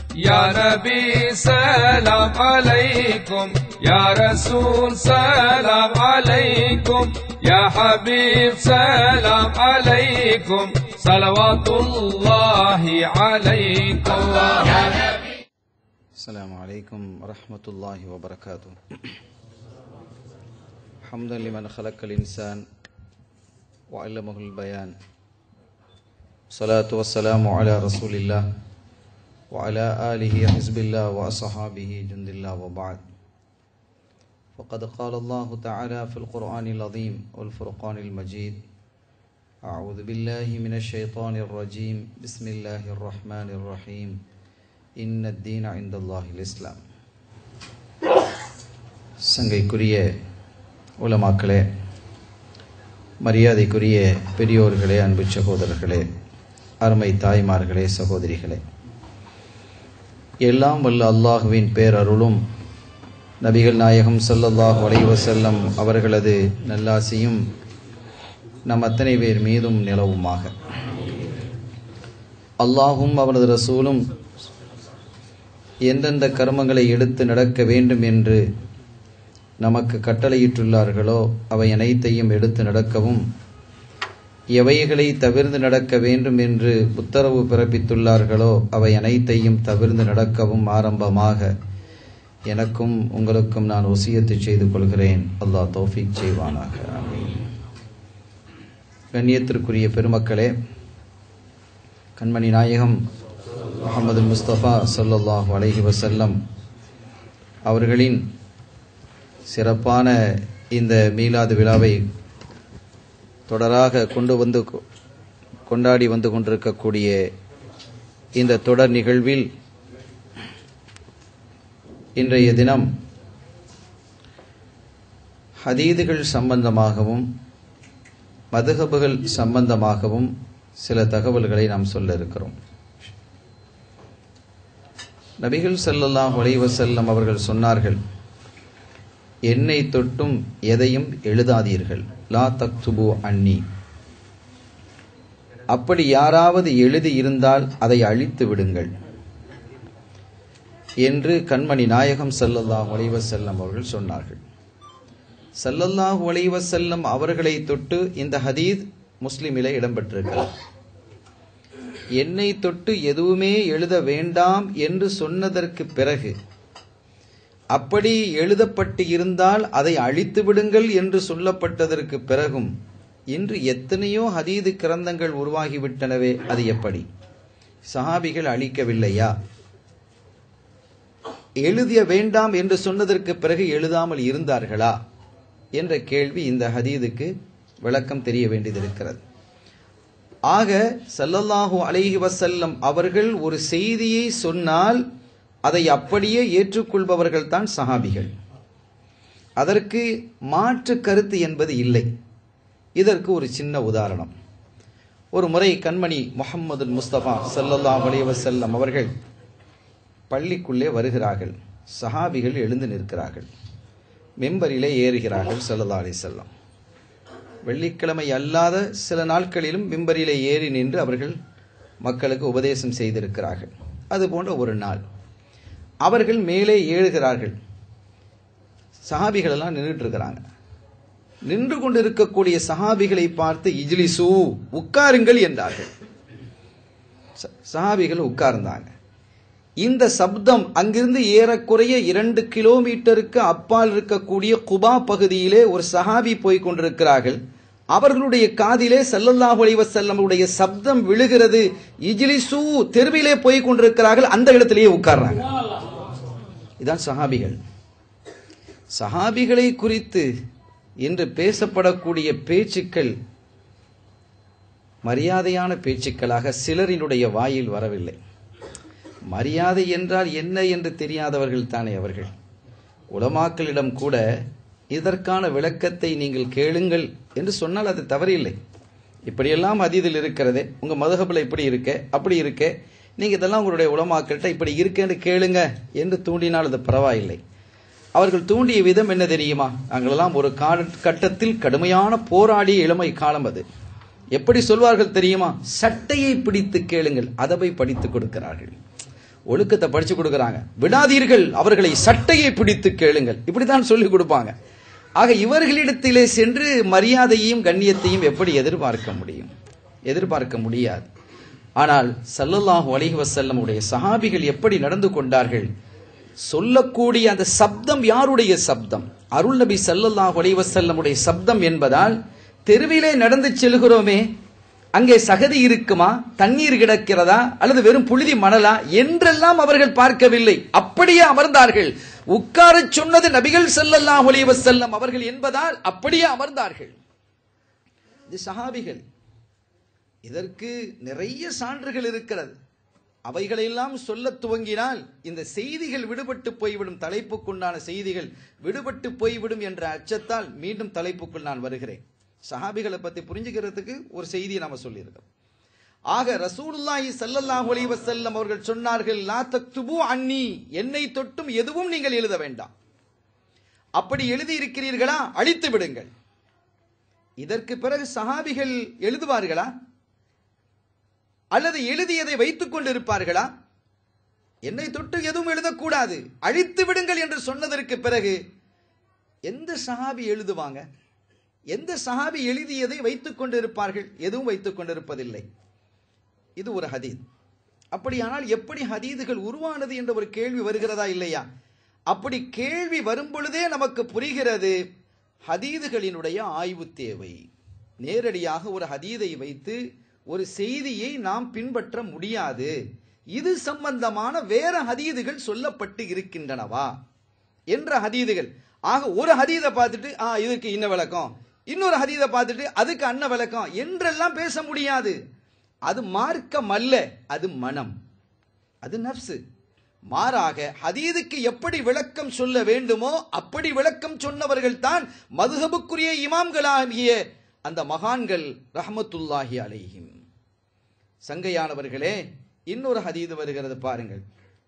يا نبي سلام عليكم يا رسول سلام عليكم يا حبيب سلام عليكم صلوات الله عليكم السلام عليكم ورحمة الله وبركاته حمدا لمن خلق الإنسان وعلمه البيان صلاة والسلام على رسول الله وعلى آله حزب الله وأصحابه جند الله وبعد فقد قال الله تعالى في القرآن العظيم والفرقان المجيد أعوذ بالله من الشيطان الرجيم بسم الله الرحمن الرحيم إن الدين عند الله الإسلام சங்கைக்குரிய உலமாக்களே மரியாதைக்குரிய பெரியோர்களே அன்பு சகோதரர்களே அருமை தாய்மார்களே சகோதரிகளே எல்லாம் வல்ல அல்லாஹுவின் பேரருளும் நபிகள் நாயகம் ஸல்லல்லாஹு அலைஹி வஸல்லம் அவர்களது நல்லாசியும் நம் அத்தனை பேர் மீதும் நிலவுமாக அல்லாஹும் அவனது ரசூலும் எந்தெந்த கர்மங்களை எடுத்து நடக்க வேண்டும் என்று நமக்கு கட்டளையிட்டுள்ளார்களோ அவை அனைத்தையும் எடுத்து நடக்கவும் எவைகளை தவிர்ந்து நடக்க வேண்டும் என்று உத்தரவு பிறப்பித்துள்ளார்களோ அவை அனைத்தையும் தவிர்ந்து நடக்கவும் ஆரம்பமாக எனக்கும் உங்களுக்கும் நான் ஒசியத்து செய்து கொள்கிறேன் அல்லாஹ் தௌஃபீக் செய்வானாக ஆமீன் கண்ணியத்திற்குரிய பெருமக்களே கண்மணி நாயகம் முகமது முஸ்தபா ஸல்லல்லாஹு அலைஹி வஸல்லம் அவர்களின் சிறப்பான இந்த மீலாது விழாவை தொடராக கொண்டு வந்து கொண்டாடி வந்து கொண்டிருக்கக்கூடிய இந்த தொடர் நிகழ்வில் இன்றைய தினம் ஹதீதுகள் சம்பந்தமாகவும் மதுகபுகள் சம்பந்தமாகவும் சில தகவல்களை நாம் சொல்ல இருக்கிறோம் நபிகள் ஸல்லல்லாஹு அலைஹி வஸல்லம் அவர்கள் சொன்னார்கள் என்னை தொட்டும் எதையும் எழுதாதீர்கள் லா தக்துபு அன்னி அப்படி யாராவது எழுதி இருந்தால் அதை அழித்து விடுங்கள் என்று கண்மணி நாயகம் ஸல்லல்லாஹு அலைஹி வஸல்லம் அவர்கள் சொன்னார்கள் ஸல்லல்லாஹு அலைஹி வஸல்லம் அவர்களை தொட்டு இந்த ஹதீஸ் முஸ்லிமிலே இடம்பெற்றிருக்கிறது என்னை தொட்டு எதுவுமே எழுத வேண்டாம் என்று சொன்னதற்கு பிறகு அப்படி எழுதப்பட்டு இருந்தால் அதை அழித்து விடுங்கள் என்று சொல்லப்பட்டதற்கு பிறகும் இன்று எத்தனையோ ஹதீது கிரந்தங்கள் உருவாகிவிட்டனவே அது எப்படி சஹாபிகள் அழிக்கவில்லையா எழுதிய வேண்டாம் என்று சொன்னதற்கு பிறகு எழுதாமல் இருந்தார்களா என்ற கேள்வி இந்த ஹதீதுக்கு விளக்கம் தெரிய வேண்டியதிருக்கிறது ஆக சல்லல்லாஹு அலைஹி வசல்லம் அவர்கள் ஒரு செய்தியை சொன்னால் அதை அப்படியே ஏற்றுக்கொள்பவர்கள் தான் சஹாபிகள் அதற்கு மாற்று கருத்து என்பது இல்லை இதற்கு ஒரு சின்ன உதாரணம் ஒரு முறை கண்மணி முகமது முஸ்தபா சல்லல்லாஹு அலைஹி வஸல்லம் அவர்கள் பள்ளிக்குள்ளே வருகிறார்கள் சஹாபிகள் எழுந்து நிற்கிறார்கள் மெம்பரிலே ஏறுகிறார்கள் சல்லல்லா அலி செல்லம் வெள்ளிக்கிழமை அல்லாத சில நாட்களிலும் மிம்பரிலே ஏறி நின்று அவர்கள் மக்களுக்கு உபதேசம் செய்திருக்கிறார்கள் அது போன்ற ஒரு நாள் அவர்கள் மேலே ஏழுகிறார்கள் சஹாபிகள் எல்லாம் நின்றுட்டு இருக்கிறாங்க நின்று கொண்டிருக்கக்கூடிய சஹாபிகளை பார்த்து இஜ்லிசு உட்காருங்கள் என்றார்கள் சஹாபிகள் உட்கார்ந்தாங்க இந்த சப்தம் அங்கிருந்து ஏறக்குறைய இரண்டு கிலோமீட்டருக்கு அப்பால் இருக்கக்கூடிய குபா பகுதியிலே ஒரு சஹாபி போய் கொண்டிருக்கிறார்கள் அவர்களுடைய காதிலே சல்லல்லாஹு அலைஹி வஸல்லமுடைய சப்தம் விழுகிறது இஜ்லிசு தெருவிலே போய் கொண்டிருக்கிறார்கள் அந்த இடத்திலேயே உட்கார்றாங்க இதான் சஹாபிகள் சஹாபிகளை குறித்து இன்று பேசப்படக்கூடிய பேச்சுக்கள் மரியாதையான பேச்சுக்களாக சிலரினுடைய வாயில் வரவில்லை மரியாதை என்றால் என்ன என்று தெரியாதவர்கள் தானே அவர்கள் உலமாக்களிடம் கூட இதற்கான விளக்கத்தை நீங்கள் கேளுங்கள் என்று சொன்னால் அது தவறில்லை இப்படியெல்லாம் அதீதில் இருக்கிறதே உங்க மதுகபில் இப்படி இருக்க அப்படி இருக்க நீங்க இதெல்லாம் உங்களுடைய உலமாக்கள்கிட்ட இப்படி இருக்கேன்னு கேளுங்க என்று தூண்டினால் அது பரவாயில்லை அவர்கள் தூண்டிய விதம் என்ன தெரியுமா நாங்களெல்லாம் ஒரு கட்டத்தில் கடுமையான போராடிய இளமை காலம் அது எப்படி சொல்வார்கள் தெரியுமா சட்டையை பிடித்து கேளுங்கள் அதவை படித்துக் கொடுக்கிறார்கள் ஒழுக்கத்தை படிச்சு கொடுக்கறாங்க விடாதீர்கள் அவர்களை சட்டையை பிடித்து கேளுங்கள் இப்படித்தான் சொல்லி கொடுப்பாங்க ஆக இவர்களிடத்திலே சென்று மரியாதையையும் கண்ணியத்தையும் எப்படி எதிர்பார்க்க முடியும் எதிர்பார்க்க முடியாது ஆனால் சல்லல்லாஹு அலைஹி வஸல்லமுடைய சஹாபிகள் எப்படி நடந்து கொண்டார்கள் சொல்லக்கூடிய அந்த சப்தம் யாருடைய சப்தம் அருள் நபி சல்லல்லாஹு அலைஹி வஸல்லமுடைய சப்தம் என்பதால் தெருவிலே நடந்து செல்கிறோமே அங்கே சகதி இருக்குமா தண்ணீர் கிடக்கிறதா அல்லது வெறும் புழுதி மணலா என்றெல்லாம் அவர்கள் பார்க்கவில்லை அப்படியே அமர்ந்தார்கள் உட்காரச் சொன்னது நபிகள் ஸல்லல்லாஹு அலைஹி வஸல்லம் அவர்கள் என்பதால் அப்படியே அமர்ந்தார்கள் இது சஹாபிகள் இதற்கு நிறைய சான்றுகள் இருக்கிறது அவைகளெல்லாம் சொல்ல துவங்கினால் இந்த செய்திகள் விடுபட்டு போய்விடும் தலைப்புக்குண்டான செய்திகள் விடுபட்டு போய்விடும் என்ற அச்சத்தால் மீண்டும் தலைப்புக்குள் நான் வருகிறேன் சஹாபிகளை பத்தி புரிஞ்சுக்கிறதுக்கு ஒரு செய்தியை நாம சொல்லியிருக்கோம் ஆக ரசூலுல்லாஹி ஸல்லல்லாஹு அலைஹி வஸல்லம் அவர்கள் சொன்னார்கள் லா தக்துபு அன்னி என்னை தொட்டும் எதுவும் நீங்கள் எழுத வேண்டாம் அப்படி எழுதி இருக்கிறீர்களா அழித்து விடுங்கள் இதற்கு பிறகு சஹாபிகள் எழுதுவார்களா அல்லது எழுதியதை வைத்துக் கொண்டிருப்பார்களா என்னை தொட்டு எதுவும் எழுதக்கூடாது அழித்து விடுங்கள் என்று சொன்னதற்கு பிறகு எந்த சஹாபி எழுதுவாங்க எந்த சஹாபி எழுதியதை வைத்துக் கொண்டிருப்பார்கள் எதுவும் வைத்துக் கொண்டிருப்பதில்லை இது ஒரு ஹதீத் அப்படியானால் எப்படி ஹதீதுகள் உருவானது என்ற ஒரு கேள்வி வருகிறதா இல்லையா அப்படி கேள்வி வரும் பொழுதே நமக்கு புரிகிறது ஹதீதுகளினுடைய ஆய்வு தேவை நேரடியாக ஒரு ஹதீதை வைத்து ஒரு செய்தியை நாம் பின்பற்ற முடியாது இது சம்பந்தமான வேற ஹதீதுகள் சொல்லப்பட்டு இருக்கின்றனவா என்ற ஹதீதுகள் ஆக ஒரு ஹதீதை பார்த்துட்டு ஆ இதுக்கு இன்ன விளக்கம் இன்னொரு ஹதீதை பார்த்துட்டு அதுக்கு அன்ன விளக்கம் என்றெல்லாம் பேச முடியாது அது மார்க்கம் அல்ல அது மனம் அது நப்சு மாறாக ஹதீதுக்கு எப்படி விளக்கம் சொல்ல வேண்டுமோ அப்படி விளக்கம் சொன்னவர்கள் தான் மதுஹபுக்குரிய இமாம்களாகிய அந்த மகான்கள் ரஹமத்துல்லாஹி அலைஹிம் சங்கையானவர்களே இன்னொரு ஹதீது வருகிறது பாருங்கள்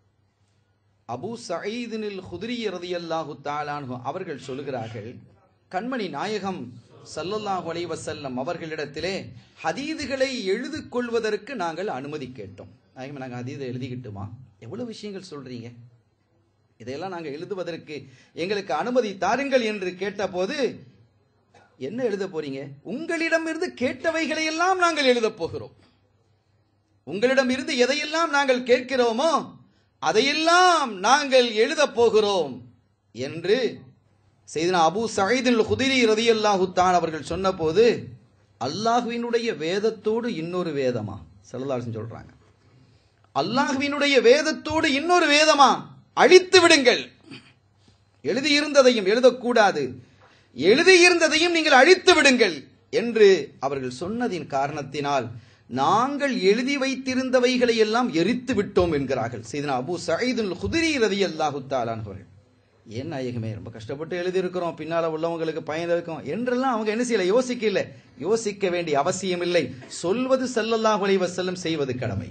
அபூ சயீதினில் குதிரி ரதியல்லாஹு தாலானு அவர்கள் சொல்கிறார்கள் கண்மணி நாயகம் சல்லல்லாஹு அலைஹி வஸல்லம் அவர்களிடத்திலே ஹதீதுகளை எழுதிக் கொள்வதற்கு நாங்கள் அனுமதி கேட்டோம் நாயகம் நாங்கள் ஹதீதை எழுதிக்கிட்டுமா எவ்வளவு விஷயங்கள் சொல்றீங்க இதையெல்லாம் நாங்கள் எழுதுவதற்கு எங்களுக்கு அனுமதி தாருங்கள் என்று கேட்டபோது என்ன எழுத போறீங்க உங்களிடமிருந்து கேட்டவைகளை எல்லாம் நாங்கள் எழுதப் போகிறோம் உங்களிடம் இருந்து எதையெல்லாம் நாங்கள் கேட்கிறோமோ அதையெல்லாம் நாங்கள் எழுதப் போகிறோம் என்று செய்தனா அபு சயீதில் குதிரி ரதியல்லாஹு தான் அவர்கள் சொன்னபோது அல்லாஹுவினுடைய வேதத்தோடு இன்னொரு வேதமா செல்லதாசன் சொல்றாங்க அல்லாஹுவினுடைய வேதத்தோடு இன்னொரு வேதமா அழித்து விடுங்கள் எழுதியிருந்ததையும் எழுதக்கூடாது எழுதியிருந்ததையும் நீங்கள் அழித்து விடுங்கள் என்று அவர்கள் சொன்னதின் காரணத்தினால் நாங்கள் எழுதி வைத்திருந்தவைகளை எல்லாம் எரித்து விட்டோம் என்கிறார்கள் செய்தனா அபு சயீதுல் குதிரி ரதி அல்லாஹு தாலானவர்கள் ஏன் நாயகமே ரொம்ப கஷ்டப்பட்டு எழுதியிருக்கிறோம் பின்னால உள்ளவங்களுக்கு பயன் இருக்கும் என்றெல்லாம் அவங்க என்ன செய்யல யோசிக்கல யோசிக்க வேண்டிய அவசியம் இல்லை சொல்வது சல்லல்லாஹு அலைஹி வஸல்லம் செய்வது கடமை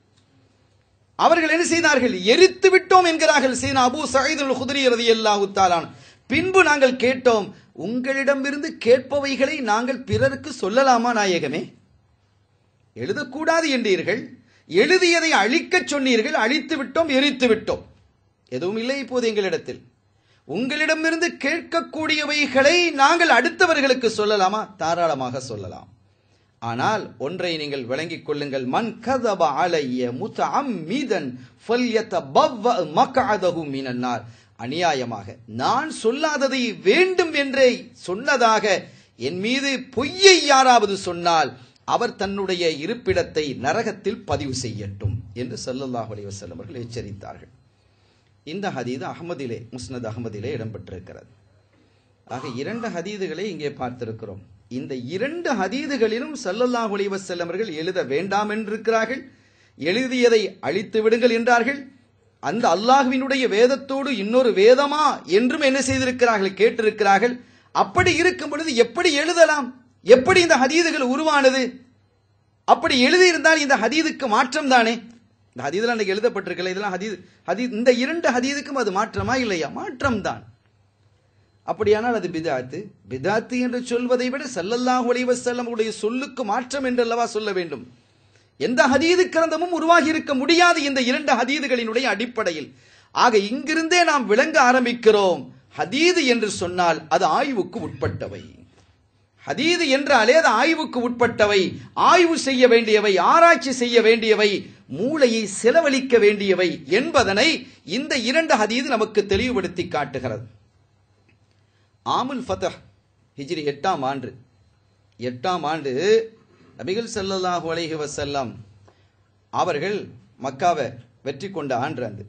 அவர்கள் என்ன செய்தார்கள் எரித்து விட்டோம் என்கிறார்கள் சீனா அபு சயீதுல் குதிரி ரதியல்லாஹு தாலான் பின்பு நாங்கள் கேட்டோம் உங்களிடமிருந்து கேட்பவைகளை நாங்கள் பிறருக்கு சொல்லலாமா நாயகமே எழுதக்கூடாது என்றீர்கள் எழுதியதை அழிக்கச் சொன்னீர்கள் அழித்து விட்டோம் எரித்து விட்டோம் எதுவும் இல்லை இப்போது எங்களிடத்தில் உங்களிடமிருந்து கேட்கக்கூடியவைகளை நாங்கள் அடுத்தவர்களுக்கு சொல்லலாமா தாராளமாக சொல்லலாம் ஆனால் ஒன்றை நீங்கள் விளங்கிக் கொள்ளுங்கள் மன் கதப அலைய முத்தஅம்மீதன் ஃபல்யதபவ்வ மக்அதஹு மினன்னார் அநியாயமாக நான் சொல்லாததை வேண்டும் என்றே சொன்னதாக என் மீது பொய்யை யாராவது சொன்னால் அவர் தன்னுடைய இருப்பிடத்தை நரகத்தில் பதிவு செய்யட்டும் என்று ஸல்லல்லாஹு அலைஹி வஸல்லம் அவர்கள் எச்சரித்தார்கள் இந்த ஹதீது அகமதிலே முஸ்னத் அகமதிலே இடம்பெற்றிருக்கிறது ஆக இரண்டு ஹதீதுகளை இங்கே பார்த்திருக்கிறோம் இந்த இரண்டு ஹதீதுகளிலும் ஸல்லல்லாஹு அலைஹி வஸல்லம் அவர்கள் எழுத வேண்டாம் என்றிருக்கிறார்கள் எழுதியதை அழித்து விடுங்கள் என்றார்கள் அந்த அல்லாஹ்வினுடைய வேதத்தோடு இன்னொரு வேதமா என்றும் என்ன செய்திருக்கிறார்கள் கேட்டிருக்கிறார்கள் அப்படி இருக்கும் பொழுது எப்படி எழுதலாம் எப்படி இந்த ஹதீதுகள் உருவானது அப்படி எழுதியிருந்தால் இந்த ஹதீதுக்கு மாற்றம் தானே இந்த ஹதீதுல அன்னைக்கு எழுதப்பட்டிருக்கல இதெல்லாம் ஹதீத் ஹதீத் இந்த இரண்டு ஹதீதுக்கும் அது மாற்றமா இல்லையா மாற்றம் தான் அப்படியானால் அது பிதாத்து பிதாத்து என்று சொல்வதை விட சல்லல்லாஹு அலைஹி வஸல்லம் உடைய சொல்லுக்கு மாற்றம் என்று அல்லவா சொல்ல வேண்டும் எந்த ஹதீது கிரந்தமும் உருவாகி இருக்க முடியாது இந்த இரண்டு ஹதீதுகளினுடைய அடிப்படையில் ஆக இங்கிருந்தே நாம் விளங்க ஆரம்பிக்கிறோம் ஹதீது என்று சொன்னால் அது ஆய்வுக்கு உட்பட்டவை ஹதீது என்றாலே அது ஆய்வுக்கு உட்பட்டவை ஆய்வு செய்ய வேண்டியவை ஆராய்ச்சி செய்ய வேண்டியவை மூளையை செலவழிக்க வேண்டியவை என்பதனை இந்த இரண்டு ஹதீது நமக்கு தெளிவுபடுத்தி காட்டுகிறது ஆமுல் ஃபதஹ் ஹிஜ்ரி எட்டாம் ஆண்டு எட்டாம் ஆண்டு நபிகள் ஸல்லல்லாஹு அலைஹி வஸல்லம் அவர்கள் மக்காவை வெற்றி கொண்ட ஆண்டு அன்று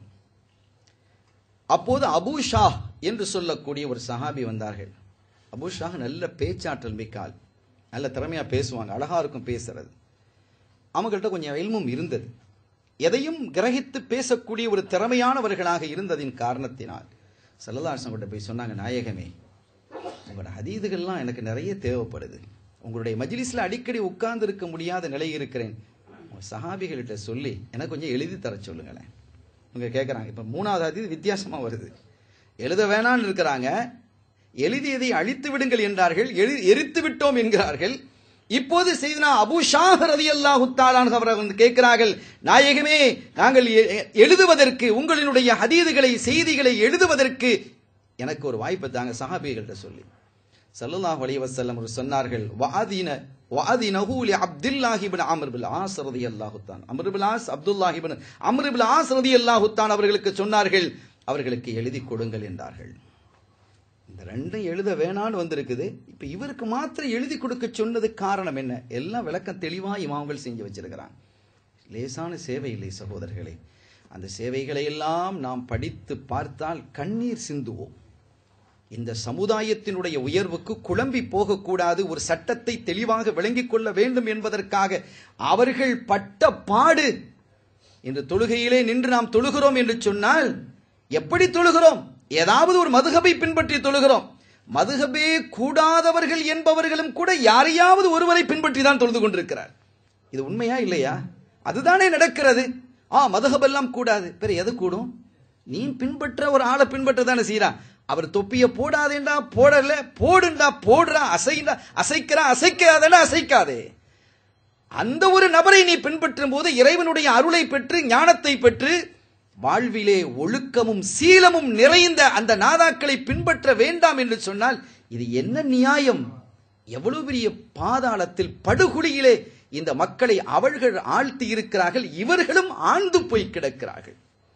அப்போது அபூ ஷாஹ் என்று சொல்லக்கூடிய ஒரு சஹாபி வந்தார்கள் அபூ ஷாஹ் நல்ல பேச்சாற்றல் மிக்கால் நல்ல திறமையா பேசுவாங்க அழகா இருக்கும் பேசுறது அவங்கள்ட்ட கொஞ்சம் இல்மும் இருந்தது எதையும் கிரகித்து பேசக்கூடிய ஒரு திறமையானவர்களாக இருந்ததின் காரணத்தினால் செல்லதாசங்கிட்ட போய் சொன்னாங்க நாயகமே உங்களோட ஹதீதுகள்லாம் எனக்கு நிறைய தேவைப்படுது உங்களுடைய மஜ்லிஸ்ல அடிக்கடி உட்கார்ந்து இருக்க முடியாத நிலை இருக்கிறேன் உங்க சஹாபிகள்கிட்ட சொல்லி எனக்கு கொஞ்சம் எழுதி தர சொல்லுங்களேன் இவங்க கேட்குறாங்க இப்போ மூணாவது ஹதீஸ் வித்தியாசமா வருது எழுத வேணான்னு இருக்கிறாங்க எழுதியதை அழித்து விடுங்கள் என்றார்கள் எழு எரித்து விட்டோம் என்கிறார்கள் இப்போது செய்தனா அபு ஷாஹ் ரதி அல்லாஹு அவர்கள் வந்து கேட்கிறார்கள் நாயகமே நாங்கள் எ- எ- எழுதுவதற்கு உங்களினுடைய ஹதீதுகளை செய்திகளை எழுதுவதற்கு எனக்கு ஒரு வாய்ப்பு தாங்க சஹாபிகள்கிட்ட சொல்லி ஸல்லல்லாஹு அலைஹி வஸல்லம் அவர்கள் சொன்னார்கள் வாதீன வாதீனஹு லி அப்துல்லாஹி இப்னு அம்ர் பில் ஆஸ் ரலியல்லாஹு தான் அம்ர் பில் ஆஸ் அப்துல்லாஹி இப்னு அம்ர் பில் ஆஸ் ரலியல்லாஹு தான் அவர்களுக்கு சொன்னார்கள் அவர்களுக்கு எழுதி கொடுங்கள் என்றார்கள் இந்த ரெண்டும் எழுத வேணான்னு வந்திருக்குது இப்ப இவருக்கு மாத்திரம் எழுதி கொடுக்க சொன்னது காரணம் என்ன எல்லாம் விளக்கம் தெளிவா இமாம்கள் செஞ்சு வச்சிருக்கிறாங்க லேசான சேவை இல்லை சகோதரர்களே அந்த சேவைகளை எல்லாம் நாம் படித்து பார்த்தால் கண்ணீர் சிந்துவோம் இந்த சமுதாயத்தினுடைய உயர்வுக்கு குழம்பி போகக்கூடாது ஒரு சட்டத்தை தெளிவாக விளங்கிக் கொள்ள வேண்டும் என்பதற்காக அவர்கள் பட்ட பாடு இன்று தொழுகையிலே நின்று நாம் தொழுகிறோம் என்று சொன்னால் எப்படி தொழுகிறோம் ஏதாவது ஒரு மதுகபை பின்பற்றி தொழுகிறோம் மதுகபே கூடாதவர்கள் என்பவர்களும் கூட யாரையாவது ஒருவரை பின்பற்றி தான் தொழுது கொண்டிருக்கிறார் இது உண்மையா இல்லையா அதுதானே நடக்கிறது ஆ மதுகபெல்லாம் கூடாது பிற எது கூடும் நீ பின்பற்ற ஒரு ஆளை பின்பற்ற தானே செய்யறா அவர் தொப்பிய போடாதேண்டா போடல போடுண்டா போடுறா அசைண்டா அசைக்கிறா அசைக்காதடா அசைக்காதே அந்த ஒரு நபரை நீ பின்பற்றும் போது இறைவனுடைய அருளை பெற்று ஞானத்தை பெற்று வாழ்விலே ஒழுக்கமும் சீலமும் நிறைந்த அந்த நாதாக்களை பின்பற்ற வேண்டாம் என்று சொன்னால் இது என்ன நியாயம் எவ்வளவு பெரிய பாதாளத்தில் படுகுழியிலே இந்த மக்களை அவர்கள் ஆழ்த்தி இருக்கிறார்கள் இவர்களும் ஆழ்ந்து போய் கிடக்கிறார்கள்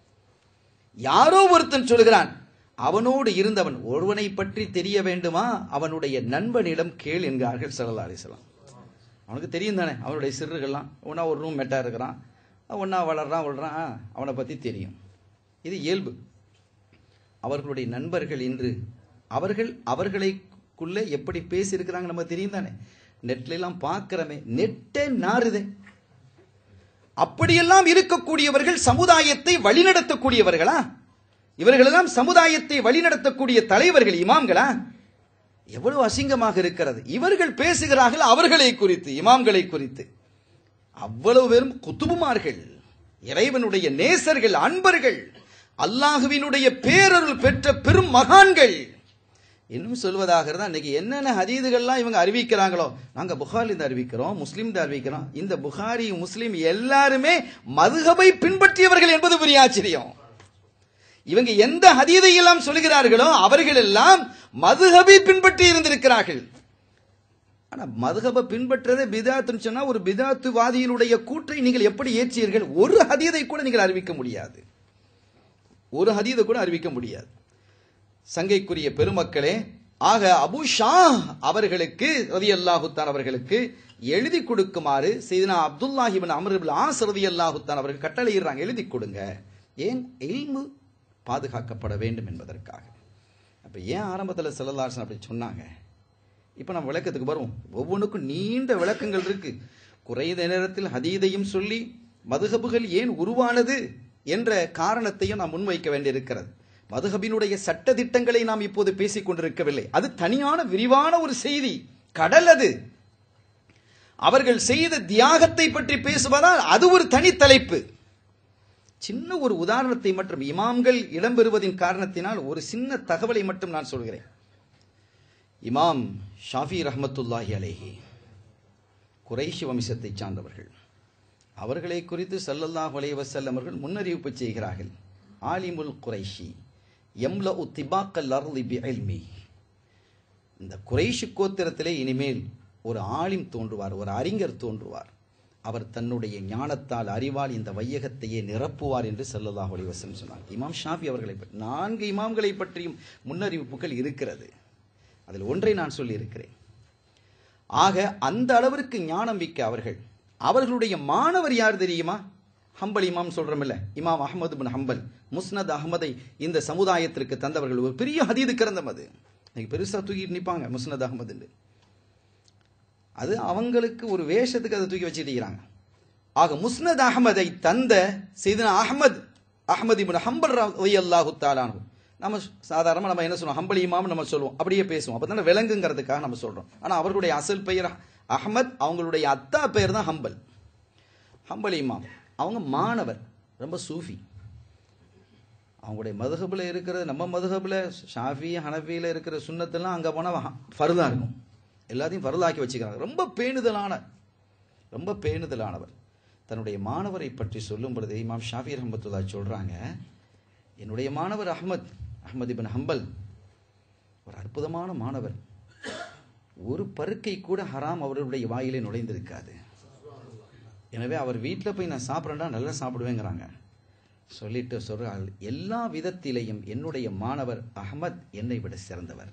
யாரோ ஒருத்தன் சொல்கிறான் அவனோடு இருந்தவன் ஒருவனை பற்றி தெரிய வேண்டுமா அவனுடைய நண்பனிடம் கேள் என்கிறார்கள் ஸல்லல்லாஹு அலைஹி வஸல்லம் அவனுக்கு தெரியும் தானே அவனுடைய சிறுகள்லாம் ஒன்றா ஒரு ரூம் மெட்டா இருக்கிறான் ஒன்றா வளர்றான் வளர்றான் ஆ, அவனை பற்றி தெரியும் இது இயல்பு அவர்களுடைய நண்பர்கள் இன்று அவர்கள் அவர்களுக்குள்ளே எப்படி பேசியிருக்கிறாங்க நம்ம தெரியும் தானே நெட்ல எல்லாம் பார்க்கிறமே நெட்டே நாறுதே அப்படியெல்லாம் இருக்கக்கூடியவர்கள் சமுதாயத்தை வழிநடத்தக்கூடியவர்களா இவர்களெல்லாம் சமுதாயத்தை வழிநடத்தக்கூடிய தலைவர்கள் இமாம்களா எவ்வளவு அசிங்கமாக இருக்கிறது இவர்கள் பேசுகிறார்கள் அவர்களை குறித்து இமாம்களை குறித்து அவ்வளவு பேரும் குத்துபுமார்கள் இறைவனுடைய நேசர்கள் அன்பர்கள் அல்லாஹுவினுடைய பேரருள் பெற்ற பெரும் மகான்கள் இன்னும் சொல்வதாக இருந்தால் இன்னைக்கு என்னென்ன ஹதீதுகள்லாம் இவங்க அறிவிக்கிறாங்களோ நாங்க புகாரில் இருந்து அறிவிக்கிறோம் முஸ்லீம் அறிவிக்கிறோம் இந்த புகாரி முஸ்லீம் எல்லாருமே மதுகபை பின்பற்றியவர்கள் என்பது பெரிய ஆச்சரியம் இவங்க எந்த ஹதீதை எல்லாம் சொல்கிறார்களோ அவர்கள் எல்லாம் மதுஹபை பின்பற்றி இருந்திருக்கிறார்கள் ஆனா மதுஹபை பின்பற்றதே பிதாத்துன்னு சொன்னா ஒரு பிதாத்துவாதியினுடைய கூற்றை நீங்கள் எப்படி ஏற்றீர்கள் ஒரு ஹதீதை கூட நீங்கள் அறிவிக்க முடியாது ஒரு ஹதீதை கூட அறிவிக்க முடியாது சங்கைக்குரிய பெருமக்களே ஆக அபு ஷா அவர்களுக்கு ரதி அல்லாஹுத்தான் அவர்களுக்கு எழுதி கொடுக்குமாறு செய்தனா அப்துல்லாஹிபின் அமருபில் ஆஸ் ரதி அல்லாஹுத்தான் அவர்கள் கட்டளையிடுறாங்க எழுதி கொடுங்க ஏன் இல்மு பாதுகாக்கப்பட வேண்டும் என்பதற்காக அப்ப ஏன் ஆரம்பத்தில் செல்லலாசன் அப்படி சொன்னாங்க இப்ப நம்ம விளக்கத்துக்கு வருவோம் ஒவ்வொன்றுக்கும் நீண்ட விளக்கங்கள் இருக்கு குறைந்த நேரத்தில் ஹதீதையும் சொல்லி மதுஹபுகள் ஏன் உருவானது என்ற காரணத்தையும் நாம் முன்வைக்க வேண்டியிருக்கிறது மதுஹபினுடைய சட்ட திட்டங்களை நாம் இப்போது பேசிக் கொண்டிருக்கவில்லை அது தனியான விரிவான ஒரு செய்தி கடல் அது அவர்கள் செய்த தியாகத்தை பற்றி பேசுவதால் அது ஒரு தனி தலைப்பு சின்ன ஒரு உதாரணத்தை மட்டும் இமாம்கள் இடம்பெறுவதின் காரணத்தினால் ஒரு சின்ன தகவலை மட்டும் நான் சொல்கிறேன் இமாம் ஷாஃபி ரஹமத்துல்லாஹி அலேஹி குறைஷி வம்சத்தை சார்ந்தவர்கள் அவர்களை குறித்து ஸல்லல்லாஹு அலைஹி வஸல்லம் அவர்கள் முன்னறிவிப்பு செய்கிறார்கள் ஆலிமுல் குரைஷி எம்ல உத்திபாக்கல் அர்லி பிஇல்மி இந்த குறைஷி கோத்திரத்திலே இனிமேல் ஒரு ஆலிம் தோன்றுவார் ஒரு அறிஞர் தோன்றுவார் அவர் தன்னுடைய ஞானத்தால் அறிவால் இந்த வையகத்தையே நிரப்புவார் என்று ஸல்லல்லாஹு அலைஹி வஸல்லம் சொன்னார் இமாம் ஷாஃபி அவர்களை பற்றி நான்கு இமாம்களை பற்றியும் முன்னறிவிப்புகள் இருக்கிறது அதில் ஒன்றை நான் சொல்லியிருக்கிறேன் ஆக அந்த அளவிற்கு ஞானம் மிக்க அவர்கள் அவர்களுடைய மாணவர் யார் தெரியுமா ஹம்பல் இமாம் சொல்றோம்ல இமாம் அஹமது பின் ஹம்பல் முஸ்னத் அஹமதை இந்த சமுதாயத்திற்கு தந்தவர்கள் ஒரு பெரிய ஹதீது கிரந்தம் அது இன்னைக்கு பெருசா தூக்கிட்டு நிப்பாங்க முஸ்னத் அஹமதுன்னு அது அவங்களுக்கு ஒரு வேஷத்துக்கு அதை தூக்கி வச்சுட்டு இருக்கிறாங்க ஆக முஸ்னத் அஹமதை தந்த செய்தனா அஹமத் அஹமது இப்னு ஹம்பல் ரலியல்லாஹு தஆலாஹு நம்ம சாதாரணமா நம்ம என்ன சொல்லுவோம் ஹம்பல் இமாம் நம்ம சொல்லுவோம் அப்படியே பேசுவோம் அப்பதானே விளங்குங்கிறதுக்காக நம்ம சொல்றோம் ஆனா அவர்களுடைய அசல் பெயர் அஹமத் அவங்களுடைய அத்தா பெயர் தான் ஹம்பல் ஹம்பல் இமாம் அவங்க மாணவர் ரொம்ப சூஃபி அவங்களுடைய மதுஹபில் இருக்கிறது நம்ம மதுஹபில் ஷாஃபி ஹனஃபியில் இருக்கிற சுண்ணத்தெல்லாம் அங்கே போனால் ஃபர்தா இருக்கும் எல்லாத்தையும் ஃபர்தாக்கி வச்சுக்கிறாங்க ரொம்ப பேணுதலான ரொம்ப பேணுதலானவர் தன்னுடைய மாணவரை பற்றி சொல்லும் பொழுது இமாம் ஷாஃபி ரஹமத்துல்லா சொல்றாங்க என்னுடைய மாணவர் அஹ்மத் அஹ்மத் இபின் ஹம்பல் ஒரு அற்புதமான மாணவர் ஒரு பருக்கை கூட ஹராம் அவருடைய வாயிலே நுழைந்திருக்காது எனவே அவர் வீட்டில் போய் நான் சாப்பிட்றேன்டா நல்லா சாப்பிடுவேங்கிறாங்க சொல்லிட்டு சொல்றாள் எல்லா விதத்திலையும் என்னுடைய மாணவர் அஹமத் என்னை விட சிறந்தவர்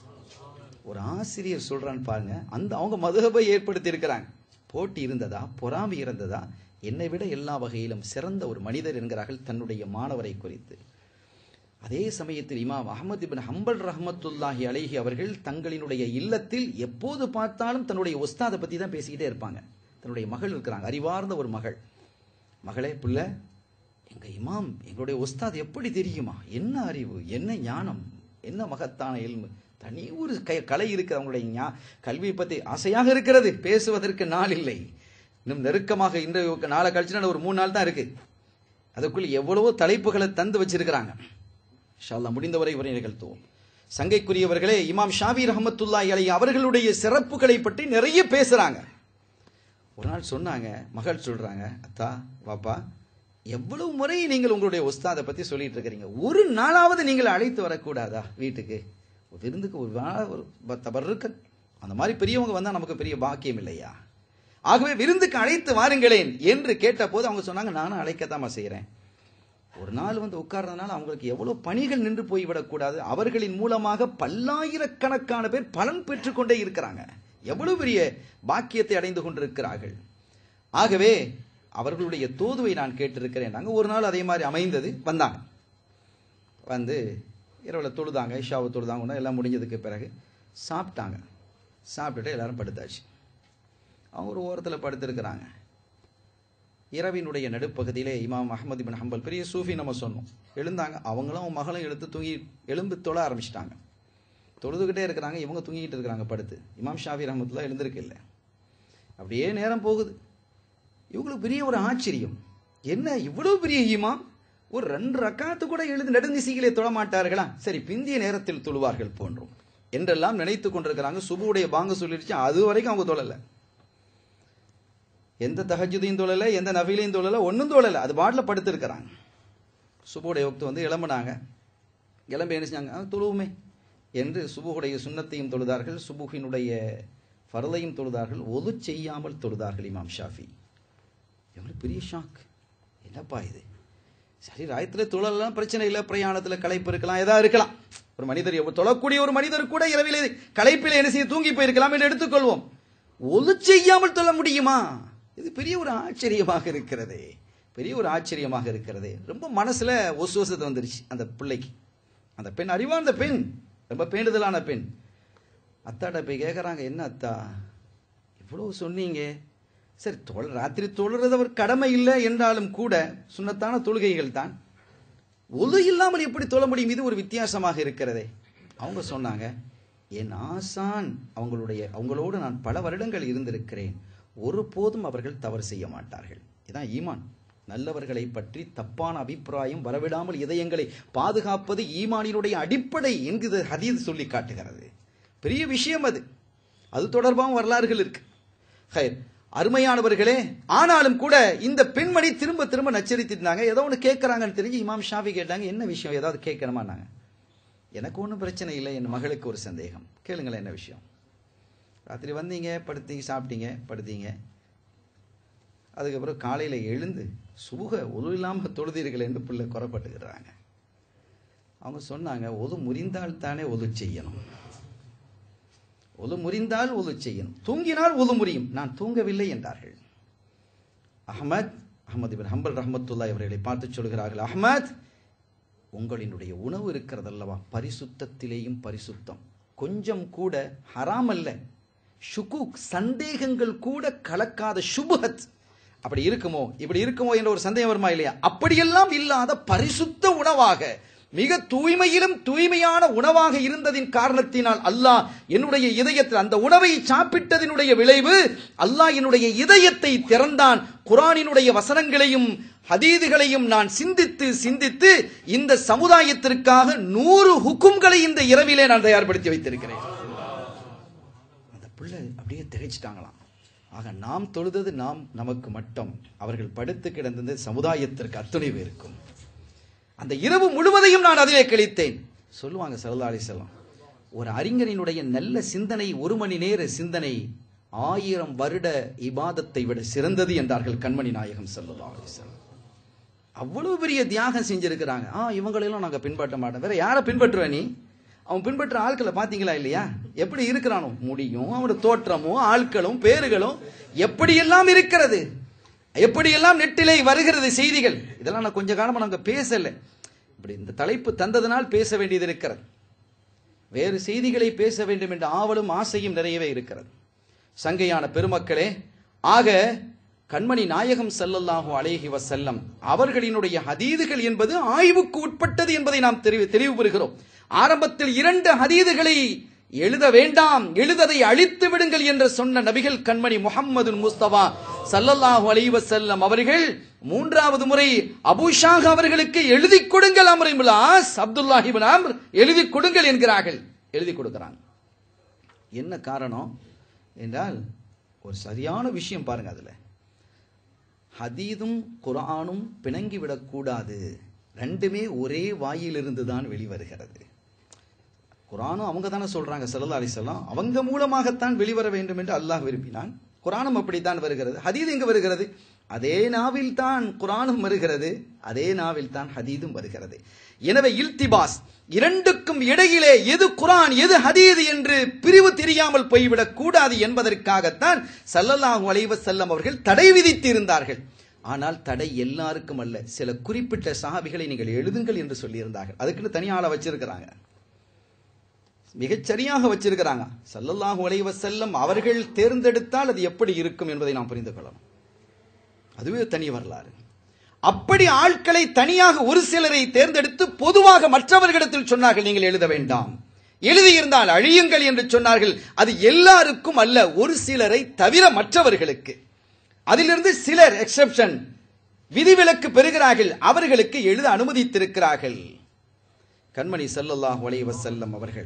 ஒரு ஆசிரியர் சொல்றான்னு பாருங்க அந்த அவங்க மதுகபை ஏற்படுத்தி இருக்கிறாங்க போட்டி இருந்ததா பொறாமை இருந்ததா என்னை விட எல்லா வகையிலும் சிறந்த ஒரு மனிதர் என்கிறார்கள் தன்னுடைய மாணவரை குறித்து அதே சமயத்தில் இமாம் அஹமது இபின் ஹம்பல் ரஹமத்துல்லாஹி அலைஹி அவர்கள் தங்களினுடைய இல்லத்தில் எப்போது பார்த்தாலும் தன்னுடைய உஸ்தாதை பத்தி தான் பேசிக்கிட்டே இருப்பாங்க தன்னுடைய மகள் இருக்கிறாங்க அறிவார்ந்த ஒரு மகள் மகளே பிள்ளை எங்க இமாம் எங்களுடைய உஸ்தாத் எப்படி தெரியுமா என்ன அறிவு என்ன ஞானம் என்ன மகத்தான இல்மு தனி ஒரு க- கலை இருக்குது அவங்களுடைய ஞா- கல்வியை பத்தி ஆசையாக இருக்கிறது பேசுவதற்கு நாள் இல்லை இன்னும் நெருக்கமாக இன்றைய நாளை கழிச்சுனா ஒரு மூணு நாள் தான் இருக்கு அதுக்குள் எவ்வளவோ தலைப்புகளை தந்து வச்சிருக்கிறாங்க இன்ஷா அல்லாஹ் முடிந்தவரை இவரை நிகழ்த்துவோம் சங்கைக்குரியவர்களே இமாம் ஷாபி ரஹமத்துல்லாஹி அலைஹி அவர்களுடைய சிறப்புகளை பற்றி நிறைய பேசுறாங்க ஒரு நாள் சொன்னாங்க மகள் சொல்றாங்க அத்தா வாப்பா எவ்வளவு முறை நீங்கள் உங்களுடைய உஸ்தாதை பத்தி சொல்லிட்டு இருக்கிறீங்க ஒரு நாளாவது நீங்கள் அழைத்து வரக்கூடாதா வீட்டுக்கு ஒரு விருந்துக்கு ஒரு வா- ஒரு ப- தபர்ருக்கன் அந்த மாதிரி பெரியவங்க வந்தா நமக்கு பெரிய பாக்கியம் இல்லையா ஆகவே விருந்துக்கு அழைத்து வாருங்களேன் என்று கேட்டபோது அவங்க சொன்னாங்க நானும் அழைக்கத்தாம்மா செய்றேன் ஒரு நாள் வந்து உட்கார்றதுனால அவங்களுக்கு எவ்வளவு பணிகள் நின்று போய்விடக்கூடாது அவர்களின் மூலமாக பல்லாயிரக்கணக்கான பேர் பலன் பெற்றுக்கொண்டே இருக்கிறாங்க எவ்வளவு பெரிய பாக்கியத்தை அடைந்து கொண்டிருக்கிறார்கள் ஆகவே அவர்களுடைய தோதுவை நான் கேட்டிருக்கிறேன் நாங்க ஒரு நாள் அதே மாதிரி அமைந்தது வந்தாங்க வந்து இரவில் தொழுதாங்க இஷாவை தொழுதாங்க உடனே எல்லாம் முடிஞ்சதுக்கு பிறகு சாப்பிட்டாங்க சாப்பிட்டுட்டு எல்லாரும் படுத்தாச்சு அவங்க ஒரு ஓரத்தில் படுத்திருக்கிறாங்க இரவினுடைய நடுப்பகுதியிலே இமாம் அஹமது பின் ஹம்பல் பெரிய சூஃபி நம்ம சொன்னோம் எழுந்தாங்க அவங்களும் அவங்க மகளும் எடுத்து தூங்கி எழும்பி தொழ ஆரம்பிச்சிட்டாங்க தொழுதுகிட்டே இருக்கிறாங்க இவங்க தூங்கிட்டு இருக்கிறாங்க படுத்து இமாம் ஷாஃபி ரஹமத்துல்லா எழுந்திருக்கு இல்லை அப்படியே நேரம் போகுது இவங்களுக்கு பெரிய ஒரு ஆச்சரியம் என்ன இவ்வளவு பெரிய இமாம் ஒரு ரெண்டு ரக்காத்து கூட எழுது நெடுந்திசைகளே தொழ மாட்டார்களா சரி பிந்திய நேரத்தில் தொழுவார்கள் போன்றோம் என்றெல்லாம் நினைத்து கொண்டிருக்கிறாங்க சுபுடைய பாங்க சொல்லிடுச்சு அது வரைக்கும் அவங்க தொழல எந்த தஹஜுதையும் தொழல எந்த நபிலையும் தொழல ஒன்றும் தொழல அது பாட்டில் படுத்திருக்கிறாங்க சுபுடைய வக்து வந்து எழும்பினாங்க கிளம்பி என்ன செஞ்சாங்க "ஆ, தொழுவுமே என்று சுபுகுடைய சுண்ணத்தையும் தொழுதார்கள் சுபுகினுடைய ஃபர்லையும் தொழுதார்கள் ஒது செய்யாமல் தொழுதார்கள் இமாம் ஷாஃபி எவ்வளவு பெரிய ஷாக் என்னப்பா இது சரி ராயத்துல தொழலாம் பிரச்சனை இல்லை பிரயாணத்துல களைப்பு இருக்கலாம் ஏதா இருக்கலாம் ஒரு மனிதர் எவ்வ- தொழக்கூடிய ஒரு மனிதர் கூட இரவிலே களைப்பில் என்ன செய்ய தூங்கி போயிருக்கலாம் என்று எடுத்துக்கொள்வோம் ஒது செய்யாமல் தொழ முடியுமா இது பெரிய ஒரு ஆச்சரியமாக இருக்கிறதே பெரிய ஒரு ஆச்சரியமாக இருக்கிறதே ரொம்ப மனசுல ஒசுவசத்தை வந்துருச்சு அந்த பிள்ளைக்கு அந்த பெண் அறிவார்ந்த பெண் ரொம்ப பேணுதலான பெண் அத்தாட்ட போய் கேட்குறாங்க என்ன அத்தா இவ்வளவு சொன்னீங்க சரி தொழ ராத்திரி தொழுறது அவர் கடமை இல்லை என்றாலும் கூட சுன்னத்தான தொழுகைகள் தான் ஒது இல்லாமல் எப்படி தொழ முடியும் இது ஒரு வித்தியாசமாக இருக்கிறதே அவங்க சொன்னாங்க என் ஆசான் அவங்களுடைய அவங்களோடு நான் பல வருடங்கள் இருந்திருக்கிறேன் ஒருபோதும் அவர்கள் தவறு செய்ய மாட்டார்கள் இதான் ஈமான் நல்லவர்களை பற்றி தப்பான அபிப்பிராயம் வரவிடாமல் இதயங்களை பாதுகாப்பது ஈமானினுடைய அடிப்படை என்கிறது ஹதீஸ் சொல்லி காட்டுகிறது பெரிய விஷயம் அது அது தொடர்பாகவும் வரலாறுகள் இருக்கு ஹைர் அருமையானவர்களே ஆனாலும் கூட இந்த பெண்மணி திரும்ப திரும்ப நச்சரித்திருந்தாங்க ஏதோ ஒன்று கேட்கறாங்கன்னு தெரிஞ்சு இமாம் ஷாஃபி கேட்டாங்க என்ன விஷயம் ஏதாவது கேட்கணுமான்னாங்க எனக்கு ஒன்றும் பிரச்சனை இல்லை என் மகளுக்கு ஒரு சந்தேகம் கேளுங்களேன் என்ன விஷயம் ராத்திரி வந்தீங்க படுத்தீங்க சாப்பிட்டீங்க படுத்தீங்க அதுக்கப்புறம் காலையில் எழுந்து சுபுக ஒது இல்லாமல் தொழுதீர்கள் என்று பிள்ளை குறப்பட்டுக்கிறாங்க அவங்க சொன்னாங்க ஒது முறிந்தால் தானே ஒது செய்யணும் ஒது முறிந்தால் ஒது செய்யணும் தூங்கினால் ஒது முறியும் நான் தூங்கவில்லை என்றார்கள் அஹமத் அஹமது பின் ஹம்பல் ரஹமத்துல்லா அவர்களை பார்த்து சொல்கிறார்கள் அஹமத் உங்களினுடைய உணவு இருக்கிறதல்லவா பரிசுத்தத்திலேயும் பரிசுத்தம் கொஞ்சம் கூட ஹராம் அல்ல ஷுகூக் சந்தேகங்கள் கூட கலக்காத சுபுஹத் அப்படி இருக்குமோ இப்படி இருக்குமோ என்ற ஒரு சந்தேகம் வருமா இல்லையா அப்படியெல்லாம் இல்லாத பரிசுத்த உணவாக மிக தூய்மையிலும் தூய்மையான உணவாக இருந்ததின் காரணத்தினால் அல்லாஹ் என்னுடைய இதயத்தில் அந்த உணவை சாப்பிட்டதினுடைய விளைவு அல்லாஹ் என்னுடைய இதயத்தை திறந்தான் குரானினுடைய வசனங்களையும் ஹதீதுகளையும் நான் சிந்தித்து சிந்தித்து இந்த சமுதாயத்திற்காக நூறு ஹுக்கும்களை இந்த இரவிலே நான் தயார்படுத்தி வைத்திருக்கிறேன் அந்த பிள்ளை அப்படியே திகைச்சிட்டாங்களாம் ஆக நாம் தொழுதது நாம் நமக்கு மட்டும் அவர்கள் படுத்து கிடந்தது சமுதாயத்திற்கு அத்துணை பேருக்கும் அந்த இரவு முழுவதையும் நான் அதிலே கழித்தேன் சொல்லுவாங்க சல்லா அலிசல்லாம் ஒரு அறிஞரினுடைய நல்ல சிந்தனை ஒரு மணி நேர சிந்தனை ஆயிரம் வருட இபாதத்தை விட சிறந்தது என்றார்கள் கண்மணி நாயகம் சல்லா அலிசல்லாம் அவ்வளவு பெரிய தியாகம் செஞ்சிருக்கிறாங்க ஆ இவங்களெல்லாம் நாங்க பின்பற்ற மாட்டோம் வேற யாரை பின்பற்றுவ நீ அவன் பின்பற்ற ஆட்களை பாத்தீங்களா இல்லையா எப்படி இருக்கிறானோ முடியும் அவனோட தோற்றமும் ஆட்களும் பேர்களும் எப்படியெல்லாம் இருக்கிறது எப்படியெல்லாம் நெட்டிலே வருகிறது செய்திகள் இதெல்லாம் நான் கொஞ்ச காலமா நாங்க பேசல இப்படி இந்த தலைப்பு தந்ததனால் பேச வேண்டியது இருக்கிறது வேறு செய்திகளை பேச வேண்டும் என்ற ஆவலும் ஆசையும் நிறையவே இருக்கிறது சங்கையான பெருமக்களே ஆக கண்மணி நாயகம் ஸல்லல்லாஹு அலைஹி வஸல்லம் அவர்களினுடைய ஹதீதுகள் என்பது ஆய்வுக்கு உட்பட்டது என்பதை நாம் தெளிவு தெளிவு பெறுகிறோம் ஆரம்பத்தில் இரண்டு ஹதீதுகளை எழுத வேண்டாம் எழுததை அழித்து விடுங்கள் என்று சொன்ன நபிகள் கண்மணி முஹம்மது முஸ்தபா சல்லல்லாஹு அலைஹி வஸல்லம் அவர்கள் மூன்றாவது முறை அபூஷாக் அவர்களுக்கு எழுதி கொடுங்கள் அம்ரிமுலாஸ் அப்துல்லாஹி இப்னு அம்ர் எழுதி கொடுங்கள் என்கிறார்கள் எழுதி கொடுக்கிறாங்க என்ன காரணம் என்றால் ஒரு சரியான விஷயம் பாருங்க அதுல ஹதீதும் குர்ஆனும் பிணங்கி விடக்கூடாது ரெண்டுமே ஒரே வாயிலிருந்து தான் வெளிவருகிறது குரானும் அவங்க தானே சொல்றாங்க சல்லா அலிசல்லாம் அவங்க மூலமாகத்தான் வெளிவர வேண்டும் என்று அல்லாஹ் விரும்பினான் குரானும் அப்படித்தான் வருகிறது ஹதீத் எங்க வருகிறது அதே நாவில் தான் குரானும் வருகிறது அதே நாவில் தான் ஹதீதும் வருகிறது எனவே இல்திபாஸ் இரண்டுக்கும் இடையிலே எது குரான் எது ஹதீது என்று பிரிவு தெரியாமல் போய்விடக் கூடாது என்பதற்காகத்தான் சல்லல்லாஹு அலைஹி வஸல்லம் அவர்கள் தடை விதித்திருந்தார்கள் ஆனால் தடை எல்லாருக்கும் அல்ல சில குறிப்பிட்ட சஹாபிகளை நீங்கள் எழுதுங்கள் என்று சொல்லியிருந்தார்கள் அதுக்குன்னு தனியாள வச்சிருக்கிறாங்க மிகச் சரியாக வச்சிருக்கிறாங்க சல்லல்லாஹு அலைஹி வஸல்லம் அவர்கள் தேர்ந்தெடுத்தால் அது எப்படி இருக்கும் என்பதை நாம் புரிந்து கொள்ளணும் அதுவே தனி வரலாறு அப்படி ஆட்களை தனியாக ஒரு சிலரை தேர்ந்தெடுத்து பொதுவாக மற்றவர்களிடத்தில் சொன்னார்கள் நீங்கள் எழுத வேண்டாம் எழுதியிருந்தால் அழியுங்கள் என்று சொன்னார்கள் அது எல்லாருக்கும் அல்ல ஒரு சிலரை தவிர மற்றவர்களுக்கு அதிலிருந்து சிலர் எக்ஸெப்ஷன் விதிவிலக்கு பெறுகிறார்கள் அவர்களுக்கு எழுத அனுமதித்திருக்கிறார்கள் கண்மணி ஸல்லல்லாஹு அலைஹி வஸல்லம் அவர்கள்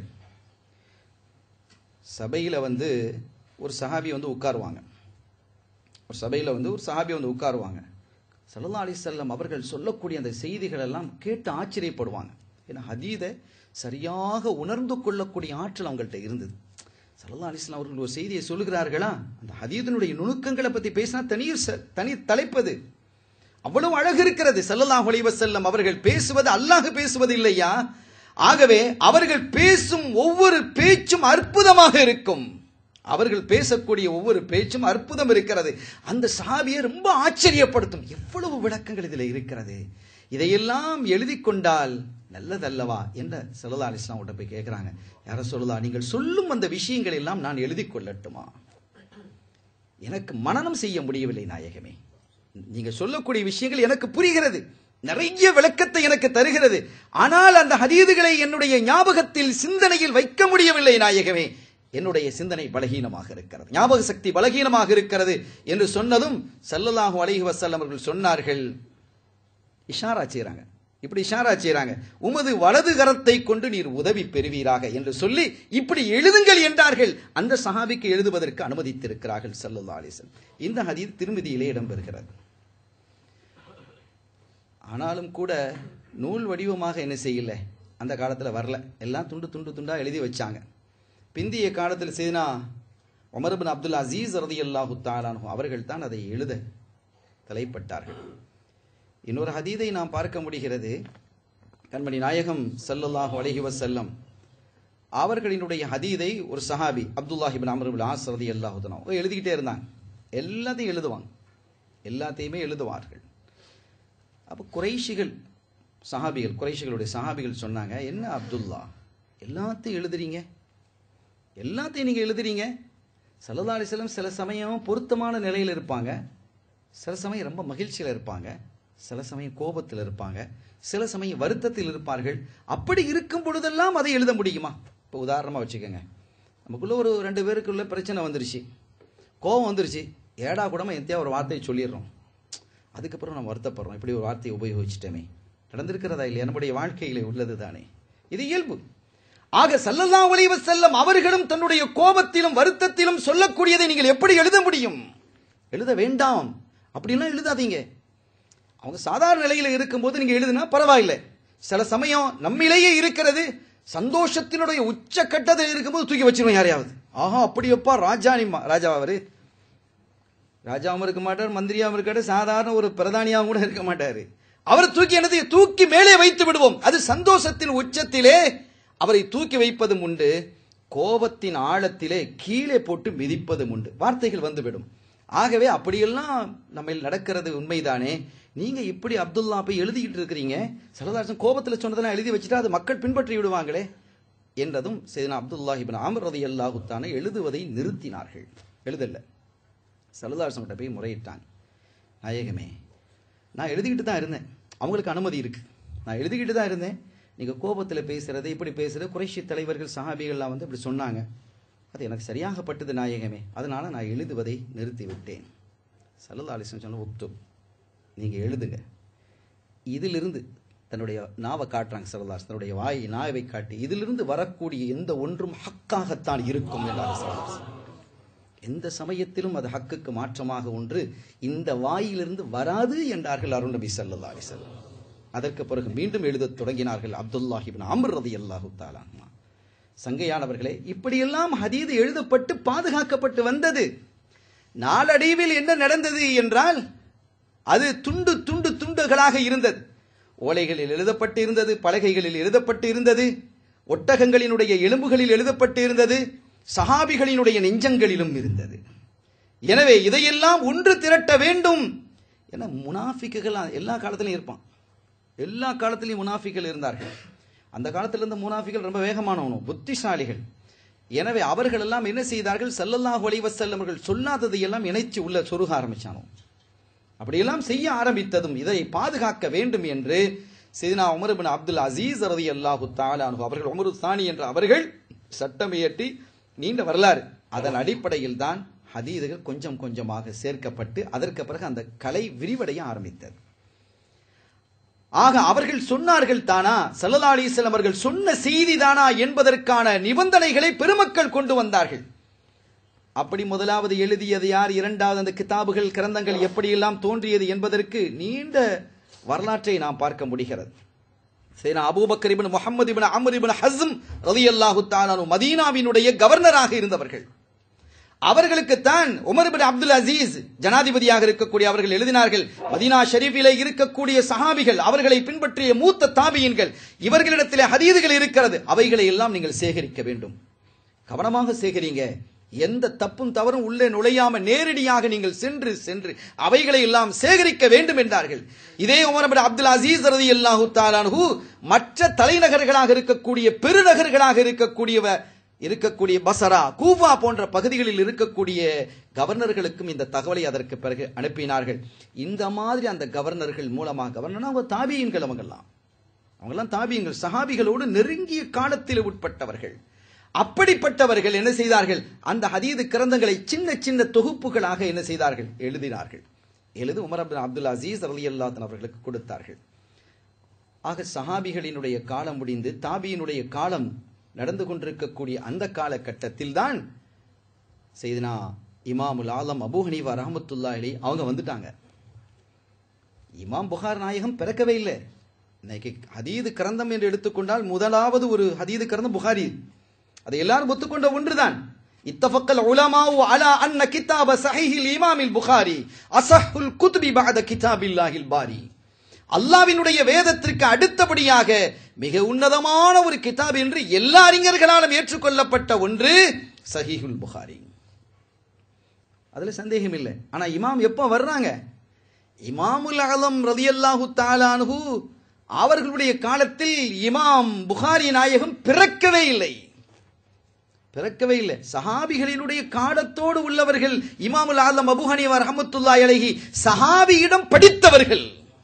சபையில வந்து ஒரு சஹாபி வந்து உட்காருவாங்க ஒரு சபையில வந்து ஒரு சஹாபி வந்து உட்காருவாங்க சல்லல்லா அலிசல்லம் அவர்கள் சொல்லக்கூடிய அந்த செய்திகள் எல்லாம் கேட்டு ஆச்சரியப்படுவாங்க ஏன்னா ஹதீதை சரியாக உணர்ந்து கொள்ளக்கூடிய ஆற்றல் அவங்கள்ட்ட இருந்தது சல்லல்லா அலிஸ்லாம் அவர்கள் ஒரு செய்தியை சொல்லுகிறார்களா அந்த ஹதீதனுடைய நுணுக்கங்களை பத்தி பேசினா தனி ச- தனி தலைப்பது அவ்வளவு அழகு இருக்கிறது ஸல்லல்லாஹு அலைஹி வஸல்லம் அவர்கள் பேசுவது அல்லாஹ் பேசுவது இல்லையா ஆகவே அவர்கள் பேசும் ஒவ்வொரு பேச்சும் அற்புதமாக இருக்கும் அவர்கள் பேசக்கூடிய ஒவ்வொரு பேச்சும் அற்புதம் இருக்கிறது அந்த சாவியை ரொம்ப ஆச்சரியப்படுத்தும் எவ்வளவு விளக்கங்கள் இதில் இருக்கிறது இதையெல்லாம் எழுதி கொண்டால் நல்லதல்லவா என்ற சல்லா அலிஸ்லாம் கிட்ட போய் கேட்கிறாங்க யார சொல்லலா நீங்கள் சொல்லும் அந்த விஷயங்கள் எல்லாம் நான் எழுதி கொள்ளட்டுமா எனக்கு மனனம் செய்ய முடியவில்லை நாயகமே நீங்க சொல்லக்கூடிய விஷயங்கள் எனக்கு புரிகிறது நிறைய விளக்கத்தை எனக்கு தருகிறது ஆனால் அந்த ஹதீதுகளை என்னுடைய ஞாபகத்தில் சிந்தனையில் வைக்க முடியவில்லை நாயகமே என்னுடைய சிந்தனை பலகீனமாக இருக்கிறது ஞாபக சக்தி பலகீனமாக இருக்கிறது என்று சொன்னதும் ஸல்லல்லாஹு அலைஹி வஸல்லம் அவர்கள் சொன்னார்கள் இஷாரா செய்றாங்க இப்படி இஷாரா செய்றாங்க உமது வலது கரத்தை கொண்டு நீர் உதவி பெறுவீராக என்று சொல்லி இப்படி எழுதுங்கள் என்றார்கள் அந்த சஹாபிக்கு எழுதுவதற்கு அனுமதித்திருக்கிறார்கள் ஸல்லல்லாஹு அலைஹி வஸல்லம் இந்த ஹதீஸ் திருமதியிலே இடம்பெறுகிறது ஆனாலும் கூட நூல் வடிவமாக என்ன செய்யல அந்த காலத்துல வரல எல்லாம் துண்டு துண்டு துண்டா எழுதி வச்சாங்க பிந்திய காலத்தில் செய்தினா உமர் பின் அப்துல் அசீஸ் ரதியல்லாஹு தாலானு அவர்கள் தான் அதை எழுத தலைப்பட்டார்கள் இன்னொரு ஹதீதை நாம் பார்க்க முடிகிறது கண்மணி நாயகம் ஸல்லல்லாஹு அலைஹி வஸல்லம் அவர்களினுடைய ஹதீதை ஒரு சஹாபி அப்துல்லாஹி பின் அமர் பின் ஆஸ் ரதியல்லாஹு தஆலா எழுதிக்கிட்டே இருந்தாங்க எல்லாத்தையும் எழுதுவாங்க எல்லாத்தையுமே எழுதுவார்கள் அப்போ குறைஷிகள் சஹாபிகள் குறைஷிகளுடைய சஹாபிகள் சொன்னாங்க என்ன அப்துல்லா எல்லாத்தையும் எழுதுறீங்க எல்லாத்தையும் நீங்க எழுதுறீங்க சல்லல்லாஹு அலைஹி வஸல்லம் சில சமயம் பொருத்தமான நிலையில் இருப்பாங்க சில சமயம் ரொம்ப மகிழ்ச்சியில் இருப்பாங்க சில சமயம் கோபத்தில் இருப்பாங்க சில சமயம் வருத்தத்தில் இருப்பார்கள் அப்படி இருக்கும் பொழுதெல்லாம் அதை எழுத முடியுமா இப்போ உதாரணமாக வச்சுக்கோங்க நமக்குள்ள ஒரு ரெண்டு பேருக்குள்ள பிரச்சனை வந்துருச்சு கோபம் வந்துருச்சு ஏடா கூடமா எந்தையா ஒரு வார்த்தையை சொல்லிடுறோம் அதுக்கப்புறம் நம்ம வருத்தப்படுறோம் இப்படி ஒரு வார்த்தையை உபயோகிச்சிட்டோமே நடந்திருக்கிறதா இல்லையா நம்முடைய வாழ்க்கையிலே உள்ளது தானே இது இயல்பு ஆக ஸல்லல்லாஹு அலைஹி வஸல்லம் அவர்களும் தன்னுடைய கோபத்திலும் வருத்தத்திலும் சொல்லக்கூடியதை நீங்கள் எப்படி எழுத முடியும் எழுத வேண்டாம் அப்படிலாம் எழுதாதீங்க அவங்க சாதாரண நிலையில இருக்கும்போது நீங்க எழுதுனா பரவாயில்லை சில சமயம் நம்மிலேயே இருக்கிறது சந்தோஷத்தினுடைய உச்ச கட்டத்தில் இருக்கும்போது தூக்கி வச்சிருவோம் யாரையாவது ஆஹா அப்படியப்பா ராஜா நிம்மா ராஜா அவரு ராஜாவும் இருக்க மாட்டார் மந்திரியாவும் இருக்க மாட்டார் சாதாரண ஒரு பிரதானியாவும் கூட இருக்க மாட்டாரு அவரை தூக்கி என்னது தூக்கி மேலே வைத்து விடுவோம் அது சந்தோஷத்தின் உச்சத்திலே அவரை தூக்கி வைப்பதும் உண்டு கோபத்தின் ஆழத்திலே கீழே போட்டு மிதிப்பதும் உண்டு வார்த்தைகள் வந்துவிடும் ஆகவே அப்படியெல்லாம் நம்ம நடக்கிறது உண்மைதானே நீங்க இப்படி அப்துல்லா போய் எழுதிக்கிட்டு இருக்கிறீங்க சரதாசன் கோபத்தில் சொன்னதெல்லாம் எழுதி வச்சுட்டா அது மக்கள் பின்பற்றி விடுவாங்களே என்றதும் செய்தனா அப்துல்லாஹி இப்னு அமர் ரலியல்லாஹு தானே எழுதுவதை நிறுத்தினார்கள் எழுதல சரதாசன் போய் முறையிட்டாங்க நாயகமே நான் எழுதிக்கிட்டு தான் இருந்தேன் அவங்களுக்கு அனுமதி இருக்கு நான் எழுதிக்கிட்டு தான் இருந்தேன் நீங்க கோபத்தில் பேசுறது இப்படி பேசுறது குறைஷி தலைவர்கள் சஹாபிகள்லாம் வந்து இப்படி சொன்னாங்க அது எனக்கு சரியாகப்பட்டது நாயகமே அதனால நான் எழுதுவதை நிறுத்தி விட்டேன் சல்லல்லா அலிஸ்லம் சொன்ன உப்து நீங்க எழுதுங்க இதிலிருந்து தன்னுடைய நாவை காட்டுறாங்க சரதாஸ் தன்னுடைய வாய் நாவை காட்டி இதிலிருந்து வரக்கூடிய எந்த ஒன்றும் ஹக்காகத்தான் இருக்கும் என்றார் சரதாஸ் எந்த சமயத்திலும் அது ஹக்குக்கு மாற்றமாக ஒன்று இந்த வாயிலிருந்து வராது என்றார்கள் அருண் நபி சல்லா அலிசல்லம் அதற்கு பிறகு மீண்டும் எழுதத் தொடங்கினார்கள் அப்துல்லாஹிபின் அமர் ரதி அல்லாஹு தாலான்மா சங்கையானவர்களே இப்படியெல்லாம் ஹதீது எழுதப்பட்டு பாதுகாக்கப்பட்டு வந்தது நாளடைவில் என்ன நடந்தது என்றால் அது துண்டு துண்டு துண்டுகளாக இருந்தது ஓலைகளில் எழுதப்பட்டு இருந்தது பலகைகளில் எழுதப்பட்டு இருந்தது ஒட்டகங்களினுடைய எலும்புகளில் எழுதப்பட்டு இருந்தது சஹாபிகளினுடைய நெஞ்சங்களிலும் இருந்தது எனவே இதையெல்லாம் ஒன்று திரட்ட வேண்டும் என முனாஃபிக்குகள் எல்லா காலத்திலும் இருப்பான் எல்லா காலத்திலையும் முனாஃபிகள் இருந்தார்கள் அந்த காலத்தில் இருந்த முனாஃபிகள் ரொம்ப வேகமானவனும் புத்திசாலிகள் எனவே அவர்கள் எல்லாம் என்ன செய்தார்கள் சல்லல்லாஹு அலைஹி வஸல்லம் அவர்கள் சொல்லாததை எல்லாம் இணைச்சு உள்ள சொருக ஆரம்பிச்சானோ அப்படியெல்லாம் செய்ய ஆரம்பித்ததும் இதை பாதுகாக்க வேண்டும் என்று செய்தினா உமர் பின் அப்துல் அசீஸ் ரதி அல்லாஹு தாலானு அவர்கள் உமரு சாணி என்ற அவர்கள் சட்டம் இயற்றி நீண்ட வரலாறு அதன் அடிப்படையில் தான் ஹதீதுகள் கொஞ்சம் கொஞ்சமாக சேர்க்கப்பட்டு அதற்கு பிறகு அந்த கலை விரிவடைய ஆரம்பித்தது ஆக அவர்கள் சொன்னார்கள் தானா சல்லல்லா அலிஸ்லாம் அவர்கள் சொன்ன செய்தி தானா என்பதற்கான நிபந்தனைகளை பெருமக்கள் கொண்டு வந்தார்கள் அப்படி முதலாவது எழுதியது யார் இரண்டாவது அந்த கிதாபுகள் கிரந்தங்கள் எப்படியெல்லாம் தோன்றியது என்பதற்கு நீண்ட வரலாற்றை நாம் பார்க்க முடிகிறது சரி Abu Bakr ibn Muhammad ibn Amr ibn Hazm ரலியல்லாஹு தாலானு மதீனாவினுடைய கவர்னராக இருந்தவர்கள் அவர்களுக்குத்தான் உமர் பின் அப்துல் அசீஸ் ஜனாதிபதியாக இருக்கக்கூடிய அவர்கள் எழுதினார்கள் மதீனா ஷரீஃபிலே இருக்கக்கூடிய சஹாபிகள் அவர்களை பின்பற்றிய மூத்த தாபியன்கள் இவர்களிடத்திலே ஹதீதுகள் இருக்கிறது அவைகளை எல்லாம் நீங்கள் சேகரிக்க வேண்டும் கவனமாக சேகரிங்க எந்த தப்பும் தவறும் உள்ளே நுழையாம நேரடியாக நீங்கள் சென்று சென்று அவைகளை எல்லாம் சேகரிக்க வேண்டும் என்றார்கள் இதே உமர் பின் அப்துல் அசீஸ் ரதி அல்லாஹு தாலானு மற்ற தலைநகர்களாக இருக்கக்கூடிய பெருநகர்களாக இருக்கக்கூடியவ இருக்கக்கூடிய பசரா கூஃபா போன்ற பகுதிகளில் இருக்கக்கூடிய கவர்னர்களுக்கும் இந்த தகவலை அதற்கு பிறகு அனுப்பினார்கள் இந்த மாதிரி அந்த கவர்னர்கள் மூலமாக கவர்னர் அவங்க தாபியன்கள் அவங்கெல்லாம் அவங்கெல்லாம் தாபியங்கள் சஹாபிகளோடு நெருங்கிய காலத்தில் உட்பட்டவர்கள் அப்படிப்பட்டவர்கள் என்ன செய்தார்கள் அந்த ஹதீது கிரந்தங்களை சின்ன சின்ன தொகுப்புகளாக என்ன செய்தார்கள் எழுதினார்கள் எழுது உமர் அப்துல் அப்துல் அசீஸ் அலி அல்லாத்தன் அவர்களுக்கு கொடுத்தார்கள் ஆக சஹாபிகளினுடைய காலம் முடிந்து தாபியினுடைய காலம் நடந்து கொண்டிருக்கக்கூடிய அந்த காலகட்டத்தில் தான் செய்தனா இமாமுல் ஆலம் அபூ ஹனீஃபா ரஹமத்துல்லா அலி அவங்க வந்துட்டாங்க இமாம் புகார் நாயகம் பிறக்கவே இல்லை இன்னைக்கு ஹதீது கிரந்தம் என்று எடுத்துக்கொண்டால் முதலாவது ஒரு ஹதீது கிரந்தம் புகாரி அதை எல்லாரும் ஒத்துக்கொண்ட ஒன்றுதான் இத்தஃபக்கல் உலமாவு அலா அன்ன கிதாப சஹீஹில் இமாமில் புகாரி அசஹுல் குத்பி பஅத கிதாபில்லாஹில் பாரி அல்லாவினுடைய வேதத்திற்கு அடுத்தபடியாக மிக உன்னதமான ஒரு கிதாப் என்று எல்லா அறிஞர்களாலும் ஏற்றுக்கொள்ளப்பட்ட ஒன்று சஹீஹுல் புகாரி அதுல சந்தேகம் இல்லை ஆனா இமாம் எப்போ வர்றாங்க இமாமுல் அலம் ரதியல்லாஹு தாலானு அவர்களுடைய காலத்தில் இமாம் புகாரி நாயகம் பிறக்கவே இல்லை பிறக்கவே இல்லை சஹாபிகளினுடைய காலத்தோடு உள்ளவர்கள் இமாமுல் ஆலம் அபு ஹனீஃபா ரஹமத்துல்லாஹி அலைஹி சஹாபியிடம் படித்தவர்கள்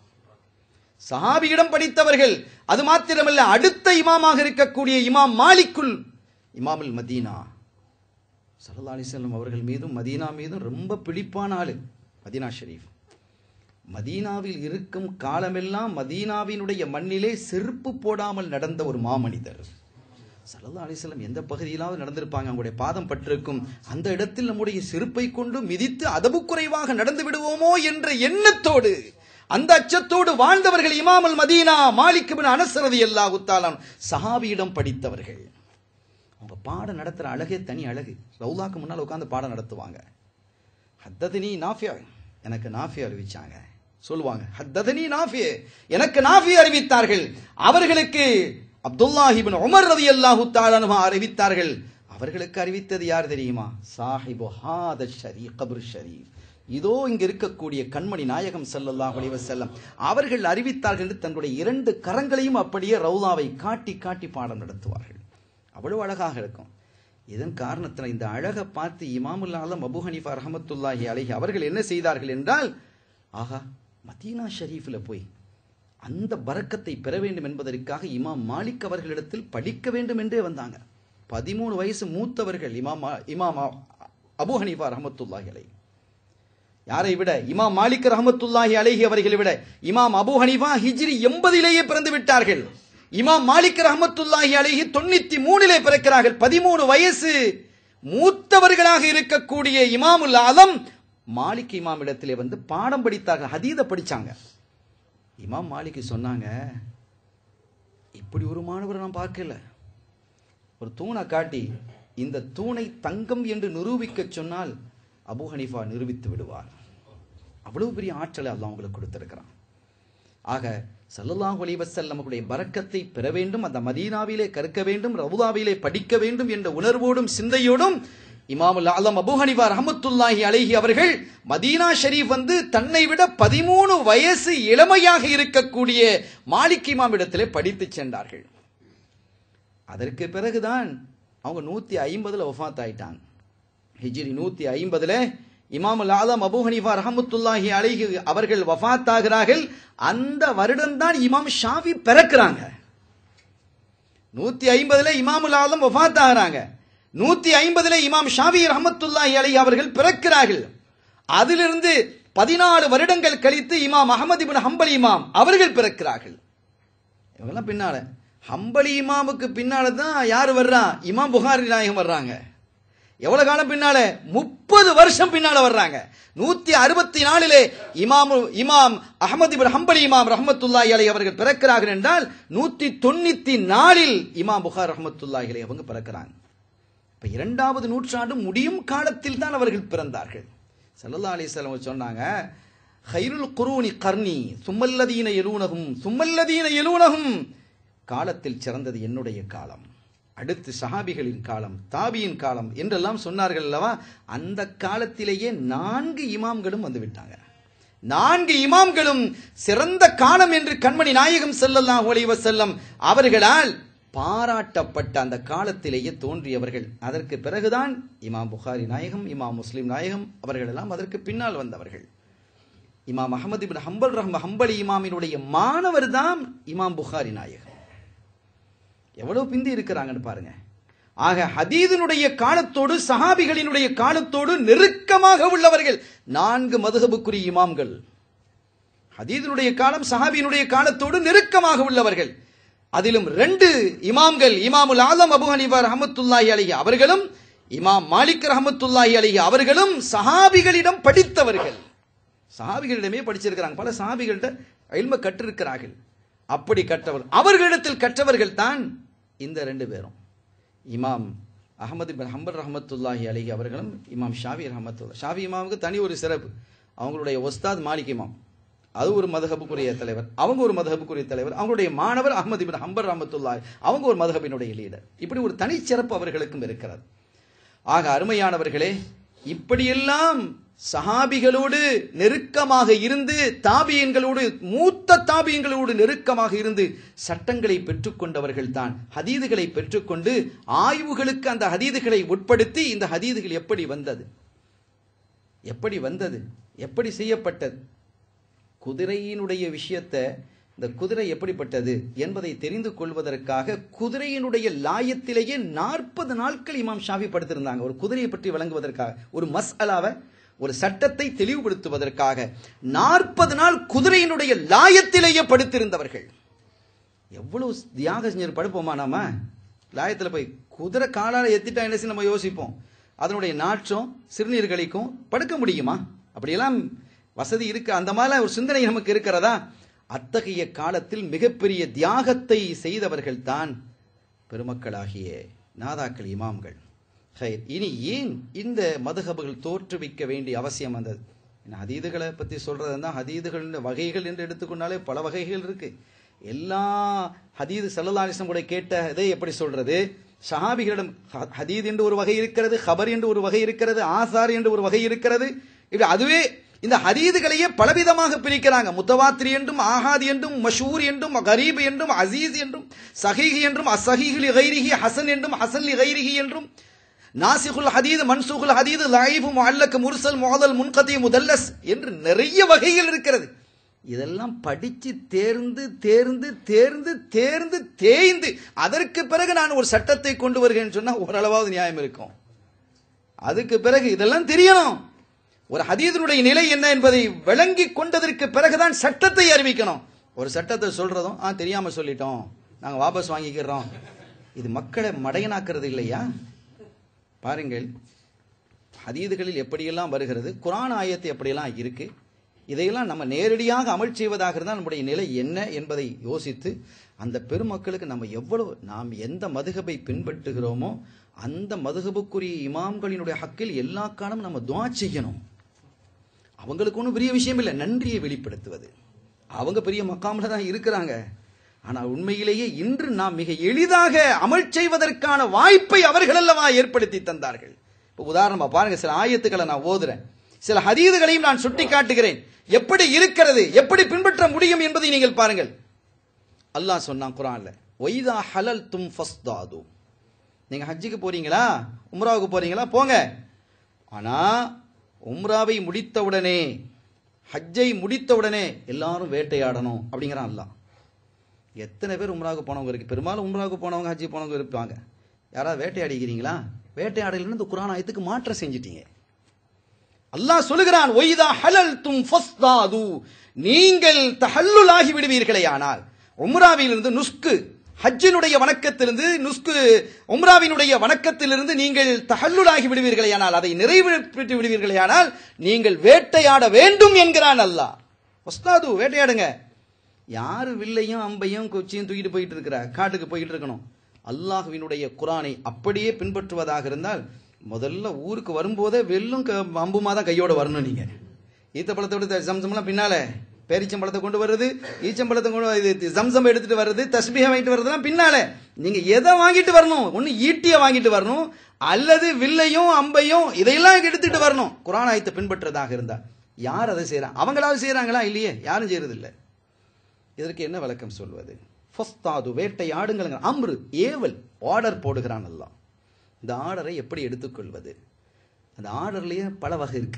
சஹாபியிடம் படித்தவர்கள் அது மாத்திரமல்ல அடுத்த இமாமாக இருக்கக்கூடிய இமாம் மாலிக்குல் இமாமுல் மதீனா சல்லா அலிசல்லம் அவர்கள் மீதும் மதீனா மீதும் ரொம்ப பிடிப்பான ஆளு மதீனா ஷெரீஃப் மதீனாவில் இருக்கும் காலமெல்லாம் மதீனாவினுடைய மண்ணிலே செருப்பு போடாமல் நடந்த ஒரு மாமனிதர் சல்லா அலிஸ்லம் எந்த பகுதியிலாவது நடந்திருப்பாங்க அவங்களுடைய பாதம் பட்டிருக்கும் அந்த இடத்தில் நம்முடைய செருப்பை கொண்டு மிதித்து அதவு குறைவாக நடந்து விடுவோமோ என்ற எண்ணத்தோடு அந்த அச்சத்தோடு வாழ்ந்தவர்கள் இமாமல் மதீனா மாலிக் பின் அனசரதி அல்லாஹு தாலான் சஹாபியிடம் படித்தவர்கள் அவங்க பாடம் நடத்துற அழகே தனி அழகு ரவுலாக்கு முன்னால் உட்காந்து பாடம் நடத்துவாங்க ஹத்ததினி நாஃபியா எனக்கு நாஃபி அறிவிச்சாங்க சொல்லுவாங்க ஹத்ததினி நாஃபி எனக்கு நாஃபி அறிவித்தார்கள் அவர்களுக்கு அப்துல்லாஹிபின் உமர் ரதி அல்லாஹு தாலானுமா அறிவித்தார்கள் அவர்களுக்கு அறிவித்தது யார் தெரியுமா சாஹிபு ஹாத ஷரீ கபர் ஷரீஃப் இதோ இங்க இருக்கக்கூடிய கண்மணி நாயகம் ஸல்லல்லாஹு அலைஹி வஸல்லம் அவர்கள் அறிவித்தார்கள் என்று தங்களுடைய இரண்டு கரங்களையும் அப்படியே ரவுலாவை காட்டி காட்டி பாடம் நடத்துவார்கள் அவ்வளவு அழகாக இருக்கும் இதன் காரணத்தில் இந்த அழகை பார்த்து இமாமுல் ஆலம் அபு ஹனீஃபா ரஹமத்துல்லாஹி அலைஹி அவர்கள் என்ன செய்தார்கள் என்றால் ஆகா மதீனா ஷரீஃபில் போய் அந்த பரக்கத்தை பெற வேண்டும் என்பதற்காக இமாம் மாலிக் அவர்களிடத்தில் படிக்க வேண்டும் என்றே வந்தாங்க பதிமூணு வயசு மூத்தவர்கள் இமாம் இமாம் அபு ஹனீஃபா ரஹமத்துல்லாஹி அலை யாரை விட இமாம் மாலிக் ரஹமத்துல்லாஹி அலைஹி அவர்களை விட இமாம் அபு ஹனீஃபா ஹிஜ்ரி எண்பதிலேயே பிறந்து விட்டார்கள் இமாம் மாலிக் ரஹமத்துல்லாஹி அலைஹி தொண்ணூத்தி மூணிலே பிறக்கிறார்கள் பதிமூணு வயசு மூத்தவர்களாக இருக்கக்கூடிய இமாமுல் ஆலம் மாலிக் இமாம் இடத்திலே வந்து பாடம் படித்தார்கள் ஹதீத படிச்சாங்க இமாம் மாலிக் சொன்னாங்க இப்படி ஒரு மாணவரை நான் பார்க்கல ஒரு தூணை காட்டி இந்த தூணை தங்கம் என்று நிரூபிக்க சொன்னால் அபு ஹனீஃபா நிரூபித்து விடுவார் அவ்வளவு பெரிய ஆற்றலை அல்லாஹ் உங்களுக்கு கொடுத்திருக்கிறான் ஆக சல்லல்லாஹு அலைஹி வஸல்லமுடைய பரக்கத்தை பெற வேண்டும் அந்த மதீனாவிலே கற்க வேண்டும் ரவுதாவிலே படிக்க வேண்டும் என்ற உணர்வோடும் சிந்தையோடும் இமாமுல் ஆலம் அபு ஹனிஃபா ரஹமத்துல்லாஹி அலைஹி அவர்கள் மதீனா ஷரீஃப் வந்து தன்னை விட பதிமூணு வயசு இளமையாக இருக்கக்கூடிய மாலிக் இமாம் இடத்திலே படித்து சென்றார்கள் அதற்கு பிறகுதான் அவங்க நூத்தி ஐம்பதுல ஒஃபாத் ஆயிட்டாங்க ஹிஜ்ரி நூத்தி ஐம்பதுல இமாமுல் ஆலம் அபு ஹனீஃபா ரஹமத்துல்லாஹி அலைஹி அவர்கள் வஃபாத் ஆகிறார்கள் அந்த வருடம்தான் இமாம் ஷாஃபி பிறக்கிறாங்க நூத்தி ஐம்பதுல இமாமுல் ஆலம் வஃபாத் ஆகிறாங்க நூத்தி ஐம்பதுல இமாம் ஷாஃபி ரஹமத்துல்லாஹி அலைஹி அவர்கள் பிறக்கிறார்கள் அதிலிருந்து பதினாலு வருடங்கள் கழித்து இமாம் அகமது இபின் ஹம்பல் இமாம் அவர்கள் பிறக்கிறார்கள் இவங்கெல்லாம் பின்னால ஹம்பலி இமாமுக்கு பின்னால தான் யார் வர்றா இமாம் புகாரி நாயகம் வர்றாங்க எவ்வளவு காலம் பின்னால முப்பது வருஷம் பின்னால வர்றாங்க நூத்தி அறுபத்தி நாலிலே இமாம் இமாம் அகமது இபின் ஹம்பலி இமாம் ரஹமத்துல்லாஹி அலை அவர்கள் பிறக்கிறார்கள் என்றால் நூத்தி தொண்ணூத்தி நாலில் இமாம் புகார் ரஹமத்துல்லாஹி அலை அவங்க பிறக்கிறாங்க இப்ப இரண்டாவது நூற்றாண்டு முடியும் காலத்தில் தான் அவர்கள் பிறந்தார்கள் சல்லல்லா அலிஸ்லாம் சொன்னாங்க ஹைருல் குரூனி கர்ணி சும்மல்லதீன எலூனகும் சும்மல்லதீன எலூனகும் காலத்தில் சிறந்தது என்னுடைய காலம் அடுத்து சஹாபிகளின் காலம் தாபியின் காலம் என்றெல்லாம் சொன்னார்கள் அல்லவா அந்த காலத்திலேயே நான்கு இமாம்களும் வந்து விட்டாங்க நான்கு இமாம்களும் சிறந்த காலம் என்று கண்மணி நாயகம் ஸல்லல்லாஹு அலைஹி வஸல்லம் அவர்களால் பாராட்டப்பட்ட அந்த காலத்திலேயே தோன்றியவர்கள் அதற்கு பிறகுதான் இமாம் புகாரி நாயகம் இமாம் முஸ்லிம் நாயகம் அவர்கள் எல்லாம் அதற்கு பின்னால் வந்தவர்கள் இமாம் அகமது இபின் ஹம்பல் ரஹ்ம ஹம்பலி இமாமினுடைய மாணவர் தான் இமாம் புகாரி நாயகம் எவ்வளவு பிந்தி இருக்கிறாங்கன்னு பாருங்க ஆக ஹதீதினுடைய காலத்தோடு சஹாபிகளினுடைய காலத்தோடு நெருக்கமாக உள்ளவர்கள் நான்கு மதுகபுக்குரிய இமாம்கள் ஹதீதினுடைய காலம் சஹாபியினுடைய காலத்தோடு நெருக்கமாக உள்ளவர்கள் அதிலும் ரெண்டு இமாம்கள் இமாமுல் ஆலம் அபு ஹனீஃபா ரஹமத்துல்லாஹி அலைஹி அவர்களும் இமாம் மாலிக் ரஹமத்துல்லாஹி அலைஹி அவர்களும் சஹாபிகளிடம் படித்தவர்கள் சஹாபிகளிடமே படிச்சிருக்கிறாங்க பல சஹாபிகள்கிட்ட இல்ம கற்றிருக்கிறார்கள் அப்படி கற்றவர் அவர்களிடத்தில் கற்றவர்கள் தான் இந்த ரெண்டு பேரும் இமாம் அகமது பின் ஹம்பல் ரஹமத்துல்லாஹி அலைஹி அவர்களும் இமாம் ஷாவி ரஹமத்துல்லா ஷாவி இமாமுக்கு தனி ஒரு சிறப்பு அவங்களுடைய ஒஸ்தாத் மாலிக் இமாம் அது ஒரு மதஹபுக்குரிய தலைவர் அவங்க ஒரு மதஹபுக்குரிய தலைவர் அவங்களுடைய மாணவர் அஹமது பின் ஹம்பர் ரஹமத்துல்லாஹி அவங்க ஒரு மதஹபினுடைய லீடர் இப்படி ஒரு தனிச்சிறப்பு அவர்களுக்கும் இருக்கிறது ஆக அருமையானவர்களே இப்படியெல்லாம் சஹாபிகளோடு நெருக்கமாக இருந்து தாபியன்களோடு மூத்த தாபியன்களோடு நெருக்கமாக இருந்து சட்டங்களை பெற்றுக்கொண்டவர்கள் தான் ஹதீதுகளை பெற்றுக்கொண்டு ஆய்வுகளுக்கு அந்த ஹதீதுகளை உட்படுத்தி இந்த ஹதீதுகள் எப்படி வந்தது எப்படி வந்தது எப்படி செய்யப்பட்டது குதிரையினுடைய விஷயத்தை இந்த குதிரை எப்படிப்பட்டது என்பதை தெரிந்து கொள்வதற்காக குதிரையினுடைய லாயத்திலேயே நாற்பது நாட்கள் இமாம் ஷாஃபி படுத்திருந்தாங்க ஒரு குதிரையை பற்றி விளங்குவதற்காக ஒரு மஸ்அலாவை ஒரு சட்டத்தை தெளிவுபடுத்துவதற்காக நாற்பது நாள் குதிரையினுடைய லாயத்திலேயே படுத்திருந்தவர்கள் எவ்வளவு தியாக செஞ்சு படுப்போமா நாம லாயத்துல போய் குதிரை காலால எத்திட்டா என்ன செய்ய நம்ம யோசிப்போம் அதனுடைய நாற்றம் சிறுநீர் கழிக்கும் படுக்க முடியுமா அப்படியெல்லாம் வசதி இருக்கு அந்த மாதிரி ஒரு சிந்தனை நமக்கு இருக்கிறதா அத்தகைய காலத்தில் மிகப்பெரிய தியாகத்தை செய்தவர்கள் தான் பெருமக்களாகிய நாதாக்கள் இமாம்கள் ஹைர் இனி ஏன் இந்த மதுஹபுகள் தோற்றுவிக்க வேண்டிய அவசியம் வந்தது ஹதீதுகளை பத்தி சொல்றதுன்னா ஹதீதுகள் வகைகள் என்று எடுத்துக்கொண்டாலே பல வகைகள் இருக்கு எல்லா ஹதீது சல்லல்லாலிசம் கூட கேட்டதை எப்படி சொல்றது ஷஹாபிகளிடம் ஹ- ஹதீத் என்று ஒரு வகை இருக்கிறது ஹபர் என்று ஒரு வகை இருக்கிறது ஆசார் என்று ஒரு வகை இருக்கிறது இப்படி அதுவே இந்த ஹதீதுகளையே பலவிதமாக பிரிக்கிறாங்க முத்தவாத்திரி என்றும் ஆஹாத் என்றும் மஷூர் என்றும் கரீப் என்றும் அசீஸ் என்றும் சஹீஹ் என்றும் அசஹீஹ் லிகைரிஹி ஹசன் என்றும் ஹசன் லிகைரிஹி என்றும் நாசிகுல் ஹதீது மன்சூகுல் ஹதீது லாயிஃபு முஅல்லக் முர்சல் முஹதல் முன்கதி முதல்லஸ் என்று நிறைய வகைகள் இருக்கிறது இதெல்லாம் படிச்சு தேர்ந்து தேர்ந்து தேர்ந்து தேர்ந்து தேய்ந்து அதற்கு பிறகு நான் ஒரு சட்டத்தை கொண்டு வருகிறேன்னு சொன்னா ஓரளவாவது நியாயம் இருக்கும் அதுக்கு பிறகு இதெல்லாம் தெரியணும் ஒரு ஹதீதனுடைய நிலை என்ன என்பதை விளங்கி கொண்டதற்கு பிறகுதான் சட்டத்தை அறிவிக்கணும் ஒரு சட்டத்தை சொல்றதும் ஆ தெரியாம சொல்லிட்டோம் நாங்க வாபஸ் வாங்கிக்கிறோம் இது மக்களை மடையனாக்குறது இல்லையா பாருங்கள் ஹதீதுகளில் எப்படியெல்லாம் வருகிறது குரான் ஆயத்து எப்படியெல்லாம் இருக்கு இதையெல்லாம் நம்ம நேரடியாக அமல் செய்வதாக இருந்தால் நம்முடைய நிலை என்ன என்பதை யோசித்து அந்த பெருமக்களுக்கு நம்ம எவ்வளவு நாம் எந்த மதுகபை பின்பற்றுகிறோமோ அந்த மதுகபுக்குரிய இமாம்களினுடைய ஹக்கில் எல்லா காலமும் நம்ம துவா செய்யணும் அவங்களுக்கு ஒன்றும் பெரிய விஷயம் இல்லை நன்றியை வெளிப்படுத்துவது அவங்க பெரிய மக்காமில் தான் இருக்கிறாங்க ஆனால் உண்மையிலேயே இன்று நாம் மிக எளிதாக அமல் செய்வதற்கான வாய்ப்பை அவர்கள் அல்லவா ஏற்படுத்தி தந்தார்கள் இப்போ உதாரணமா பாருங்க சில ஆயத்துக்களை நான் ஓதுறேன் சில ஹதீதுகளையும் நான் சுட்டி காட்டுகிறேன் எப்படி இருக்கிறது எப்படி பின்பற்ற முடியும் என்பதை நீங்கள் பாருங்கள் அல்லாஹ் சொன்னான் குரான்ல ஒய்தா ஹலல் தும் ஃபஸ்தாது நீங்க ஹஜ்ஜுக்கு போறீங்களா உம்ராவுக்கு போறீங்களா போங்க ஆனா உம்ராவை முடித்தவுடனே ஹஜ்ஜை முடித்தவுடனே எல்லாரும் வேட்டையாடணும் அப்படிங்கிறான் அல்லாஹ் எத்தனை பேர் உம்ராவுக்கு போனவங்க இருக்கு பெரும்பாலும் உம்ராவுக்கு போனவங்க ஹஜ்ஜி போனவங்க இருப்பாங்க யாராவது வேட்டையாடிக்கிறீங்களா வேட்டையாடலன்னு இந்த குரான் ஆயத்துக்கு மாற்றம் செஞ்சிட்டீங்க அல்லாஹ் சொல்லுகிறான் ஒய்தா ஹலல் தும் ஃபஸ்தாது நீங்கள் தஹல்லுலாகி விடுவீர்களே ஆனால் உம்ராவிலிருந்து நுஸ்கு ஹஜ்ஜினுடைய வணக்கத்திலிருந்து நுஸ்கு உம்ராவினுடைய வணக்கத்திலிருந்து நீங்கள் தஹல்லுலாகி விடுவீர்களே ஆனால் அதை நிறைவேற்றி விடுவீர்களே ஆனால் நீங்கள் வேட்டையாட வேண்டும் என்கிறான் அல்லாஹ் ஃபஸ்தாது வேட்டையாடுங்க யாரு வில்லையும் அம்பையும் குச்சியும் தூக்கிட்டு போயிட்டு இருக்கிற காட்டுக்கு போயிட்டு இருக்கணும் அல்லாஹ்வினுடைய குரானை அப்படியே பின்பற்றுவதாக இருந்தால் முதல்ல ஊருக்கு வரும்போதே வெல்லும் க- அம்புமா தான் கையோட வரணும் நீங்க ஈத்த பழத்தோட ஜம்சம்லாம் பின்னால பேரிச்சம்பழத்தை கொண்டு வர்றது ஈச்சம்பழத்தை கொண்டு வ- இது ஜம்சம் எடுத்துட்டு வர்றது தஸ்பீஹ வாங்கிட்டு வர்றதுலாம் பின்னால நீங்க எதை வாங்கிட்டு வரணும் ஒன்னு ஈட்டிய வாங்கிட்டு வரணும் அல்லது வில்லையும் அம்பையும் இதையெல்லாம் எடுத்துட்டு வரணும் குரான் ஆயத்தை பின்பற்றதாக இருந்தா யார் அதை செய்யறாங்க அவங்களாவது செய்யறாங்களா இல்லையே யாரும் செய்யறது இல்லை இதற்கு என்ன விளக்கம் சொல்வது ஃபஸ்தாது வேட்டை ஆடுங்கள் அம்ரு ஏவல் ஆர்டர் போடுகிறான் அல்லாஹ் இந்த ஆர்டரை எப்படி எடுத்துக்கொள்வது அந்த ஆர்டர்லயே பல வகை இருக்கு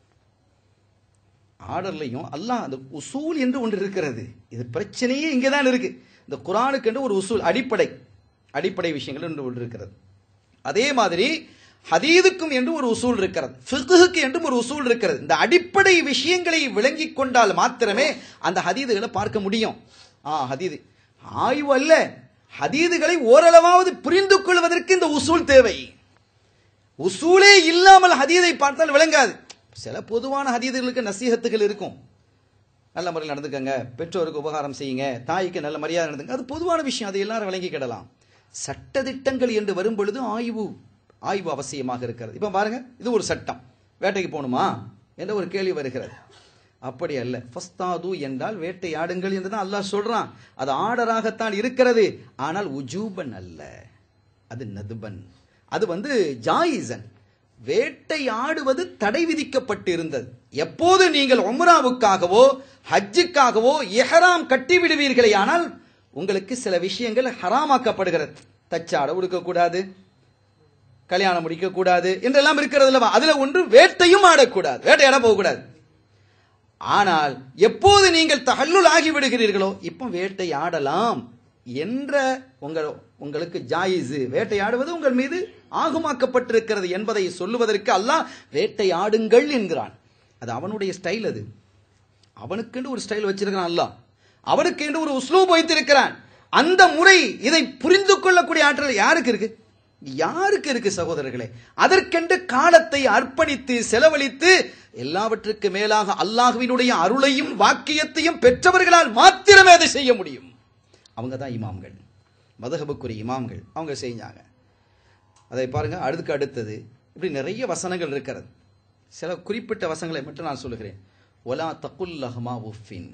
ஆர்டர்லையும் அல்லாஹ் அந்த உசூல் என்று ஒன்று இருக்கிறது இது பிரச்சனையே இங்கே தான் இருக்கு இந்த குரானுக்கு என்று ஒரு உசூல் அடிப்படை அடிப்படை விஷயங்கள் என்று ஒன்று இருக்கிறது அதே மாதிரி ஹதீதுக்கும் என்று ஒரு உசூல் இருக்கிறது ஃபிக்ஹுக்கு என்றும் ஒரு உசூல் இருக்கிறது இந்த அடிப்படை விஷயங்களை விளங்கிக் கொண்டால் மாத்திரமே அந்த ஹதீதுகளை பார்க்க முடியும் ஆ ஹதீது ஆய்வு அல்ல ஹதீதுகளை ஓரளவாவது புரிந்து கொள்வதற்கு இந்த உசூல் தேவை உசூலே இல்லாமல் ஹதீதை பார்த்தால் விளங்காது சில பொதுவான ஹதீதுகளுக்கு நசீகத்துகள் இருக்கும் நல்ல முறையில் நடந்துக்கங்க பெற்றோருக்கு உபகாரம் செய்யுங்க தாய்க்கு நல்ல மரியாதை நடந்துங்க அது பொதுவான விஷயம் அதை எல்லாரும் விளங்கிக்கிடலாம் சட்டதிட்டங்கள் என்று வரும் பொழுது ஆய்வு ஆய்வு அவசியமாக இருக்கிறது இப்போ பாருங்க இது ஒரு சட்டம் வேட்டைக்கு போகணுமா என்ற ஒரு கேள்வி வருகிறது அப்படி அல்ல ஃபஸ்தாது என்றால் வேட்டையாடுங்கள் என்று தான் அல்லாஹ் சொல்றான் அது ஆர்டராகத்தான் இருக்கிறது ஆனால் உஜூபன் அல்ல அது நதுபன் அது வந்து ஜாயிசன் வேட்டையாடுவது தடை விதிக்கப்பட்டு இருந்தது எப்போது நீங்கள் உம்ராவுக்காகவோ ஹஜ்ஜுக்காகவோ எஹராம் கட்டி விடுவீர்களே ஆனால் உங்களுக்கு சில விஷயங்கள் ஹராமாக்கப்படுகிறது தச்சாட உடுக்கக்கூடாது கல்யாணம் முடிக்க கூடாது என்றெல்லாம் இருக்கிறது அல்லவா அதுல ஒன்று வேட்டையும் ஆடக்கூடாது வேட்டையாட போகக்கூடாது ஆனால் எப்போது நீங்கள் தகல்லுள் ஆகி விடுகிறீர்களோ இப்போ வேட்டை ஆடலாம் என்ற உங்கள் உங்களுக்கு ஜாயிசு வேட்டையாடுவது உங்கள் மீது ஆகுமாக்கப்பட்டிருக்கிறது என்பதை சொல்லுவதற்கு அல்லாஹ் வேட்டையாடுங்கள் என்கிறான் அது அவனுடைய ஸ்டைல் அது அவனுக்கென்று ஒரு ஸ்டைல் வச்சிருக்கிறான் அல்லாஹ் அவனுக்கென்று ஒரு உஸ்லூப் வைத்திருக்கிறான் அந்த முறை இதை புரிந்து கொள்ளக்கூடிய ஆற்றல் யாருக்கு இருக்கு யாருக்கு இருக்கு சகோதரர்களே அதற்கென்று காலத்தை அர்ப்பணித்து செலவழித்து எல்லாவற்றுக்கு மேலாக அல்லாஹுவினுடைய அருளையும் வாக்கியத்தையும் பெற்றவர்களால் மாத்திரமே அதை செய்ய முடியும் அவங்க தான் இமாம்கள் மதகபுக்குரிய இமாம்கள் அவங்க செஞ்சாங்க அதை பாருங்க அடுத்துக்கு அடுத்தது இப்படி நிறைய வசனங்கள் இருக்கிறது சில குறிப்பிட்ட வசனங்களை மட்டும் நான் சொல்லுகிறேன் ஒலா தகுல்லஹமா உஃபின்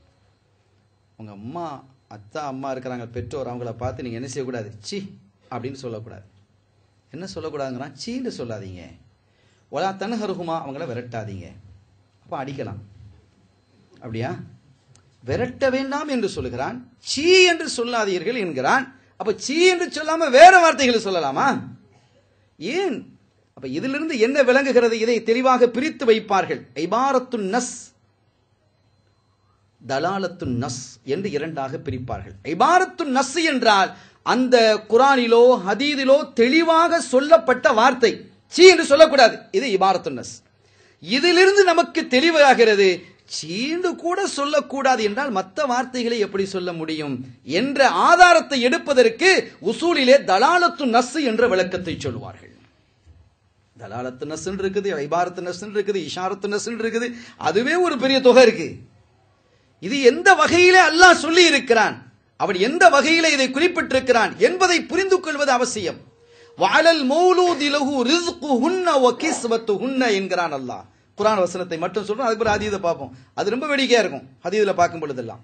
உங்க அம்மா அத்தா அம்மா இருக்கிறாங்க பெற்றோர் அவங்கள பார்த்து நீங்க என்ன செய்யக்கூடாது சி அப்படின்னு சொல்லக்கூடாது என்ன சொல்லக்கூடாதுங்கிறான் சீன்னு சொல்லாதீங்க ஒலா தனஹருகுமா அவங்கள விரட்டாதீங்க அப்போ அடிக்கலாம் அப்படியா விரட்ட வேண்டாம் என்று சொல்லுகிறான் சீ என்று சொல்லாதீர்கள் என்கிறான் அப்ப சீ என்று சொல்லாம வேற வார்த்தைகளை சொல்லலாமா ஏன் அப்ப இதிலிருந்து என்ன விளங்குகிறது இதை தெளிவாக பிரித்து வைப்பார்கள் ஐபாரத்து நஸ் தலாலத்து நஸ் என்று இரண்டாக பிரிப்பார்கள் ஐபாரத்து நஸ் என்றால் அந்த குரானிலோ ஹதீதிலோ தெளிவாக சொல்லப்பட்ட வார்த்தை சீ என்று சொல்லக்கூடாது இது இபாரத்து நஸ் இதிலிருந்து நமக்கு தெளிவாகிறது சீண்டு கூட சொல்லக்கூடாது என்றால் மற்ற வார்த்தைகளை எப்படி சொல்ல முடியும் என்ற ஆதாரத்தை எடுப்பதற்கு உசூலிலே தலாலத்து நஸ் என்ற விளக்கத்தை சொல்வார்கள் தலாலத்து நஸ்ன்னு இருக்குது ஐபாரத்து நஸ்ன்னு இருக்குது இஷாரத்து நஸ்ன்னு இருக்குது அதுவே ஒரு பெரிய தொகை இருக்கு இது எந்த வகையிலே அல்லாஹ் சொல்லி இருக்கிறான் அவன் எந்த வகையிலே இதை குறிப்பிட்டிருக்கிறான் என்பதை புரிந்து கொள்வது அவசியம் வாழல் மௌலூதி லஹு ரிஸ்கு ஹுன்ன வ கிஸ்வத்து ஹுன்ன என்கிறான் அல்லாஹ் குரான் வசனத்தை மட்டும் சொல்றோம் அதுக்கு பிறகு ஹதீதை பார்ப்போம் அது ரொம்ப வேடிக்கையா இருக்கும் ஹதீதுல பார்க்கும் பொழுதெல்லாம்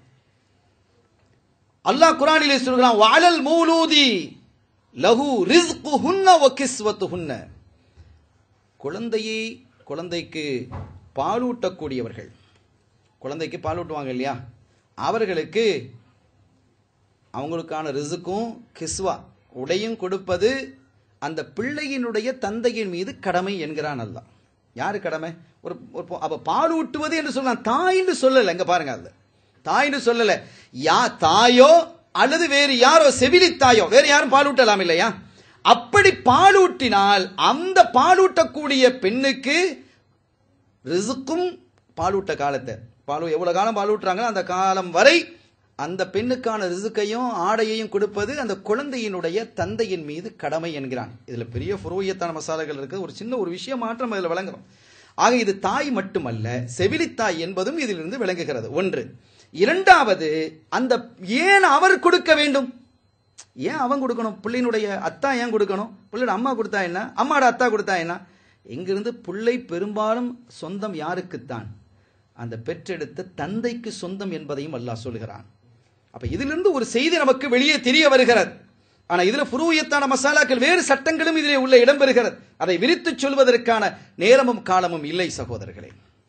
அல்லாஹ் குரானிலே சொல்கிறான் வாழல் மௌலூதி லஹு ரிஸ்கு ஹுன்ன வ கிஸ்வத்து ஹுன்ன குழந்தையை குழந்தைக்கு பாலூட்டக்கூடியவர்கள் குழந்தைக்கு பாலூட்டுவாங்க இல்லையா அவர்களுக்கு அவங்களுக்கான ரிசுக்கும் கிஸ்வா உடையும் கொடுப்பது அந்த பிள்ளையினுடைய தந்தையின் மீது கடமை என்கிறான் அல்லாஹ் யாரு கடமை ஒரு ஒரு பொ- அப்ப பாலூட்டுவது என்று சொல்லலாம் தாயின்னு சொல்லல இங்க பாருங்க அது தாயின்னு சொல்லல யா தாயோ அல்லது வேறு யாரோ செவிலி தாயோ வேறு யாரும் பாலூட்டலாம் இல்லையா அப்படி பாலூட்டினால் அந்த பாலூட்டக்கூடிய பெண்ணுக்கு ரிசுக்கும் பாலூட்ட காலத்தை பாலு எவ்வளவு காலம் பாலூட்டுறாங்களோ அந்த காலம் வரை அந்த பெண்ணுக்கான ரிசுக்கையும் ஆடையையும் கொடுப்பது அந்த குழந்தையினுடைய தந்தையின் மீது கடமை என்கிறான் இதுல பெரிய புரோகியத்தான மசாலைகள் இருக்கு ஒரு சின்ன ஒரு விஷயம் மாற்றம் இதுல விளங்குறோம் ஆக இது தாய் மட்டுமல்ல செவிலித்தாய் என்பதும் இதிலிருந்து விளங்குகிறது ஒன்று இரண்டாவது அந்த ஏன் அவர் கொடுக்க வேண்டும் ஏன் அவன் கொடுக்கணும் பிள்ளையினுடைய அத்தா ஏன் கொடுக்கணும் பிள்ளையோட அம்மா கொடுத்தா என்ன அம்மாவோட அத்தா கொடுத்தா என்ன இங்கிருந்து பிள்ளை பெரும்பாலும் சொந்தம் யாருக்குத்தான் அந்த பெற்றெடுத்த தந்தைக்கு சொந்தம் என்பதையும் அல்லாஹ் சொல்கிறான் அப்ப இதிலிருந்து ஒரு செய்தி நமக்கு வெளியே தெரிய வருகிறது ஆனா இதுல புரூயத்தான மசாலாக்கள் வேறு சட்டங்களும் இதிலே உள்ள இடம்பெறுகிறது அதை விரித்துச் சொல்வதற்கான நேரமும் காலமும் இல்லை சகோதரர்களே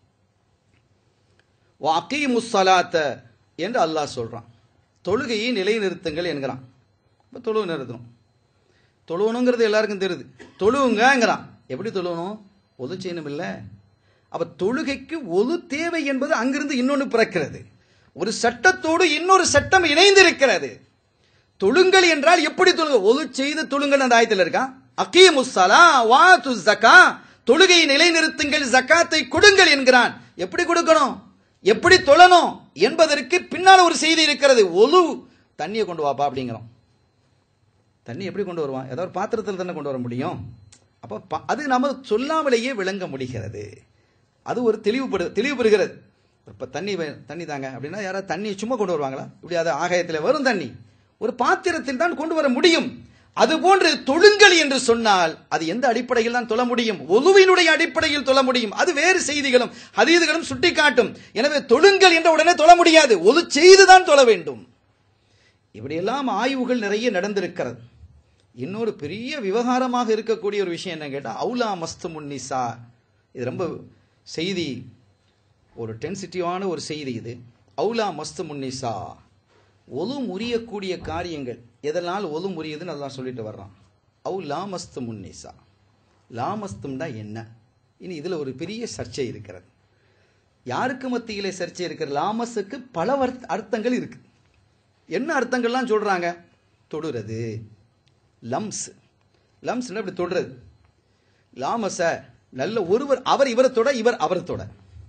வாக்கீமுஸ் ஸலாத்த என்று அல்லாஹ் சொல்றான் தொழுகையை நிலைநிறுத்துங்கள் என்கிறான் இப்போ தொழுவு நிறுத்தணும் தொழுவணுங்கிறது எல்லாருக்கும் தெரியுது தொழுவுங்கங்கிறான் எப்படி தொழுவணும் ஒது செய்யணும் இல்லை அப்ப தொழுகைக்கு ஒது தேவை என்பது அங்கிருந்து இன்னொன்று பிறக்கிறது ஒரு சட்டத்தோடு இன்னொரு சட்டம் இணைந்து இருக்கிறது தொழுங்கள் என்றால் எப்படி தொழுங்க ஒது செய்து தொழுங்கள் அந்த ஆயத்தில் இருக்கா அகீமுஸ்ஸலா வாத்து ஜக்கா தொழுகையை நிலைநிறுத்துங்கள் ஜக்காத்தை கொடுங்கள் என்கிறான் எப்படி கொடுக்கணும் எப்படி தொழணும் என்பதற்கு பின்னால் ஒரு செய்தி இருக்கிறது ஒலு தண்ணியை கொண்டு வாப்பா அப்படிங்கிறோம் தண்ணி எப்படி கொண்டு வருவான் ஏதோ ஒரு பாத்திரத்தில் தானே கொண்டு வர முடியும் அப்போ ப- அது நம்ம சொல்லாமலேயே விளங்க முடிகிறது அது ஒரு தெளிவுபடு தெளிவு பெறுகிறது இப்போ தண்ணி வே- தண்ணி தாங்க அப்படின்னா யாராவது தண்ணியை சும்மா கொண்டு வருவாங்களா இப்படி அது ஆகாயத்தில் வரும் தண்ணி ஒரு பாத்திரத்தில் தான் கொண்டு வர முடியும் அதுபோன்று தொழுங்கள் என்று சொன்னால் அது எந்த அடிப்படையில் தான் தொழ முடியும் ஒலுவினுடைய அடிப்படையில் தொழ முடியும் அது வேறு செய்திகளும் அதீதுகளும் சுட்டிக்காட்டும் எனவே தொழுங்கள் என்ற உடனே தொழ முடியாது ஒலு செய்துதான் தொழ வேண்டும் இப்படியெல்லாம் ஆய்வுகள் நிறைய நடந்திருக்கிறது இன்னொரு பெரிய விவகாரமாக இருக்கக்கூடிய ஒரு விஷயம் என்ன கேட்டால் அவுலா மஸ்து முன்னிசா இது ரொம்ப செய்தி ஒரு டென்சிட்டிவான ஒரு செய்தி இது அவுலா மஸ்து முன்னிசா ஒலு முறியக்கூடிய காரியங்கள் எதனால் ஒலு முறியுதுன்னு அதான் சொல்லிட்டு வர்றான் அவு லாமஸ்து முன்னிசா லாமஸ்தும்னா என்ன இனி இதில் ஒரு பெரிய சர்ச்சை இருக்கிறது யாருக்கு மத்தியிலே சர்ச்சை இருக்கிறது லாமஸுக்கு பல வர்த்த- அர்த்தங்கள் இருக்கு என்ன அர்த்தங்கள்லாம் சொல்றாங்க தொடுறது லம்ஸ் லம்ஸ்னா இப்படி தொடுறது லாமச நல்ல ஒருவர் அவர் இவரை தொட இவர் அவரை தொட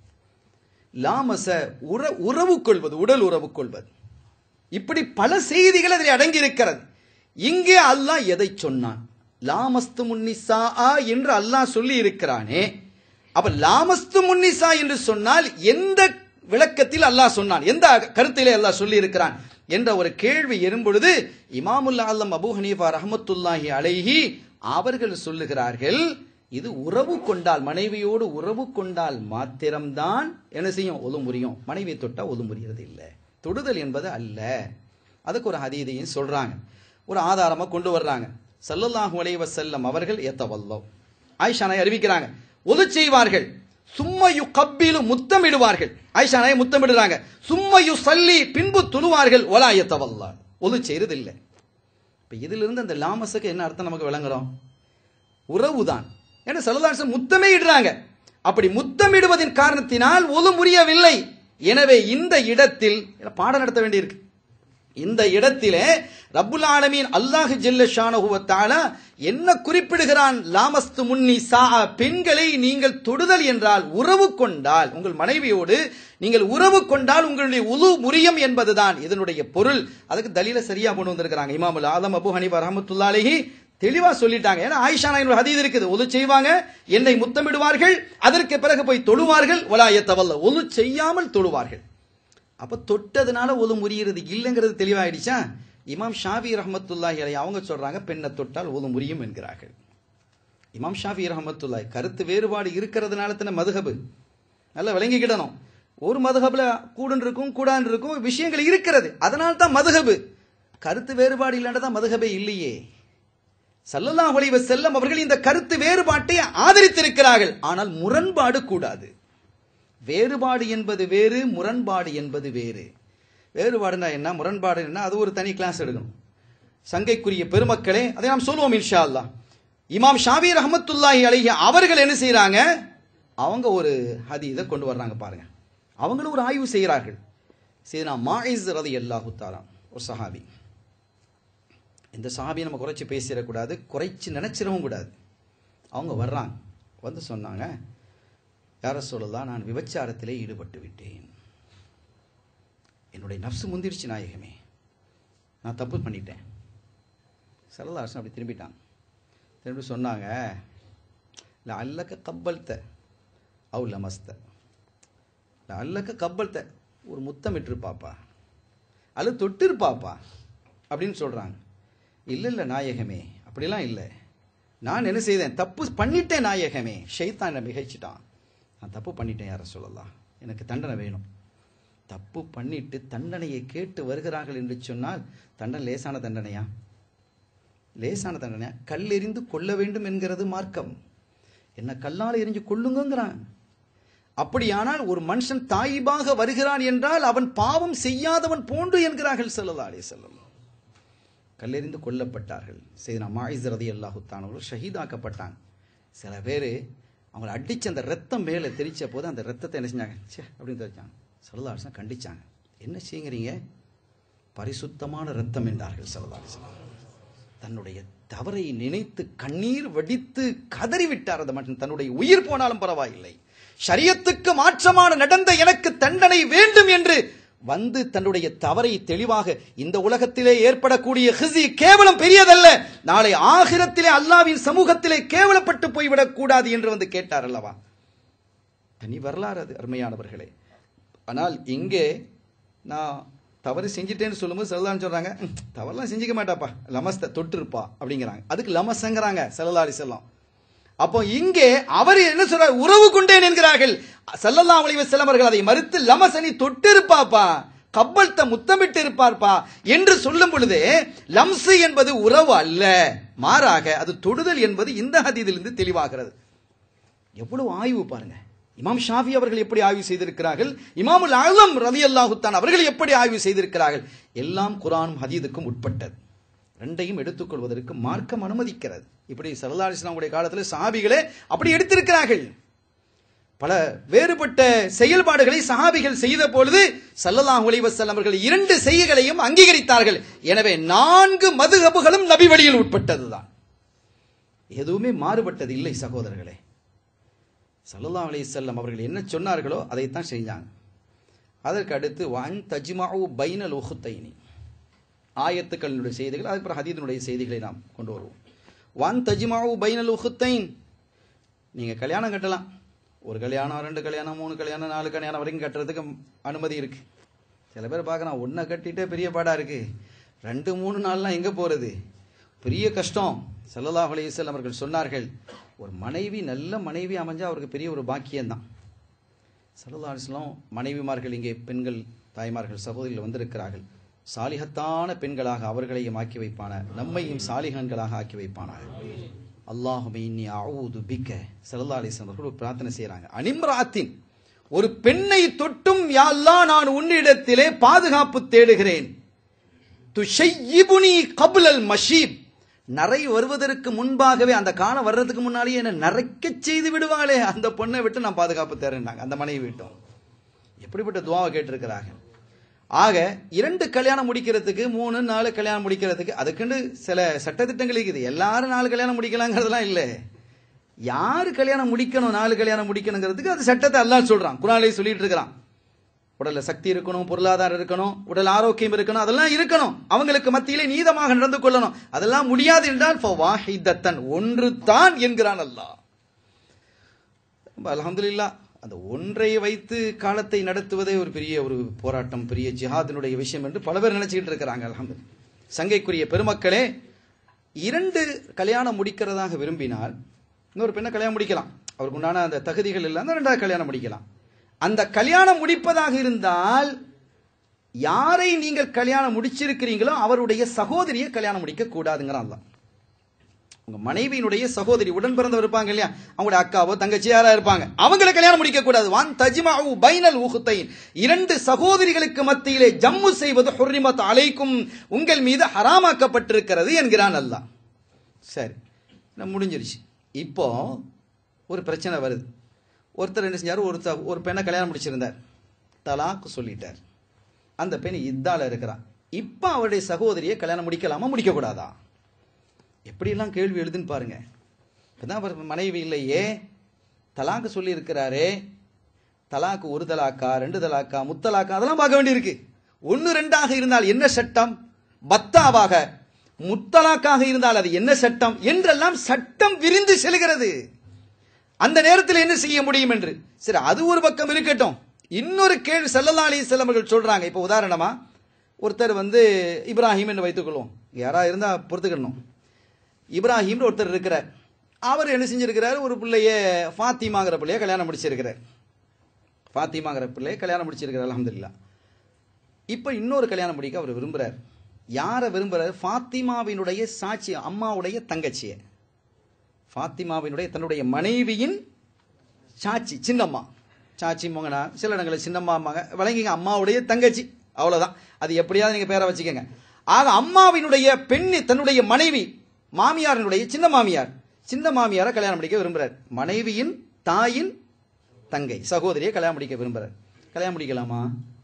லாமச உற உறவு கொள்வது உடல் உறவு கொள்வது இப்படி பல செய்திகள் அதில் அடங்கி இருக்கிறது இங்கே அல்லாஹ் எதை சொன்னான் லாமஸ்து முன்னிசா என்று அல்லாஹ் சொல்லி இருக்கிறானே அப்ப லாமஸ்து முன்னிசா என்று சொன்னால் எந்த விளக்கத்தில் அல்லாஹ் சொன்னான் எந்த கருத்திலே அல்லாஹ் சொல்லி இருக்கிறான் என்ற ஒரு கேள்வி எறும்பொழுது இமாமுல்லா அல்லம் அபூ ஹனீஃபா ரஹமத்துல்லாஹி அலைஹி அவர்கள் சொல்லுகிறார்கள் இது உறவு கொண்டால் மனைவியோடு உறவு கொண்டால் மாத்திரம்தான் என்ன செய்யும் ஒது முறியும் மனைவியை தொட்டா ஒது முறியறது இல்லை தொடுதல் என்பது அல்ல அதுக்கு ஒரு ஹதீதையும் சொல்றாங்க ஒரு ஆதாரமா கொண்டு வர்றாங்க ஸல்லல்லாஹு அலைஹி வஸல்லம் அவர்கள் எத்தவல்லோ ஆயிஷா நாய் அறிவிக்கிறாங்க ஒது செய்வார்கள் சும்மையு கப்பிலு முத்தமிடுவார்கள் ஆயிஷா நாய் முத்தமிடுறாங்க சும்மையு சல்லி பின்பு துழுவார்கள் ஒலா எத்தவல்லா ஒது செய்யறதில்லை இப்ப இதிலிருந்து அந்த லாமஸுக்கு என்ன அர்த்தம் நமக்கு விளங்குறோம் உறவுதான் ஏன்னா சல்லல்லாஹு முத்தமே இடுறாங்க அப்படி முத்தமிடுவதின் காரணத்தினால் ஒது முறியவில்லை எனவே இந்த இடத்தில் பாடம் நடத்த வேண்டியிருக்கு இந்த இடத்திலே ரப்புல் ஆலமீன் அல்லாஹ் ஜல்ல ஷானஹு வ தஆலா என்ன குறிப்பிடுகிறான் லாமஸ்து முன்னி சா பெண்களை நீங்கள் தொடுதல் என்றால் உறவு கொண்டால் உங்கள் மனைவியோடு நீங்கள் உறவு கொண்டால் உங்களுடைய உது முறியம் என்பதுதான் இதனுடைய பொருள் அதுக்கு தலீல சரியா கொண்டு வந்திருக்கிறாங்க இமாமுல் ஆதம் அபு ஹனீஃபா ரஹமத்துல்லாஹி அலைஹி தெளிவா சொல்லிட்டாங்க ஏன்னா ஆயிஷா நாயின் ஹதீஸ் இருக்குது ஒது செய்வாங்க என்னை முத்தமிடுவார்கள் அதற்கு பிறகு போய் தொழுவார்கள் வலாயத்தவல்ல ஒது செய்யாமல் தொழுவார்கள் அப்ப தொட்டதுனால ஒது முறியிறது இல்லைங்கிறது தெளிவாயிடுச்சா இமாம் ஷாஃபி ரஹமத்துல்லாஹி அலை அவங்க சொல்றாங்க பெண்ணை தொட்டால் ஒது முறியும் என்கிறார்கள் இமாம் ஷாஃபி ரஹமத்துல்லாஹி கருத்து வேறுபாடு இருக்கிறதுனால தானே மதுஹபு நல்லா விளங்கிக்கிடணும் ஒரு மதுஹபுல கூடுன்னு இருக்கும் கூடான்னு இருக்கும் விஷயங்கள் இருக்கிறது அதனால தான் மதுஹபு கருத்து வேறுபாடு இல்லாண்டதான் தான் மதுஹபே இல்லையே சல்லல்லாஹு அலைஹி வஸல்லம் அவர்கள் இந்த கருத்து வேறுபாட்டை ஆதரித்திருக்கிறார்கள் ஆனால் முரண்பாடு கூடாது வேறுபாடு என்பது வேறு முரண்பாடு என்பது வேறு வேறுபாடுனா என்ன முரண்பாடு என்ன அது ஒரு தனி கிளாஸ் எடுக்கணும் சங்கைக்குரிய பெருமக்களே அதை நாம் சொல்லுவோம் இன்ஷா அல்லாஹ் இமாம் ஷாபி ரஹமத்துல்லாஹி அலைஹி அவர்கள் என்ன செய்றாங்க அவங்க ஒரு ஹதீதை கொண்டு வர்றாங்க பாருங்க அவங்களும் ஒரு ஆய்வு செய்கிறார்கள் சரி நான் மாயிஸ் ரதி அல்லாஹு தாராம் ஒரு சஹாபி இந்த சஹாபியை நம்ம குறைச்சி பேசிடக்கூடாது குறைச்சி நினைச்சிடவும் கூடாது அவங்க வர்றாங்க வந்து சொன்னாங்க யார சொல்லலாம் நான் விபச்சாரத்திலே ஈடுபட்டு விட்டேன் என்னுடைய நப்சு முந்திருச்சு நாயகமே நான் தப்பு பண்ணிட்டேன் சரதாசன் அப்படி திரும்பிட்டாங்க திரும்பி சொன்னாங்க இல்லை அல்லக்க கப்பல்த்த அவு லமஸ்த இல்லை அல்லக்க கப்பல்த்த ஒரு முத்தமிட்டிருப்பாப்பா அல்லது தொட்டிருப்பாப்பா அப்படின்னு சொல்கிறாங்க இல்லை இல்லை நாயகமே அப்படிலாம் இல்லை நான் என்ன செய்தேன் தப்பு பண்ணிட்டேன் நாயகமே ஷைத்தான் என்னை மிகைச்சிட்டான் நான் தப்பு பண்ணிட்டேன் யார சொல்லலாம் எனக்கு தண்டனை வேணும் தப்பு பண்ணிட்டு தண்டனையை கேட்டு வருகிறார்கள் என்று சொன்னால் தண்டனை லேசான தண்டனையா லேசான தண்டனையா கல்லெறிந்து கொள்ள வேண்டும் என்கிறது மார்க்கம் என்ன கல்லால் எரிஞ்சு கொள்ளுங்கிறான் அப்படியானால் ஒரு மனுஷன் தாயிபாக வருகிறான் என்றால் அவன் பாவம் செய்யாதவன் போன்று என்கிறார்கள் செல்லல்லா அலே செல்லம் கல்லெறிந்து கொல்லப்பட்டார்கள் செய்தனா மாயிஸ் ரதி அல்லாஹுத்தானவர்கள் ஷஹீதாக்கப்பட்டாங்க சில பேர் அவங்கள அடிச்சு அந்த ரத்தம் மேலே தெரிச்ச போது அந்த ரத்தத்தை என்ன செஞ்சாங்க சே அப்படின்னு தெரிச்சாங்க சரதாசன் கண்டிச்சாங்க என்ன செய்யுங்கிறீங்க பரிசுத்தமான ரத்தம் என்றார்கள் சரதாசன் தன்னுடைய தவறை நினைத்து கண்ணீர் வடித்து கதறிவிட்டார் அந்த மனிதன் தன்னுடைய உயிர் போனாலும் பரவாயில்லை ஷரியத்துக்கு மாற்றமான நடந்த எனக்கு தண்டனை வேண்டும் என்று வந்து தன்னுடைய தவறை தெளிவாக இந்த உலகத்திலே ஏற்படக்கூடிய ஹிசி கேவலம் பெரியதல்ல நாளை ஆகிரத்திலே அல்லாவின் சமூகத்திலே கேவலப்பட்டு போய்விடக் கூடாது என்று வந்து கேட்டார் அல்லவா தனி வரலாறு அது அருமையானவர்களே ஆனால் இங்கே நான் தவறு செஞ்சிட்டேன்னு சொல்லும்போது செல்லலான்னு சொல்றாங்க "ம், தவறுலாம் செஞ்சுக்க மாட்டாப்பா லமஸ்த தொட்டிருப்பா அப்படிங்கிறாங்க அதுக்கு லமஸ்ங்கிறாங்க செல்லலாரி செல்லம் அப்போ இங்கே அவர் என்ன சொல்றார் உறவு கொண்டேன் என்கிறார்கள் சல்லல்லா அலைஹி வஸல்லம் அவர்கள் அதை மறுத்து லமசனி தொட்டிருப்பாப்பா கப்பல்த முத்தமிட்டு இருப்பார்ப்பா என்று சொல்லும் பொழுது லம்சு என்பது உறவு அல்ல மாறாக அது தொடுதல் என்பது இந்த ஹதீதிலிருந்து தெளிவாகிறது எவ்வளவு ஆய்வு பாருங்க இமாம் ஷாஃபி அவர்கள் எப்படி ஆய்வு செய்திருக்கிறார்கள் இமாமுல் ஆலம் ரலி அல்லாஹுத்தான் அவர்கள் எப்படி ஆய்வு செய்திருக்கிறார்கள் எல்லாம் குரானும் ஹதீதுக்கும் உட்பட்டது ரெண்டையும் எடுத்துக்கொள்வதற்கு மார்க்கம் அனுமதிக்கிறது இப்படி சல்லா அலிஸ்லாமுடைய காலத்தில் சஹாபிகளே அப்படி எடுத்திருக்கிறார்கள் பல வேறுபட்ட செயல்பாடுகளை சஹாபிகள் செய்த பொழுது சல்லல்லாஹு அலைஹி வஸல்லம் அவர்கள் இரண்டு செய்கைகளையும் அங்கீகரித்தார்கள் எனவே நான்கு மதுகபுகளும் நபி வழியில் உட்பட்டதுதான் எதுவுமே மாறுபட்டது இல்லை சகோதரர்களே சல்லல்லாஹு அலைஹி வஸல்லம் அவர்கள் என்ன சொன்னார்களோ அதைத்தான் செஞ்சாங்க அதற்கு அடுத்து வன் தஜ்மாஉ பைனல் உஹுத்தைனி ஆயத்துக்களினுடைய செய்திகள் அதுக்கப்புறம் ஹதீதினுடைய செய்திகளை நாம் கொண்டு வருவோம் வன் தஜ்மாஉ பைனல் உஹுத்தைன் நீங்க கல்யாணம் கட்டலாம் ஒரு கல்யாணம் ரெண்டு கல்யாணம் மூணு கல்யாணம் நாலு கல்யாணம் வரைக்கும் கட்டுறதுக்கு அனுமதி இருக்கு சில பேர் பார்க்கறான் ஒன்றை கட்டிட்டே பெரிய பாடா இருக்கு ரெண்டு மூணு நாள்லாம் எங்க போறது பெரிய கஷ்டம் ஸல்லல்லாஹு அலைஹி வஸல்லம் அவர்கள் சொன்னார்கள் ஒரு மனைவி நல்ல மனைவி அமைஞ்சா அவருக்கு பெரிய ஒரு பாக்கியம்தான் ஸல்லல்லாஹு அலைஹி வஸல்லம் மனைவிமார்கள் இங்கே பெண்கள் தாய்மார்கள் சகோதரிகள் வந்திருக்கிறார்கள் சாலிஹத்தான பெண்களாக அவர்களையும் ஆக்கி வைப்பான நம்மையும் சாலிஹான்களாக ஆக்கி வைப்பானாக அல்லாஹுமே இன்னி அவுது பிக்க ஸல்லல்லாஹு அலைஹி வஸல்லம் அவர்கள் ஒரு பிரார்த்தனை செய்றாங்க அனிம்ராத்தின் ஒரு பெண்ணை தொட்டும் யா அல்லாஹ் நான் உன்னிடத்திலே பாதுகாப்பு தேடுகிறேன் துஷையிபுனி கபுலல் மஷீப் நரை வருவதற்கு முன்பாகவே அந்த காலம் வர்றதுக்கு முன்னாடியே என்ன நரைக்க செய்து விடுவாங்களே அந்த பொண்ணை விட்டு நான் பாதுகாப்பு தரேன்னாங்க அந்த மனைவி விட்டோம் எப்படிப்பட்ட துவாவை கேட்டிருக்கிறாங்க ஆக இரண்டு கல்யாணம் முடிக்கிறதுக்கு மூணு நாலு கல்யாணம் முடிக்கிறதுக்கு அதுக்குன்னு சில சட்டத்திட்டங்கள் இருக்குது எல்லாரும் நாலு கல்யாணம் முடிக்கலாங்கிறதுலாம் இல்லை யாரு கல்யாணம் முடிக்கணும் நாலு கல்யாணம் முடிக்கணுங்கிறதுக்கு அது சட்டத்தை அல்லாஹ் சொல்றான் குரானிலே சொல்லிட்டு இருக்கிறான் உடல்ல சக்தி இருக்கணும் பொருளாதாரம் இருக்கணும் உடல் ஆரோக்கியம் இருக்கணும் அதெல்லாம் இருக்கணும் அவங்களுக்கு மத்தியிலே நீதமாக நடந்து கொள்ளணும் அதெல்லாம் முடியாது என்றால் ஃபவாஹிதத்தன் ஒன்று தான் என்கிறான் அல்லாஹ் அல்ஹம்துலில்லாஹ் அந்த ஒன்றை வைத்து காலத்தை நடத்துவதே ஒரு பெரிய ஒரு போராட்டம் பெரிய ஜிஹாதினுடைய விஷயம் என்று பல பேர் நினைச்சுக்கிட்டு இருக்கிறாங்க அல்ஹம்து சங்கைக்குரிய பெருமக்களே இரண்டு கல்யாணம் முடிக்கிறதாக விரும்பினால் இன்னொரு பெண்ணை கல்யாணம் முடிக்கலாம் அவருக்கு உண்டான அந்த தகுதிகள் இல்லாம ரெண்டாவது கல்யாணம் முடிக்கலாம் அந்த கல்யாணம் முடிப்பதாக இருந்தால் யாரை நீங்கள் கல்யாணம் முடிச்சிருக்கிறீங்களோ அவருடைய சகோதரியை கல்யாணம் முடிக்க கூடாதுங்கிறான் அல்லாஹ். உங்க மனைவியினுடைய சகோதரி உடன் பிறந்தவர் இருப்பாங்க இல்லையா அவங்களுடைய அக்காவோ தங்கச்சி யாரா இருப்பாங்க அவங்களை கல்யாணம் முடிக்க கூடாது வான் தஜ்மாஉ பைனல் உஹுத்தைன் இரண்டு சகோதரிகளுக்கு மத்தியிலே ஜம்மு செய்வது ஹுர்ரிமத் அலைக்கும் உங்கள் மீது ஹராமாக்கப்பட்டிருக்கிறது என்கிறான் அல்லாஹ் சரி நான் முடிஞ்சிருச்சு இப்போ ஒரு பிரச்சனை வருது ஒருத்தர் என்ன செஞ்சார் ஒரு த- ஒரு பெண்ணை கல்யாணம் முடிச்சிருந்தார் தலாக்கு சொல்லிட்டார் அந்த பெண் இத்தால இருக்கிறான் இப்போ அவருடைய சகோதரியை கல்யாணம் முடிக்கலாமா முடிக்கக்கூடாதா எப்படியெல்லாம் கேள்வி எழுதுன்னு பாருங்க இப்பதான் அவர் மனைவி இல்லையே தலாக்கு சொல்லி இருக்கிறாரே தலாக்கு ஒரு தலாக்கா ரெண்டு தலாக்கா முத்தலாக்கா அதெல்லாம் பார்க்க வேண்டியிருக்கு ஒன்னு ரெண்டாக இருந்தால் என்ன சட்டம் பத்தாவாக முத்தலாக்காக இருந்தால் அது என்ன சட்டம் என்றெல்லாம் சட்டம் விரிந்து செல்கிறது அந்த நேரத்தில் என்ன செய்ய முடியும் என்று சரி அது ஒரு பக்கம் இருக்கட்டும் இன்னொரு கேள்வி ஸல்லல்லாஹு அலைஹி வஸல்லம் அவர்கள் சொல்றாங்க இப்போ உதாரணமா ஒருத்தர் வந்து இப்ராஹிம் என்று வைத்துக்கொள்வோம் யாரா இருந்தா பொறுத்துக்கணும் இப்ராஹிம்னு ஒருத்தர் இருக்கிறார் அவர் என்ன செஞ்சிருக்கிறார் ஒரு பிள்ளைய ஃபாத்திமாங்கிற பிள்ளைய கல்யாணம் முடிச்சிருக்கிறார் ஃபாத்திமாங்கிற பிள்ளைய கல்யாணம் முடிச்சிருக்கிறார் அல்ஹம்துலில்லாஹ் இப்போ இன்னொரு கல்யாணம் முடிக்க அவர் விரும்புறார் யாரை விரும்புறார் ஃபாத்திமாவினுடைய சாட்சி அம்மாவுடைய தங்கச்சியை ஃபாத்திமாவினுடைய தன்னுடைய மனைவியின் சாட்சி சின்னம்மா சாட்சி மகனா சில இடங்களில் சின்னம்மாமாங்க விளங்கிங்க அம்மாவுடைய தங்கச்சி அவ்வளவுதான் அது எப்படியாவது நீங்க பேரை வச்சுக்கோங்க ஆக அம்மாவினுடைய பெண்ணு தன்னுடைய மனைவி மாமியாரினுடைய சின்ன மாமியார் சின்ன மாமியாரை கல்யாணம் முடிக்க விரும்புறார் மனைவியின் தாயின் தங்கை சகோதரியை கல்யாணம் முடிக்க விரும்புறார் கல்யாணம் முடிக்கலாமா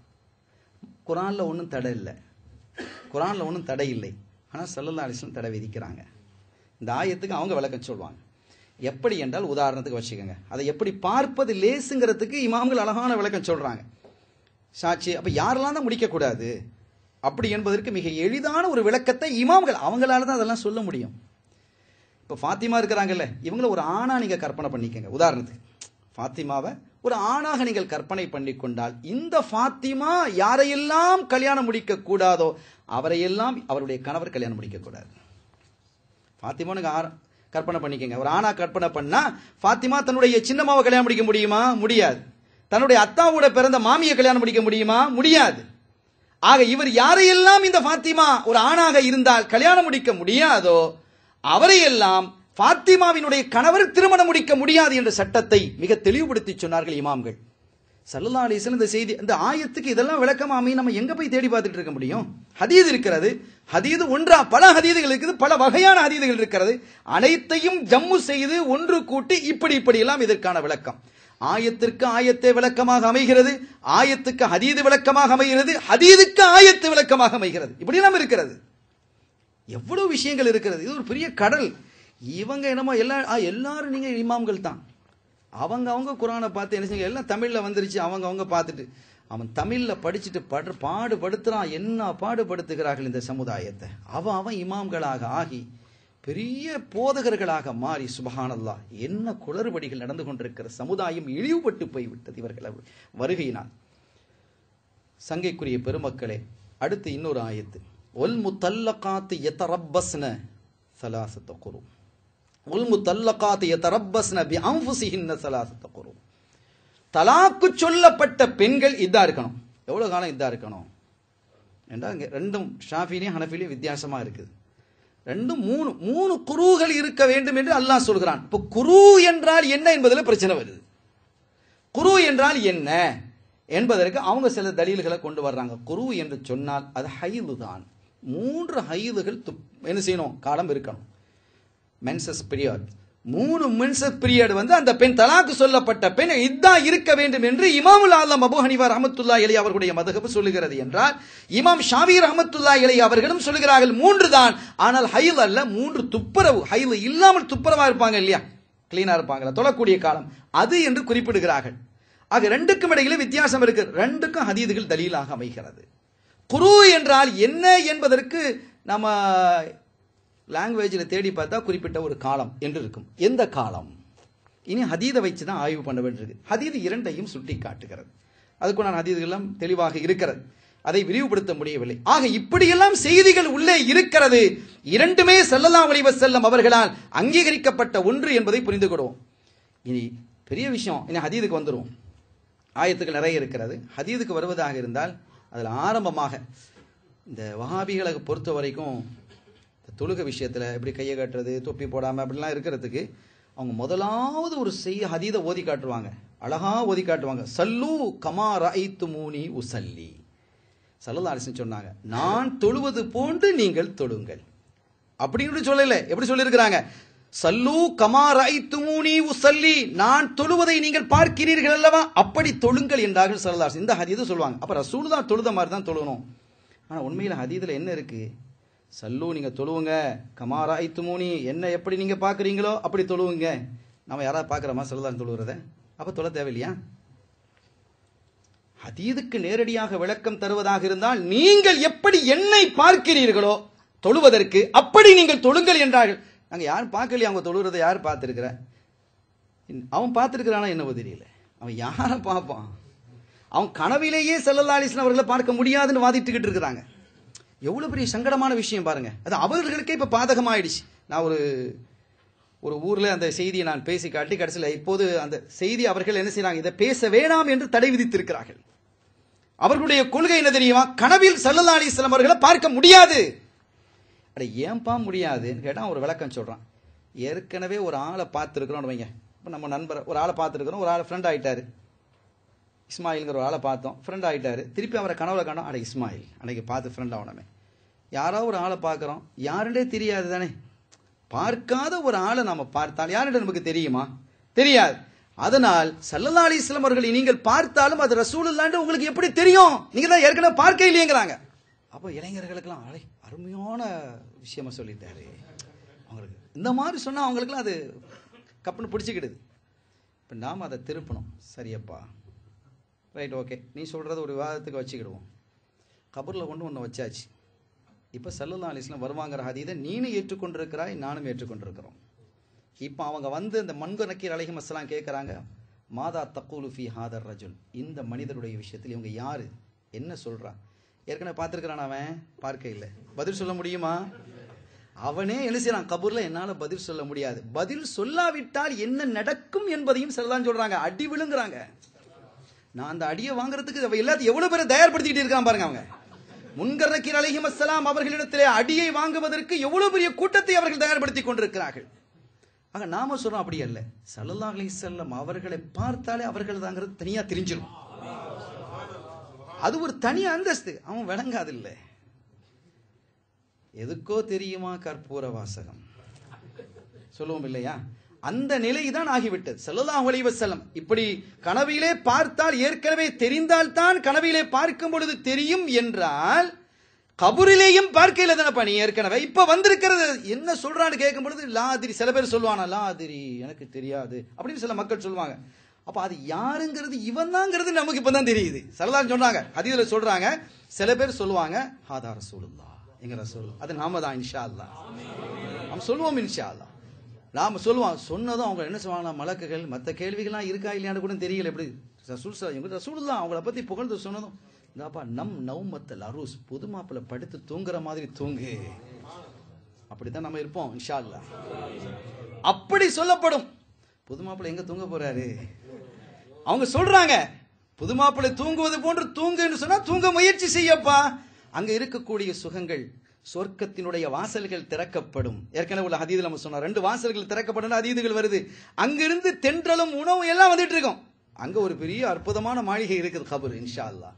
குரான்ல ஒன்றும் தடை இல்லை குரான்ல ஒன்றும் தடை இல்லை ஆனால் சல்லல்லா அலிஸ்லாம் தடை விதிக்கிறாங்க இந்த ஆயத்துக்கு அவங்க விளக்கம் சொல்லுவாங்க எப்படி என்றால் உதாரணத்துக்கு வச்சுக்கோங்க அதை எப்படி பார்ப்பது லேசுங்கிறதுக்கு இமாம்கள் அழகான விளக்கம் சொல்றாங்க சாட்சி அப்ப யாரெல்லாம் தான் முடிக்கக்கூடாது அப்படி என்பதற்கு மிக எளிதான ஒரு விளக்கத்தை இமாம்கள் அவங்களால தான் அதெல்லாம் சொல்ல முடியும் இப்போ ஃபாத்திமா இருக்கிறாங்கல்ல இவங்கள ஒரு ஆணா நீங்க கற்பனை பண்ணிக்கங்க உதாரணத்துக்கு ஃபாத்திமாவை ஒரு ஆணாக நீங்கள் கற்பனை பண்ணி கொண்டால் இந்த ஃபாத்திமா யாரையெல்லாம் கல்யாணம் முடிக்க கூடாதோ அவரையெல்லாம் அவருடைய கணவர் கல்யாணம் முடிக்க கூடாது ஃபாத்திமான்னு ஆர- கற்பனை பண்ணிக்கங்க ஒரு ஆணா கற்பனை பண்ணா ஃபாத்திமா தன்னுடைய சின்னம்மாவை கல்யாணம் முடிக்க முடியுமா முடியாது தன்னுடைய அத்தாவோட பிறந்த மாமியை கல்யாணம் முடிக்க முடியுமா முடியாது ஆக இவர் யாரையெல்லாம் இந்த ஃபாத்திமா ஒரு ஆணாக இருந்தால் கல்யாணம் முடிக்க முடியாதோ அவரையெல்லாம் ஃபாத்திமாவினுடைய கணவர் திருமணம் முடிக்க முடியாது என்ற சட்டத்தை மிக தெளிவுபடுத்தி சொன்னார்கள் இமாம்கள் சல்லல்லா அலிஸ்லாம் இந்த செய்தி இந்த ஆயத்துக்கு இதெல்லாம் விளக்கமா அமையும் நம்ம எங்க போய் தேடி பார்த்துட்டு இருக்க முடியும் ஹதீது இருக்கிறது ஹதீது ஒன்றா பல ஹதீதுகள் இருக்குது பல வகையான ஹதீதுகள் இருக்கிறது அனைத்தையும் ஜம்மு செய்து ஒன்று கூட்டி இப்படி இப்படி எல்லாம் இதற்கான விளக்கம் ஆயத்திற்கு ஆயத்தை விளக்கமாக அமைகிறது ஆயத்துக்கு ஹதீது விளக்கமாக அமைகிறது ஹதீதுக்கு ஆயத்து விளக்கமாக அமைகிறது இப்படி எல்லாம் இருக்கிறது எவ்வளவு விஷயங்கள் இருக்கிறது இது ஒரு பெரிய கடல் இவங்க என்னமோ எல்லா ஆ, எல்லாரும் நீங்க இமாம்கள் தான் அவங்க அவங்க குரானை பார்த்து என்ன செய்யுங்க எல்லாம் தமிழ்ல வந்துருச்சு அவங்க அவங்க பார்த்துட்டு அவன் தமிழ்ல படிச்சுட்டு படு பாடுபடுத்துறான் என்ன பாடுபடுத்துகிறார்கள் இந்த சமுதாயத்தை அவன் அவன் இமாம்களாக ஆகி பெரிய போதகர்களாக மாறி சுபஹானல்லாஹ் என்ன குளறுபடிகள் நடந்து கொண்டிருக்கிற சமுதாயம் இழிவுபட்டு போய்விட்டது இவர்கள் வருகையினால் சங்கைக்குரிய பெருமக்களே அடுத்து இன்னொரு ஆயத்து ஒல் முத்தல்லகாத்து எத்தரப்பஸ்ன சலாசத்த குரு ஒல் முத்தல்லகாத்து எத்தரப்பஸ்ன பி அம்புசிஹின்ன சலாசத்த குரு தலாக்கு சொல்லப்பட்ட பெண்கள் இதா இருக்கணும் எவ்வளவு காலம் இதா இருக்கணும் என்றால் இங்க ரெண்டும் ஷாஃபிலையும் ஹனஃபிலையும் வித்தியாசமா இருக்குது ரெண்டும் மூணு மூணு குருகள் இருக்க வேண்டும் என்று அல்லாஹ் சொல்கிறான் இப்போ குரு என்றால் என்ன என்பதில் பிரச்சனை வருது குரு என்றால் என்ன என்பதற்கு அவங்க சில தலீல்களை கொண்டு வர்றாங்க குரு என்று சொன்னால் அது ஹைது தான் மூன்று ஹைதுகள் துப்- என்ன செய்யணும் காலம் இருக்கணும் மென்சஸ் பீரியட் மூணு மென்சஸ் பீரியட் வந்து அந்த பெண் தலாக்கு சொல்லப்பட்ட பெண் இதா இருக்க வேண்டும் என்று இமாமுல் ஆலம் அபு ஹனிஃபா ரஹமத்துல்லா இலை அவர்களுடைய மதகபு சொல்லுகிறது என்றால் இமாம் ஷாவி ரஹமத்துல்லா இலை அவர்களும் சொல்லுகிறார்கள் மூன்று தான் ஆனால் ஹைல் அல்ல மூன்று துப்புரவு ஹைல் இல்லாமல் துப்புரவா இருப்பாங்க இல்லையா கிளீனா இருப்பாங்களா தொழக்கூடிய காலம் அது என்று குறிப்பிடுகிறார்கள் ஆக ரெண்டுக்கும் இடையில வித்தியாசம் இருக்கு ரெண்டுக்கும் ஹதீதுகள் தலீலாக அமைகிறது குரு என்றால் என்ன என்பதற்கு நம்ம லாங்குவேஜில் தேடி பார்த்தா குறிப்பிட்ட ஒரு காலம் என்று இருக்கும் எந்த காலம் இனி ஹதீதை வச்சு தான் ஆய்வு பண்ண வேண்டியிருக்கு ஹதீது இரண்டையும் சுட்டி காட்டுகிறது அதுக்குண்டான ஹதீதுகள் எல்லாம் தெளிவாக இருக்கிறது அதை விரிவுபடுத்த முடியவில்லை ஆக இப்படியெல்லாம் செய்திகள் உள்ளே இருக்கிறது இரண்டுமே ஸல்லல்லாஹு அலைஹி வஸல்லம் அவர்களால் அங்கீகரிக்கப்பட்ட ஒன்று என்பதை புரிந்து கொள்வோம் இனி பெரிய விஷயம் இனி ஹதீதுக்கு வந்துருவோம் ஆயத்துக்கள் நிறைய இருக்கிறது ஹதீதுக்கு வருவதாக இருந்தால் அதில் ஆரம்பமாக இந்த வஹாபிகளை பொறுத்த வரைக்கும் இந்த தொழுகை விஷயத்தில் எப்படி கையை கட்டுறது தொப்பி போடாமல் அப்படிலாம் இருக்கிறதுக்கு அவங்க முதலாவது ஒரு செய்ய ஹதீதை ஓதி காட்டுவாங்க அழகா ஓதி காட்டுவாங்க சல்லு கமா ரைத்து மூனி உசல்லி சல்லல்லா அலிசன் சொன்னாங்க நான் தொழுவது போன்று நீங்கள் தொழுங்கள் அப்படின்னு சொல்லல எப்படி சொல்லியிருக்கிறாங்க சல்லு கமா ரைத்துமூனி உசல்லி நான் தொழுவதை நீங்கள் பார்க்கிறீர்கள் அல்லவா அப்படி தொழுங்கள் என்றார்கள் சல்லல்லாஹு இந்த ஹதீது சொல்லுவாங்க அப்ப ரசூல் தான் தொழுத மாதிரி தான் தொழுகணும் ஆனா உண்மையில ஹதீதுல என்ன இருக்கு சல்லு நீங்க தொழுவுங்க கமா ரைத்துமூனி என்ன எப்படி நீங்க பாக்குறீங்களோ அப்படி தொழுவுங்க நம்ம யாராவது பாக்குறோமா சல்லல்லாஹு தொழுகிறத அப்ப தொழ தேவையில்லையா ஹதீதுக்கு நேரடியாக விளக்கம் தருவதாக இருந்தால் நீங்கள் எப்படி என்னை பார்க்கிறீர்களோ தொழுவதற்கு அப்படி நீங்கள் தொழுங்கள் என்றார்கள் நாங்க யாரும் பார்க்கலையே அவங்க தொழுகிறத யார் பார்த்திருக்கிற அவன் பார்த்திருக்கிறானா என்னவோ தெரியல அவன் யாரை பார்ப்பான் அவன் கனவிலேயே செல்லல்லா அலிஸ்லாம் அவர்களை பார்க்க முடியாதுன்னு வாதிட்டுக்கிட்டு இருக்கிறாங்க எவ்வளவு பெரிய சங்கடமான விஷயம் பாருங்க அது அவர்களுக்கே இப்ப பாதகமாயிடுச்சு நான் ஒரு ஒரு ஊர்ல அந்த செய்தியை நான் பேசி காட்டி கடைசியில் இப்போது அந்த செய்தி அவர்கள் என்ன செய்றாங்க இதை பேச வேண்டாம் என்று தடை விதித்திருக்கிறார்கள் அவர்களுடைய கொள்கை என்ன தெரியுமா கனவில் சல்லல்லா அலிஸ்லாம் அவர்களை பார்க்க முடியாது அட ஏன்பா முடியாதுன்னு கேட்டா ஒரு விளக்கம் சொல்றான் ஏற்கனவே ஒரு ஆளை பார்த்துருக்குறோம் வைங்க இப்போ நம்ம நண்பர் ஒரு ஆளை பார்த்துருக்குறோம் ஒரு ஆளை ஃப்ரெண்ட் ஆயிட்டாரு இஸ்மாயில்ங்கிற ஒரு ஆளை பார்த்தோம் ஃப்ரெண்ட் ஆயிட்டாரு திருப்பி அவரை கனவுல காணோம் அட இஸ்மாயில் அன்னைக்கு பார்த்து ஃப்ரெண்ட் ஆகணுமே யாரோ ஒரு ஆளை பார்க்குறோம் யாருன்னே தெரியாது தானே பார்க்காத ஒரு ஆளை நாம பார்த்தால் யாருன்னு நமக்கு தெரியுமா தெரியாது அதனால் சல்லல்லா அலிஸ்லாம் அவர்களை நீங்கள் பார்த்தாலும் அது ரசூலுல்லான்னு உங்களுக்கு எப்படி தெரியும் நீங்க தான் ஏற்கனவே பார்க்க இல்லையேங்கிறாங்க அப்போ இளைஞர்களுக்கெல்லாம் அடே அருமையான விஷயமா சொல்லிட்டாரு அவங்களுக்கு இந்த மாதிரி சொன்னா அவங்களுக்குலாம் அது கப்புன்னு பிடிச்சிக்கிடுது இப்போ நாம் அதை திருப்பணும் சரியப்பா ரைட் ஓகே நீ சொல்கிறது ஒரு விவாதத்துக்கு வச்சுக்கிடுவோம் கபரில் கொண்டு ஒன்று வச்சாச்சு இப்போ சல்லல்லா அலிஸ்லாம் வருவாங்கிற ஹதீதை நீனும் ஏற்றுக்கொண்டிருக்கிறாய் நானும் ஏற்றுக்கொண்டிருக்கிறோம் இப்போ அவங்க வந்து இந்த மன்கு நக்கீர் அலைஹி மஸ்லாம் கேட்குறாங்க மாதா தக்கூலு ஃபி ஹாதர் ரஜுல் இந்த மனிதருடைய விஷயத்தில் இவங்க யாரு என்ன சொல்றா ஏற்கனவே பார்த்துருக்கிறான் அவன் பார்க்க இல்லை பதில் சொல்ல முடியுமா அவனே என்ன செய்றான் கபூர்ல என்னால பதில் சொல்ல முடியாது பதில் சொல்லாவிட்டால் என்ன நடக்கும் என்பதையும் சொல்லலாம் சொல்றாங்க அடி விழுங்குறாங்க நான் அந்த அடியை வாங்குறதுக்கு அவ எல்லாத்தையும் எவ்வளவு பேரை தயார்படுத்திக்கிட்டு இருக்கான் பாருங்க அவங்க முன்கர் நக்கீர் அலைஹிம் அஸ்ஸலாம் அவர்களிடத்திலே அடியை வாங்குவதற்கு எவ்வளவு பெரிய கூட்டத்தை அவர்கள் தயார்படுத்தி கொண்டிருக்கிறார்கள் ஆக நாம சொல்றோம் அப்படி அல்ல சல்லல்லாஹு அலைஹி வஸல்லம் அவர்களை பார்த்தாலே அவர்கள் தாங்கிறது தனியா தெரிஞ்சிடும் அது ஒரு தனி அந்தஸ்து அவன் விளங்காது இல்லை எதுக்கோ தெரியுமா கற்பூர வாசகம் சொல்லுவோம் இல்லையா அந்த நிலை தான் ஆகிவிட்டது ஸல்லல்லாஹு அலைஹி வஸல்லம் இப்படி கனவிலே பார்த்தால் ஏற்கனவே தெரிந்தால்தான் கனவிலே பார்க்கும் பொழுது தெரியும் என்றால் கபூரிலேயும் பார்க்கல தானப்பா நீ ஏற்கனவே இப்ப வந்திருக்கிறது என்ன சொல்றான்னு கேட்கும் பொழுது லாதிரி சில பேர் சொல்லுவானா லாதிரி எனக்கு தெரியாது அப்படின்னு சில மக்கள் சொல்லுவாங்க அப்ப அது யாருங்கிறது இவன் தாங்கிறது நமக்கு இப்பதான் தெரியுது சரதான் சொன்னாங்க ஹதீதுல சொல்றாங்க சில பேர் சொல்லுவாங்க ஹாதா ரசூலுல்லா எங்க ரசூல் அது நாம தான் இன்ஷா அல்லாஹ் நாம் சொல்லுவோம் இன்ஷா அல்லாஹ் நாம சொல்லுவோம் சொன்னதும் அவங்க என்ன சொல்லுவாங்க மலக்குகள் மற்ற கேள்விகள்லாம் இருக்கா இல்லையான்னு கூட தெரியல எப்படி ரசூல் சார் எங்க ரசூல் தான் அவங்கள பத்தி புகழ்ந்து சொன்னதும் இந்தாப்பா நம் நவமத்தல் அரூஸ் புது மாப்பிள்ளை படுத்து தூங்குற மாதிரி தூங்கு அப்படித்தான் நம்ம இருப்போம் இன்ஷா அல்லாஹ் அப்படி சொல்லப்படும் புது மாப்பிள்ளை எங்க தூங்க போறாரு அவங்க சொல்றாங்க புது மாப்பிள்ளை தூங்குவது போன்று தூங்குன்னு சொன்னா தூங்க முயற்சி செய்யப்பா அங்க இருக்கக்கூடிய சுகங்கள் சொர்க்கத்தினுடைய வாசல்கள் திறக்கப்படும் ஏற்கனவே உள்ள ஹதீதுல நம்ம சொன்னோம் ரெண்டு வாசல்கள் திறக்கப்படும் அதீதுகள் வருது அங்கிருந்து தென்றலும் உணவும் எல்லாம் வந்துட்டு இருக்கும் அங்க ஒரு பெரிய அற்புதமான மாளிகை இருக்குது கபர் இன்ஷா அல்லாஹ்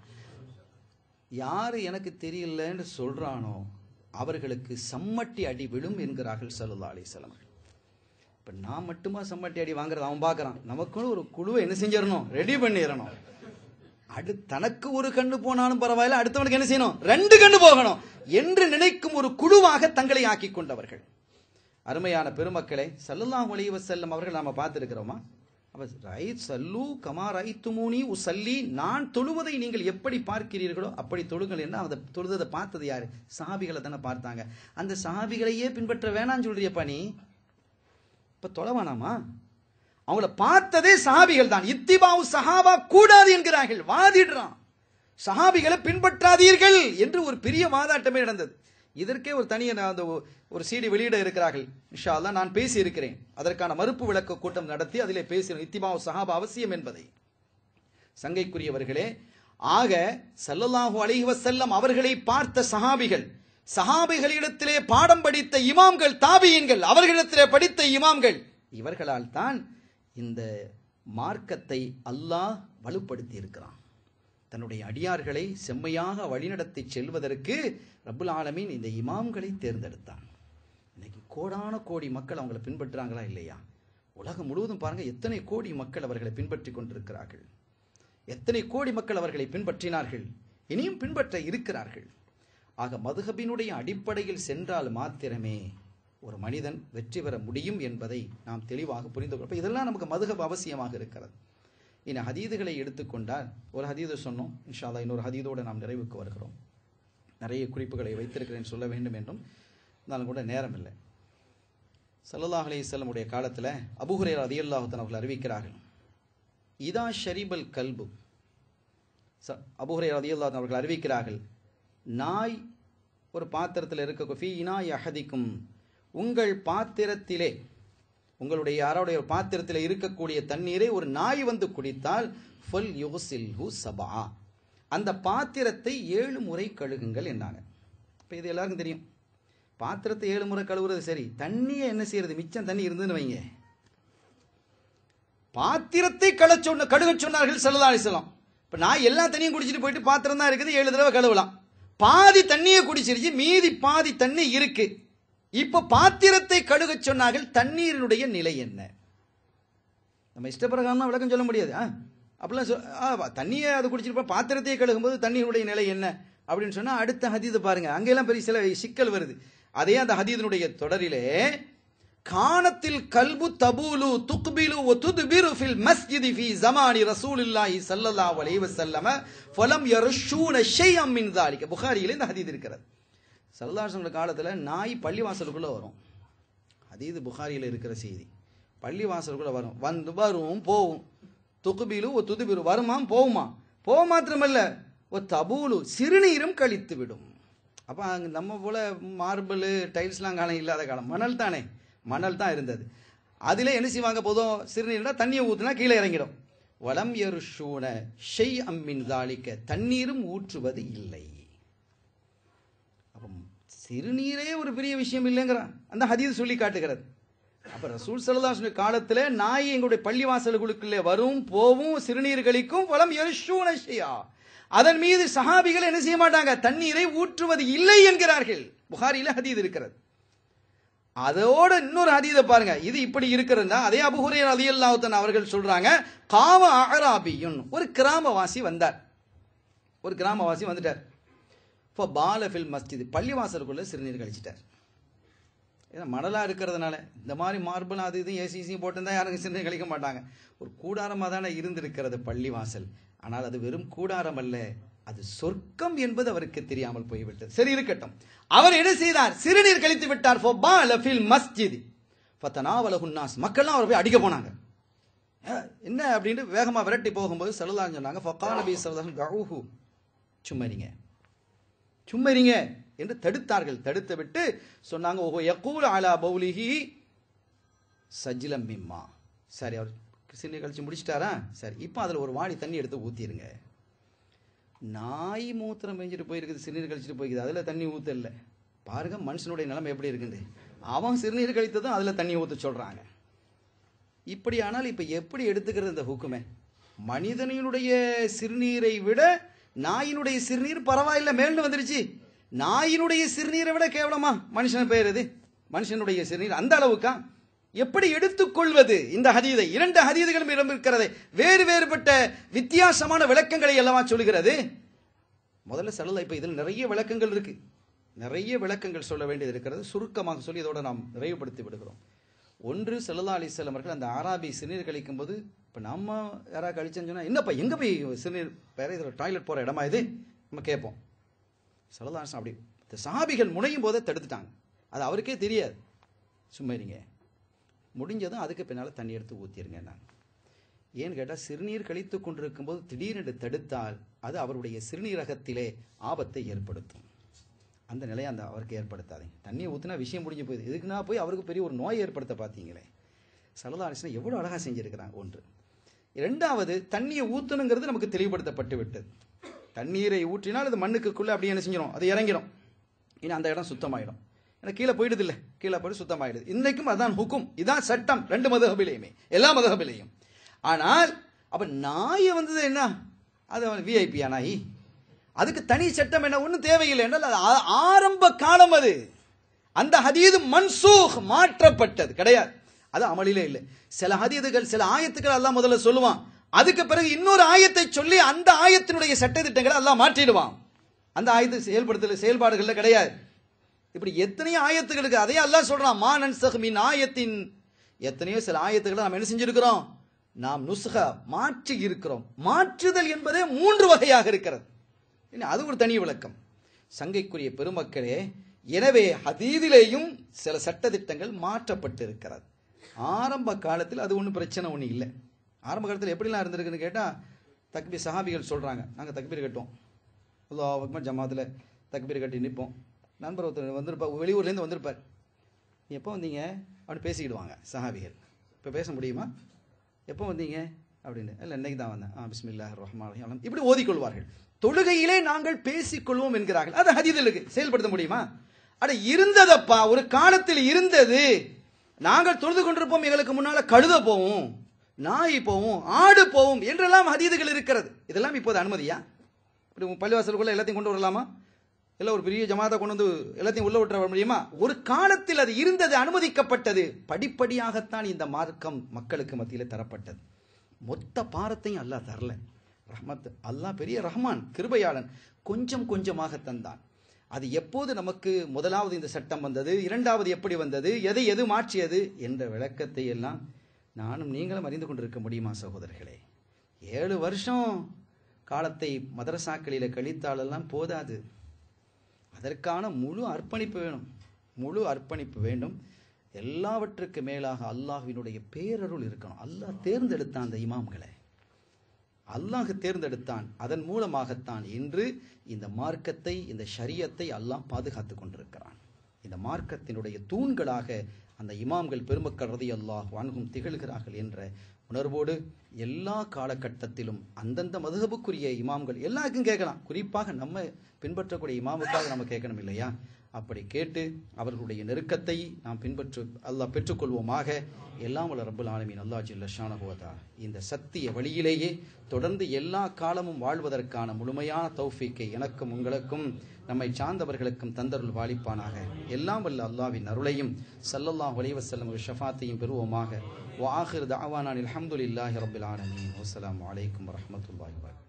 யாரு எனக்கு தெரியலன்னு சொல்றானோ அவர்களுக்கு சம்மட்டி அடி விழும் என்கிறார்கள் சல்லா அலிஸ்லாம் இப்ப நான் மட்டுமா சம்மட்டி அடி வாங்குறது அவன் பார்க்கறான் நமக்குன்னு ஒரு குழுவை என்ன செஞ்சிடணும் ரெடி பண்ணிடணும் அடு தனக்கு ஒரு கண்ணு போனாலும் பரவாயில்ல அடுத்தவனுக்கு என்ன செய்யணும் ரெண்டு கண்ணு போகணும் என்று நினைக்கும் ஒரு குழுவாக தங்களை ஆக்கி கொண்டவர்கள் அருமையான பெருமக்களை சல்லல்லாஹு அலைஹி வஸல்லம் அவர்கள் நாம பார்த்திருக்கிறோமா அப்ப ரை சல்லு கமா ரைத்துமூனி உசல்லி நான் தொழுவதை நீங்கள் எப்படி பார்க்கிறீர்களோ அப்படி தொழுங்கள் என்ன அதை தொழுததை பார்த்தது யாரு சஹாபிகளை தானே பார்த்தாங்க அந்த சஹாபிகளையே பின்பற்ற வேணாம்னு சொல்றியப்பா நீ இப்ப தொலைவானாமா அவங்கள பார்த்ததே சஹாபிகள் தான் இத்திபாவு சஹாபா கூடாது என்கிறார்கள் வாதிடுறான் சஹாபிகளை பின்பற்றாதீர்கள் என்று ஒரு பெரிய வாதாட்டமே நடந்தது இதற்கே ஒரு தனிய அந்த ஒ- ஒரு சீடி வெளியிட இருக்கிறார்கள் இன்ஷா அல்லாஹ் நான் பேசி இருக்கிறேன் அதற்கான மறுப்பு விளக்க கூட்டம் நடத்தி அதிலே பேசினோம் இத்திபாவு சஹாபா அவசியம் என்பதை சங்கைக்குரியவர்களே ஆக ஸல்லல்லாஹு அலைஹி வஸல்லம் அவர்களை பார்த்த சஹாபிகள் சஹாபிகளிடத்திலே பாடம் படித்த இமாம்கள் தாபியன்கள் அவர்களிடத்திலே படித்த இமாம்கள் இவர்களால் தான் இந்த மார்க்கத்தை அல்லாஹ் வலுப்படுத்தி இருக்கிறான் தன்னுடைய அடியார்களை செம்மையாக வழிநடத்தி செல்வதற்கு ரப்புல் ஆலமீன் இந்த இமாம்களை தேர்ந்தெடுத்தான் இன்னைக்கு கோடான கோடி மக்கள் அவங்களை பின்பற்றுறாங்களா இல்லையா உலகம் முழுவதும் பாருங்க எத்தனை கோடி மக்கள் அவர்களை பின்பற்றி கொண்டிருக்கிறார்கள் எத்தனை கோடி மக்கள் அவர்களை பின்பற்றினார்கள் இனியும் பின்பற்ற இருக்கிறார்கள் ஆக மதுஹபினுடைய அடிப்படையில் சென்றால் மாத்திரமே ஒரு மனிதன் வெற்றி பெற முடியும் என்பதை நாம் தெளிவாக புரிந்து கொள்ள இதெல்லாம் நமக்கு மதுஹப் அவசியமாக இருக்கிறது இனி ஹதீதுகளை எடுத்துக்கொண்டால் ஒரு ஹதீது சொன்னோம் இன்ஷா அல்லாஹ் இன்னொரு ஹதீதோடு நாம் நிறைவுக்கு வருகிறோம் நிறைய குறிப்புகளை வைத்திருக்கிறேன் சொல்ல வேண்டும் என்றும் இருந்தாலும் கூட நேரம் இல்லை ஸல்லல்லாஹு அலைஹி வஸல்லம் உடைய காலத்தில் அபூஹுரைரா ரலியல்லாஹு தஆலா அவர்கள் அறிவிக்கிறார்கள் இதா ஷரிபல் கல்பு ச- அபூஹுரைரா ரலியல்லாஹு தஆலா அவர்கள் அறிவிக்கிறார்கள் நாய் ஒரு பாத்திரத்தில் இருக்க ஃபீ இனா யஹதிக்கும் உங்கள் பாத்திரத்திலே உங்களுடைய யாரோடைய ஒரு பாத்திரத்தில் இருக்கக்கூடிய தண்ணீரை ஒரு நாய் வந்து குடித்தால் ஃபுல் யுகசில்ஹு சபா அந்த பாத்திரத்தை ஏழு முறை கழுகுங்கள் என்னாங்க இப்போ இது எல்லாருக்கும் தெரியும் பாத்திரத்தை ஏழு முறை கழுவுறது சரி தண்ணியை என்ன செய்யறது மிச்சம் தண்ணி இருந்துன்னு வைங்க பாத்திரத்தை கழ சொன்ன கழுக சொன்னார்கள் ஸல்லல்லாஹு அலைஹி வஸல்லம் இப்ப நான் எல்லா தண்ணியும் குடிச்சிட்டு போயிட்டு பாத்திரம் தான் இருக்குது ஏழு தடவை கழுவலாம் பாதி தண்ணியை குடிச்சிருச்சு மீதி பாதி தண்ணி இருக்கு இப்ப பாத்திரத்தை கழுக சொன்னார்கள் தண்ணீரினுடைய நிலை என்ன நம்ம இஷ்டப்பிரகாரம் விளக்கம் சொல்ல முடியாது ஆ அப்படிலாம் சொல் ஆ, தண்ணியை அது குடிச்சிருப்போம் பாத்திரத்தையே கழுகும்போது தண்ணீருடைய நிலை என்ன அப்படின்னு சொன்னா அடுத்த ஹதீது பாருங்க அங்கெல்லாம் பெரிய சில சிக்கல் வருது அதே அந்த ஹதீதனுடைய தொடரிலே கானத்தில் கல்பு தபூலு துக்பிலு ஒ துதுபிரு ஃபில் மஸ்ஜிதி ஃபி ஜமானி ரசூலில்லாஹி ஸல்லல்லாஹு அலைஹி வஸல்லம ஃபலம் யர்ஷூன ஷைஅம் மின் ذلك புகாரியில இந்த ஹதீஸ் இருக்கிறது ஸல்லல்லாஹு அலைஹி வஸல்லம் காலத்துல நாய் பள்ளிவாசலுக்குள்ள வரும் ஹதீஸ் புகாரியில இருக்கிற செய்தி பள்ளிவாசலுக்குள்ள வரும் வந்து வரும் போகும் துகுபிலு ஒ துதுபிரு வருமாம் போகுமா போக மாத்திரமல்ல ஒ தபூலு சிறுநீரும் கழித்து விடும் அப்ப அங்க நம்ம போல மார்பிள் டைல்ஸ்லாம் காலம் இல்லாத காலம் மணல் தானே மணல் தான் இருந்தது அதிலே என்ன செய்வாங்க போதும் சிறுநீர்னா தண்ணியை ஊத்துனா கீழே இறங்கிடும் வலம் எருஷூன ஷெய் அம்மின் தாளிக்க தண்ணீரும் ஊற்றுவது இல்லை அப்ப சிறுநீரே ஒரு பெரிய விஷயம் இல்லைங்கிறான் அந்த ஹதீஸ் சொல்லி காட்டுகிறது அப்ப ரசூல் சல்லல்லாஹு காலத்துல நாய் எங்களுடைய பள்ளிவாசல்களுக்குள்ளே வரும் போவும் சிறுநீர் கழிக்கும் வலம் எருஷூன ஷையா அதன் மீது சஹாபிகள் என்ன செய்ய மாட்டாங்க தண்ணீரை ஊற்றுவது இல்லை என்கிறார்கள் புகாரியில ஹதீஸ் இருக்கிறது அதோட இன்னொரு ஹதீதை பாருங்க இது இப்படி இருக்கிறதுனா அதே அபுஹுரே ரலியல்லாஹு அவர்கள் சொல்றாங்க காம அகராபியுன் ஒரு கிராமவாசி வந்தார் ஒரு கிராமவாசி வந்துட்டார் இப்போ பாலஃபில் மஸ்ஜித் பள்ளிவாசலுக்குள்ள சிறுநீர் கழிச்சிட்டார் ஏன்னா மணலாக இருக்கிறதுனால இந்த மாதிரி மார்பிள் அது இது ஏசிசியும் போட்டிருந்தா யாரும் சிறுநீர் கழிக்க மாட்டாங்க ஒரு கூடாரமாக தானே இருந்திருக்கிறது பள்ளிவாசல் ஆனால் அது வெறும் கூடாரம் அல்ல அது சொர்க்கம் என்பது அவருக்கு தெரியாமல் போய்விட்டது சரி இருக்கட்டும் அவர் என்ன செய்தார் சிறுநீர் கழித்து விட்டார் ஃபபால ஃபில் மஸ்ஜித் ஃபதனாவலஹுன்னாஸ் மக்கள்லாம் அவர் போய் அடிக்க போனாங்க அஹ், என்ன அப்படின்னு வேகமா விரட்டி போகும்போது சல்லல்லாஹு சொன்னாங்க ஃபகால நபி ஸல்லல்லாஹு கஊஹு சும்மரிங்க சும்மரிங்க என்று தடுத்தார்கள் தடுத்து விட்டு சொன்னாங்க ஓஹோ யகூல் அலா பௌலிஹி சஜிலம் மிம்மா சரி அவர் சிறுநீர் கழிச்சு முடிச்சிட்டாரா சரி இப்போ அதில் ஒரு வாளி தண்ணி எடுத்து ஊற்றிடுங்க நாய் மூத்திரம் பெஞ்சிட்டு போயிருக்குது சிறுநீர் கழிச்சிட்டு போயிருக்குது அதில் தண்ணி ஊத்த இல்லை பாருங்க மனுஷனுடைய நிலைமை எப்படி இருக்குது அவன் சிறுநீர் கழித்ததும் அதில் தண்ணி ஊற்ற சொல்கிறாங்க இப்படியானால் இப்போ எப்படி எடுத்துக்கிறது இந்த ஹுக்குமே மனிதனினுடைய சிறுநீரை விட நாயினுடைய சிறுநீர் பரவாயில்லை மேல்னு வந்துருச்சு நாயினுடைய சிறுநீரை விட கேவலமா மனுஷன் பேர் இது மனுஷனுடைய சிறுநீர் அந்த அளவுக்கா எப்படி எடுத்துக்கொள்வது இந்த ஹதீதை இரண்டு ஹதீதுகளும் இடம் இருக்கிறது வேறு வேறுபட்ட வித்தியாசமான விளக்கங்களை அல்லவா சொல்கிறது முதல்ல செல்லல இப்ப இதில் நிறைய விளக்கங்கள் இருக்கு நிறைய விளக்கங்கள் சொல்ல வேண்டியது இருக்கிறது சுருக்கமாக சொல்லி இதோட நாம் நிறைவுபடுத்தி விடுகிறோம் ஒன்று செல்லல்லா அலிஸ்லாம் அவர்கள் அந்த ஆராபி சிறுநீர் கழிக்கும் போது இப்போ நம்ம யாராவது கழிச்சேன்னு சொன்னா என்னப்பா எங்க போய் சிறுநீர் வேற இதில் டாய்லெட் போற இடமா இது நம்ம கேட்போம் செல்லல்லாசன் அப்படி இந்த சஹாபிகள் முனையும் போதே தடுத்துட்டாங்க அது அவருக்கே தெரியாது சும்மா இருங்க முடிஞ்சதும் அதுக்கு பின்னால் தண்ணி எடுத்து ஊற்றிருங்க நான் ஏன்னு கேட்டால் சிறுநீர் கழித்து கொண்டிருக்கும் போது திடீரென்று தடுத்தால் அது அவருடைய சிறுநீரகத்திலே ஆபத்தை ஏற்படுத்தும் அந்த நிலையை அந்த அவருக்கு ஏற்படுத்தாதீங்க தண்ணியை ஊற்றினா விஷயம் முடிஞ்சு போகுது இதுக்குன்னா போய் அவருக்கு பெரிய ஒரு நோய் ஏற்படுத்த பார்த்தீங்களே சலதாரிசனை எவ்வளோ அழகாக செஞ்சிருக்கிறாங்க ஒன்று இரண்டாவது தண்ணியை ஊற்றணுங்கிறது நமக்கு தெளிவுபடுத்தப்பட்டு விட்டது தண்ணீரை ஊற்றினால் அது மண்ணுக்குள்ளே அப்படியே என்ன செஞ்சிடும் அது இறங்கிடும் இனி அந்த இடம் சுத்தமாயிடும் ஏன்னா கீழே போயிடுது இல்லை கீழே போயிட்டு சுத்தமாயிடுது இன்னைக்கும் அதான் ஹுக்கும் இதான் சட்டம் ரெண்டு மதகபிலையுமே எல்லா மதகபிலையும் ஆனால் அப்ப நாயை வந்தது என்ன அது விஐபியா நாய் அதுக்கு தனி சட்டம் என்ன ஒன்றும் தேவையில்லை என்றால் அது ஆ- ஆரம்ப காலம் அது அந்த ஹதீது மன்சூக் மாற்றப்பட்டது கிடையாது அது அமலிலே இல்லை சில ஹதீதுகள் சில ஆயத்துக்கள் எல்லாம் முதல்ல சொல்லுவான் அதுக்கு பிறகு இன்னொரு ஆயத்தை சொல்லி அந்த ஆயத்தினுடைய சட்டத்திட்டங்களை எல்லாம் மாற்றிடுவான் அந்த ஆயத்து செயல்படுத்தல செயல்பாடுகள்ல கிடையாது இப்படி எத்தனையோ ஆயத்துகளுக்கு அதே அல்லாஹ் சொல்றான் மா நன்சஹ் மின் ஆயத்தின் எத்தனையோ சில ஆயத்துக்களை நாம் என்ன செஞ்சிருக்கிறோம் நாம் நுஸ்ஹ மாற்றி இருக்கிறோம் மாற்றுதல் என்பதே மூன்று வகையாக இருக்கிறது இனி அது ஒரு தனி விளக்கம் சங்கைக்குரிய பெருமக்களே எனவே ஹதீதிலேயும் சில சட்டதிட்டங்கள் மாற்றப்பட்டு இருக்கிறது ஆரம்ப காலத்தில் அது ஒன்றும் பிரச்சனை ஒன்றும் இல்லை ஆரம்ப காலத்தில் எப்படிலாம் இருந்திருக்குன்னு கேட்டால் தக்பீர் சஹாபிகள் சொல்கிறாங்க நாங்கள் தக்பீர் கட்டுவோம் அல்லாஹ் அக்பர் ஜமாத்தில் தக்பீர் கட்டி நிற்போம் நண்பர் ஒருத்தர் வந்திருப்பார் வெளியூர்லேருந்து வந்திருப்பார் நீ எப்போ வந்தீங்க அப்படின்னு பேசிக்கிடுவாங்க சஹாபிகள் இப்போ பேச முடியுமா எப்போ வந்தீங்க அப்படின்னு இல்லை இன்னைக்கு தான் வந்தேன் ஆ பிஸ்மில்லாஹ் ரஹ்மான் ரஹீம் இப்படி ஓதிக்கொள்வார்கள் தொழுகையிலே நாங்கள் பேசிக்கொள்வோம் என்கிறார்கள் அது ஹதீதில் இருக்கு செயல்படுத்த முடியுமா அட இருந்ததப்பா ஒரு காலத்தில் இருந்தது நாங்கள் தொழுது கொண்டிருப்போம் எங்களுக்கு முன்னால கழுத போவோம் நாய் போவோம் ஆடு போவோம் என்றெல்லாம் ஹதீதுகள் இருக்கிறது இதெல்லாம் இப்போது அனுமதியா இப்படி உங்க பள்ளிவாசலுக்குள்ள எல்லாத்தையும் கொண்டு வரலாமா இல்லை ஒரு பெரிய ஜமாதா கொண்டு வந்து எல்லாத்தையும் உள்ள விட்டுற முடியுமா ஒரு காலத்தில் அது இருந்தது அனுமதிக்கப்பட்டது படிப்படியாகத்தான் இந்த மார்க்கம் மக்களுக்கு மத்தியில் தரப்பட்டது மொத்த பாரத்தையும் அல்லாஹ் தரல ரஹ்மத் அல்லாஹ் பெரிய ரஹ்மான் கிருபையாளன் கொஞ்சம் கொஞ்சமாக தந்தான் அது எப்போது நமக்கு முதலாவது இந்த சட்டம் வந்தது இரண்டாவது எப்படி வந்தது எதை எது மாற்றியது என்ற விளக்கத்தை எல்லாம் நானும் நீங்களும் அறிந்து கொண்டிருக்க முடியுமா சகோதரர்களே ஏழு வருஷம் காலத்தை மதரசாக்களில கழித்தாலெல்லாம் போதாது அதற்கான முழு அர்ப்பணிப்பு வேணும் முழு அர்ப்பணிப்பு வேண்டும் எல்லாவற்றுக்கு மேலாக அல்லாஹ்வினுடைய பேரருள் இருக்கணும் அல்லாஹ் தேர்ந்தெடுத்த அந்த இமாம்களை அல்லாஹ் தேர்ந்தெடுத்தான் அதன் மூலமாகத்தான் இன்று இந்த மார்க்கத்தை இந்த ஷரியத்தை அல்லாஹ் பாதுகாத்து கொண்டிருக்கிறான் இந்த மார்க்கத்தினுடைய தூண்களாக அந்த இமாம்கள் பெருமக்கள் ரதி அல்லாஹ் வான்கும் திகழ்கிறார்கள் என்ற உணர்வோடு எல்லா காலகட்டத்திலும் அந்தந்த மதுகபுக்குரிய இமாம்கள் எல்லாருக்கும் கேட்கலாம் குறிப்பாக நம்ம பின்பற்றக்கூடிய இமாமுக்காக நம்ம கேட்கணும் இல்லையா அப்படி கேட்டு அவர்களுடைய நெருக்கத்தை நாம் பின்பற்று அல்லாஹ் பெற்றுக்கொள்வோமாக எல்லாம் வல்ல ரப்பல் ஆலமீன் அல்லாஹ் ஜில்ல ஷானஹுவதா இந்த சத்திய வழியிலேயே தொடர்ந்து எல்லா காலமும் வாழ்வதற்கான முழுமையான தௌஃபீக்கை எனக்கும் உங்களுக்கும் நம்மை சார்ந்தவர்களுக்கும் தந்தருள் வாலிப்பானாக எல்லாம் வல்ல அல்லாஹ்வின் அருளையும் ஸல்லல்லாஹு அலைஹி வஸல்லம் ஷஃபாத்தையும் பெறுவோமாக வஆஹிர் தஅவானா அல்ஹம்துலில்லாஹி ரப்பில் ஆலமீன் வஸ்ஸலாமு அலைக்கும் வரஹ்மத்துல்லாஹி வபரகாத்துஹு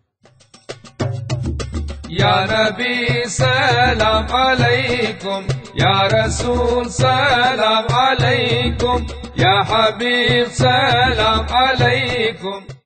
يا نبي سلام عليكم يا رسول سلام عليكم يا حبيب سلام عليكم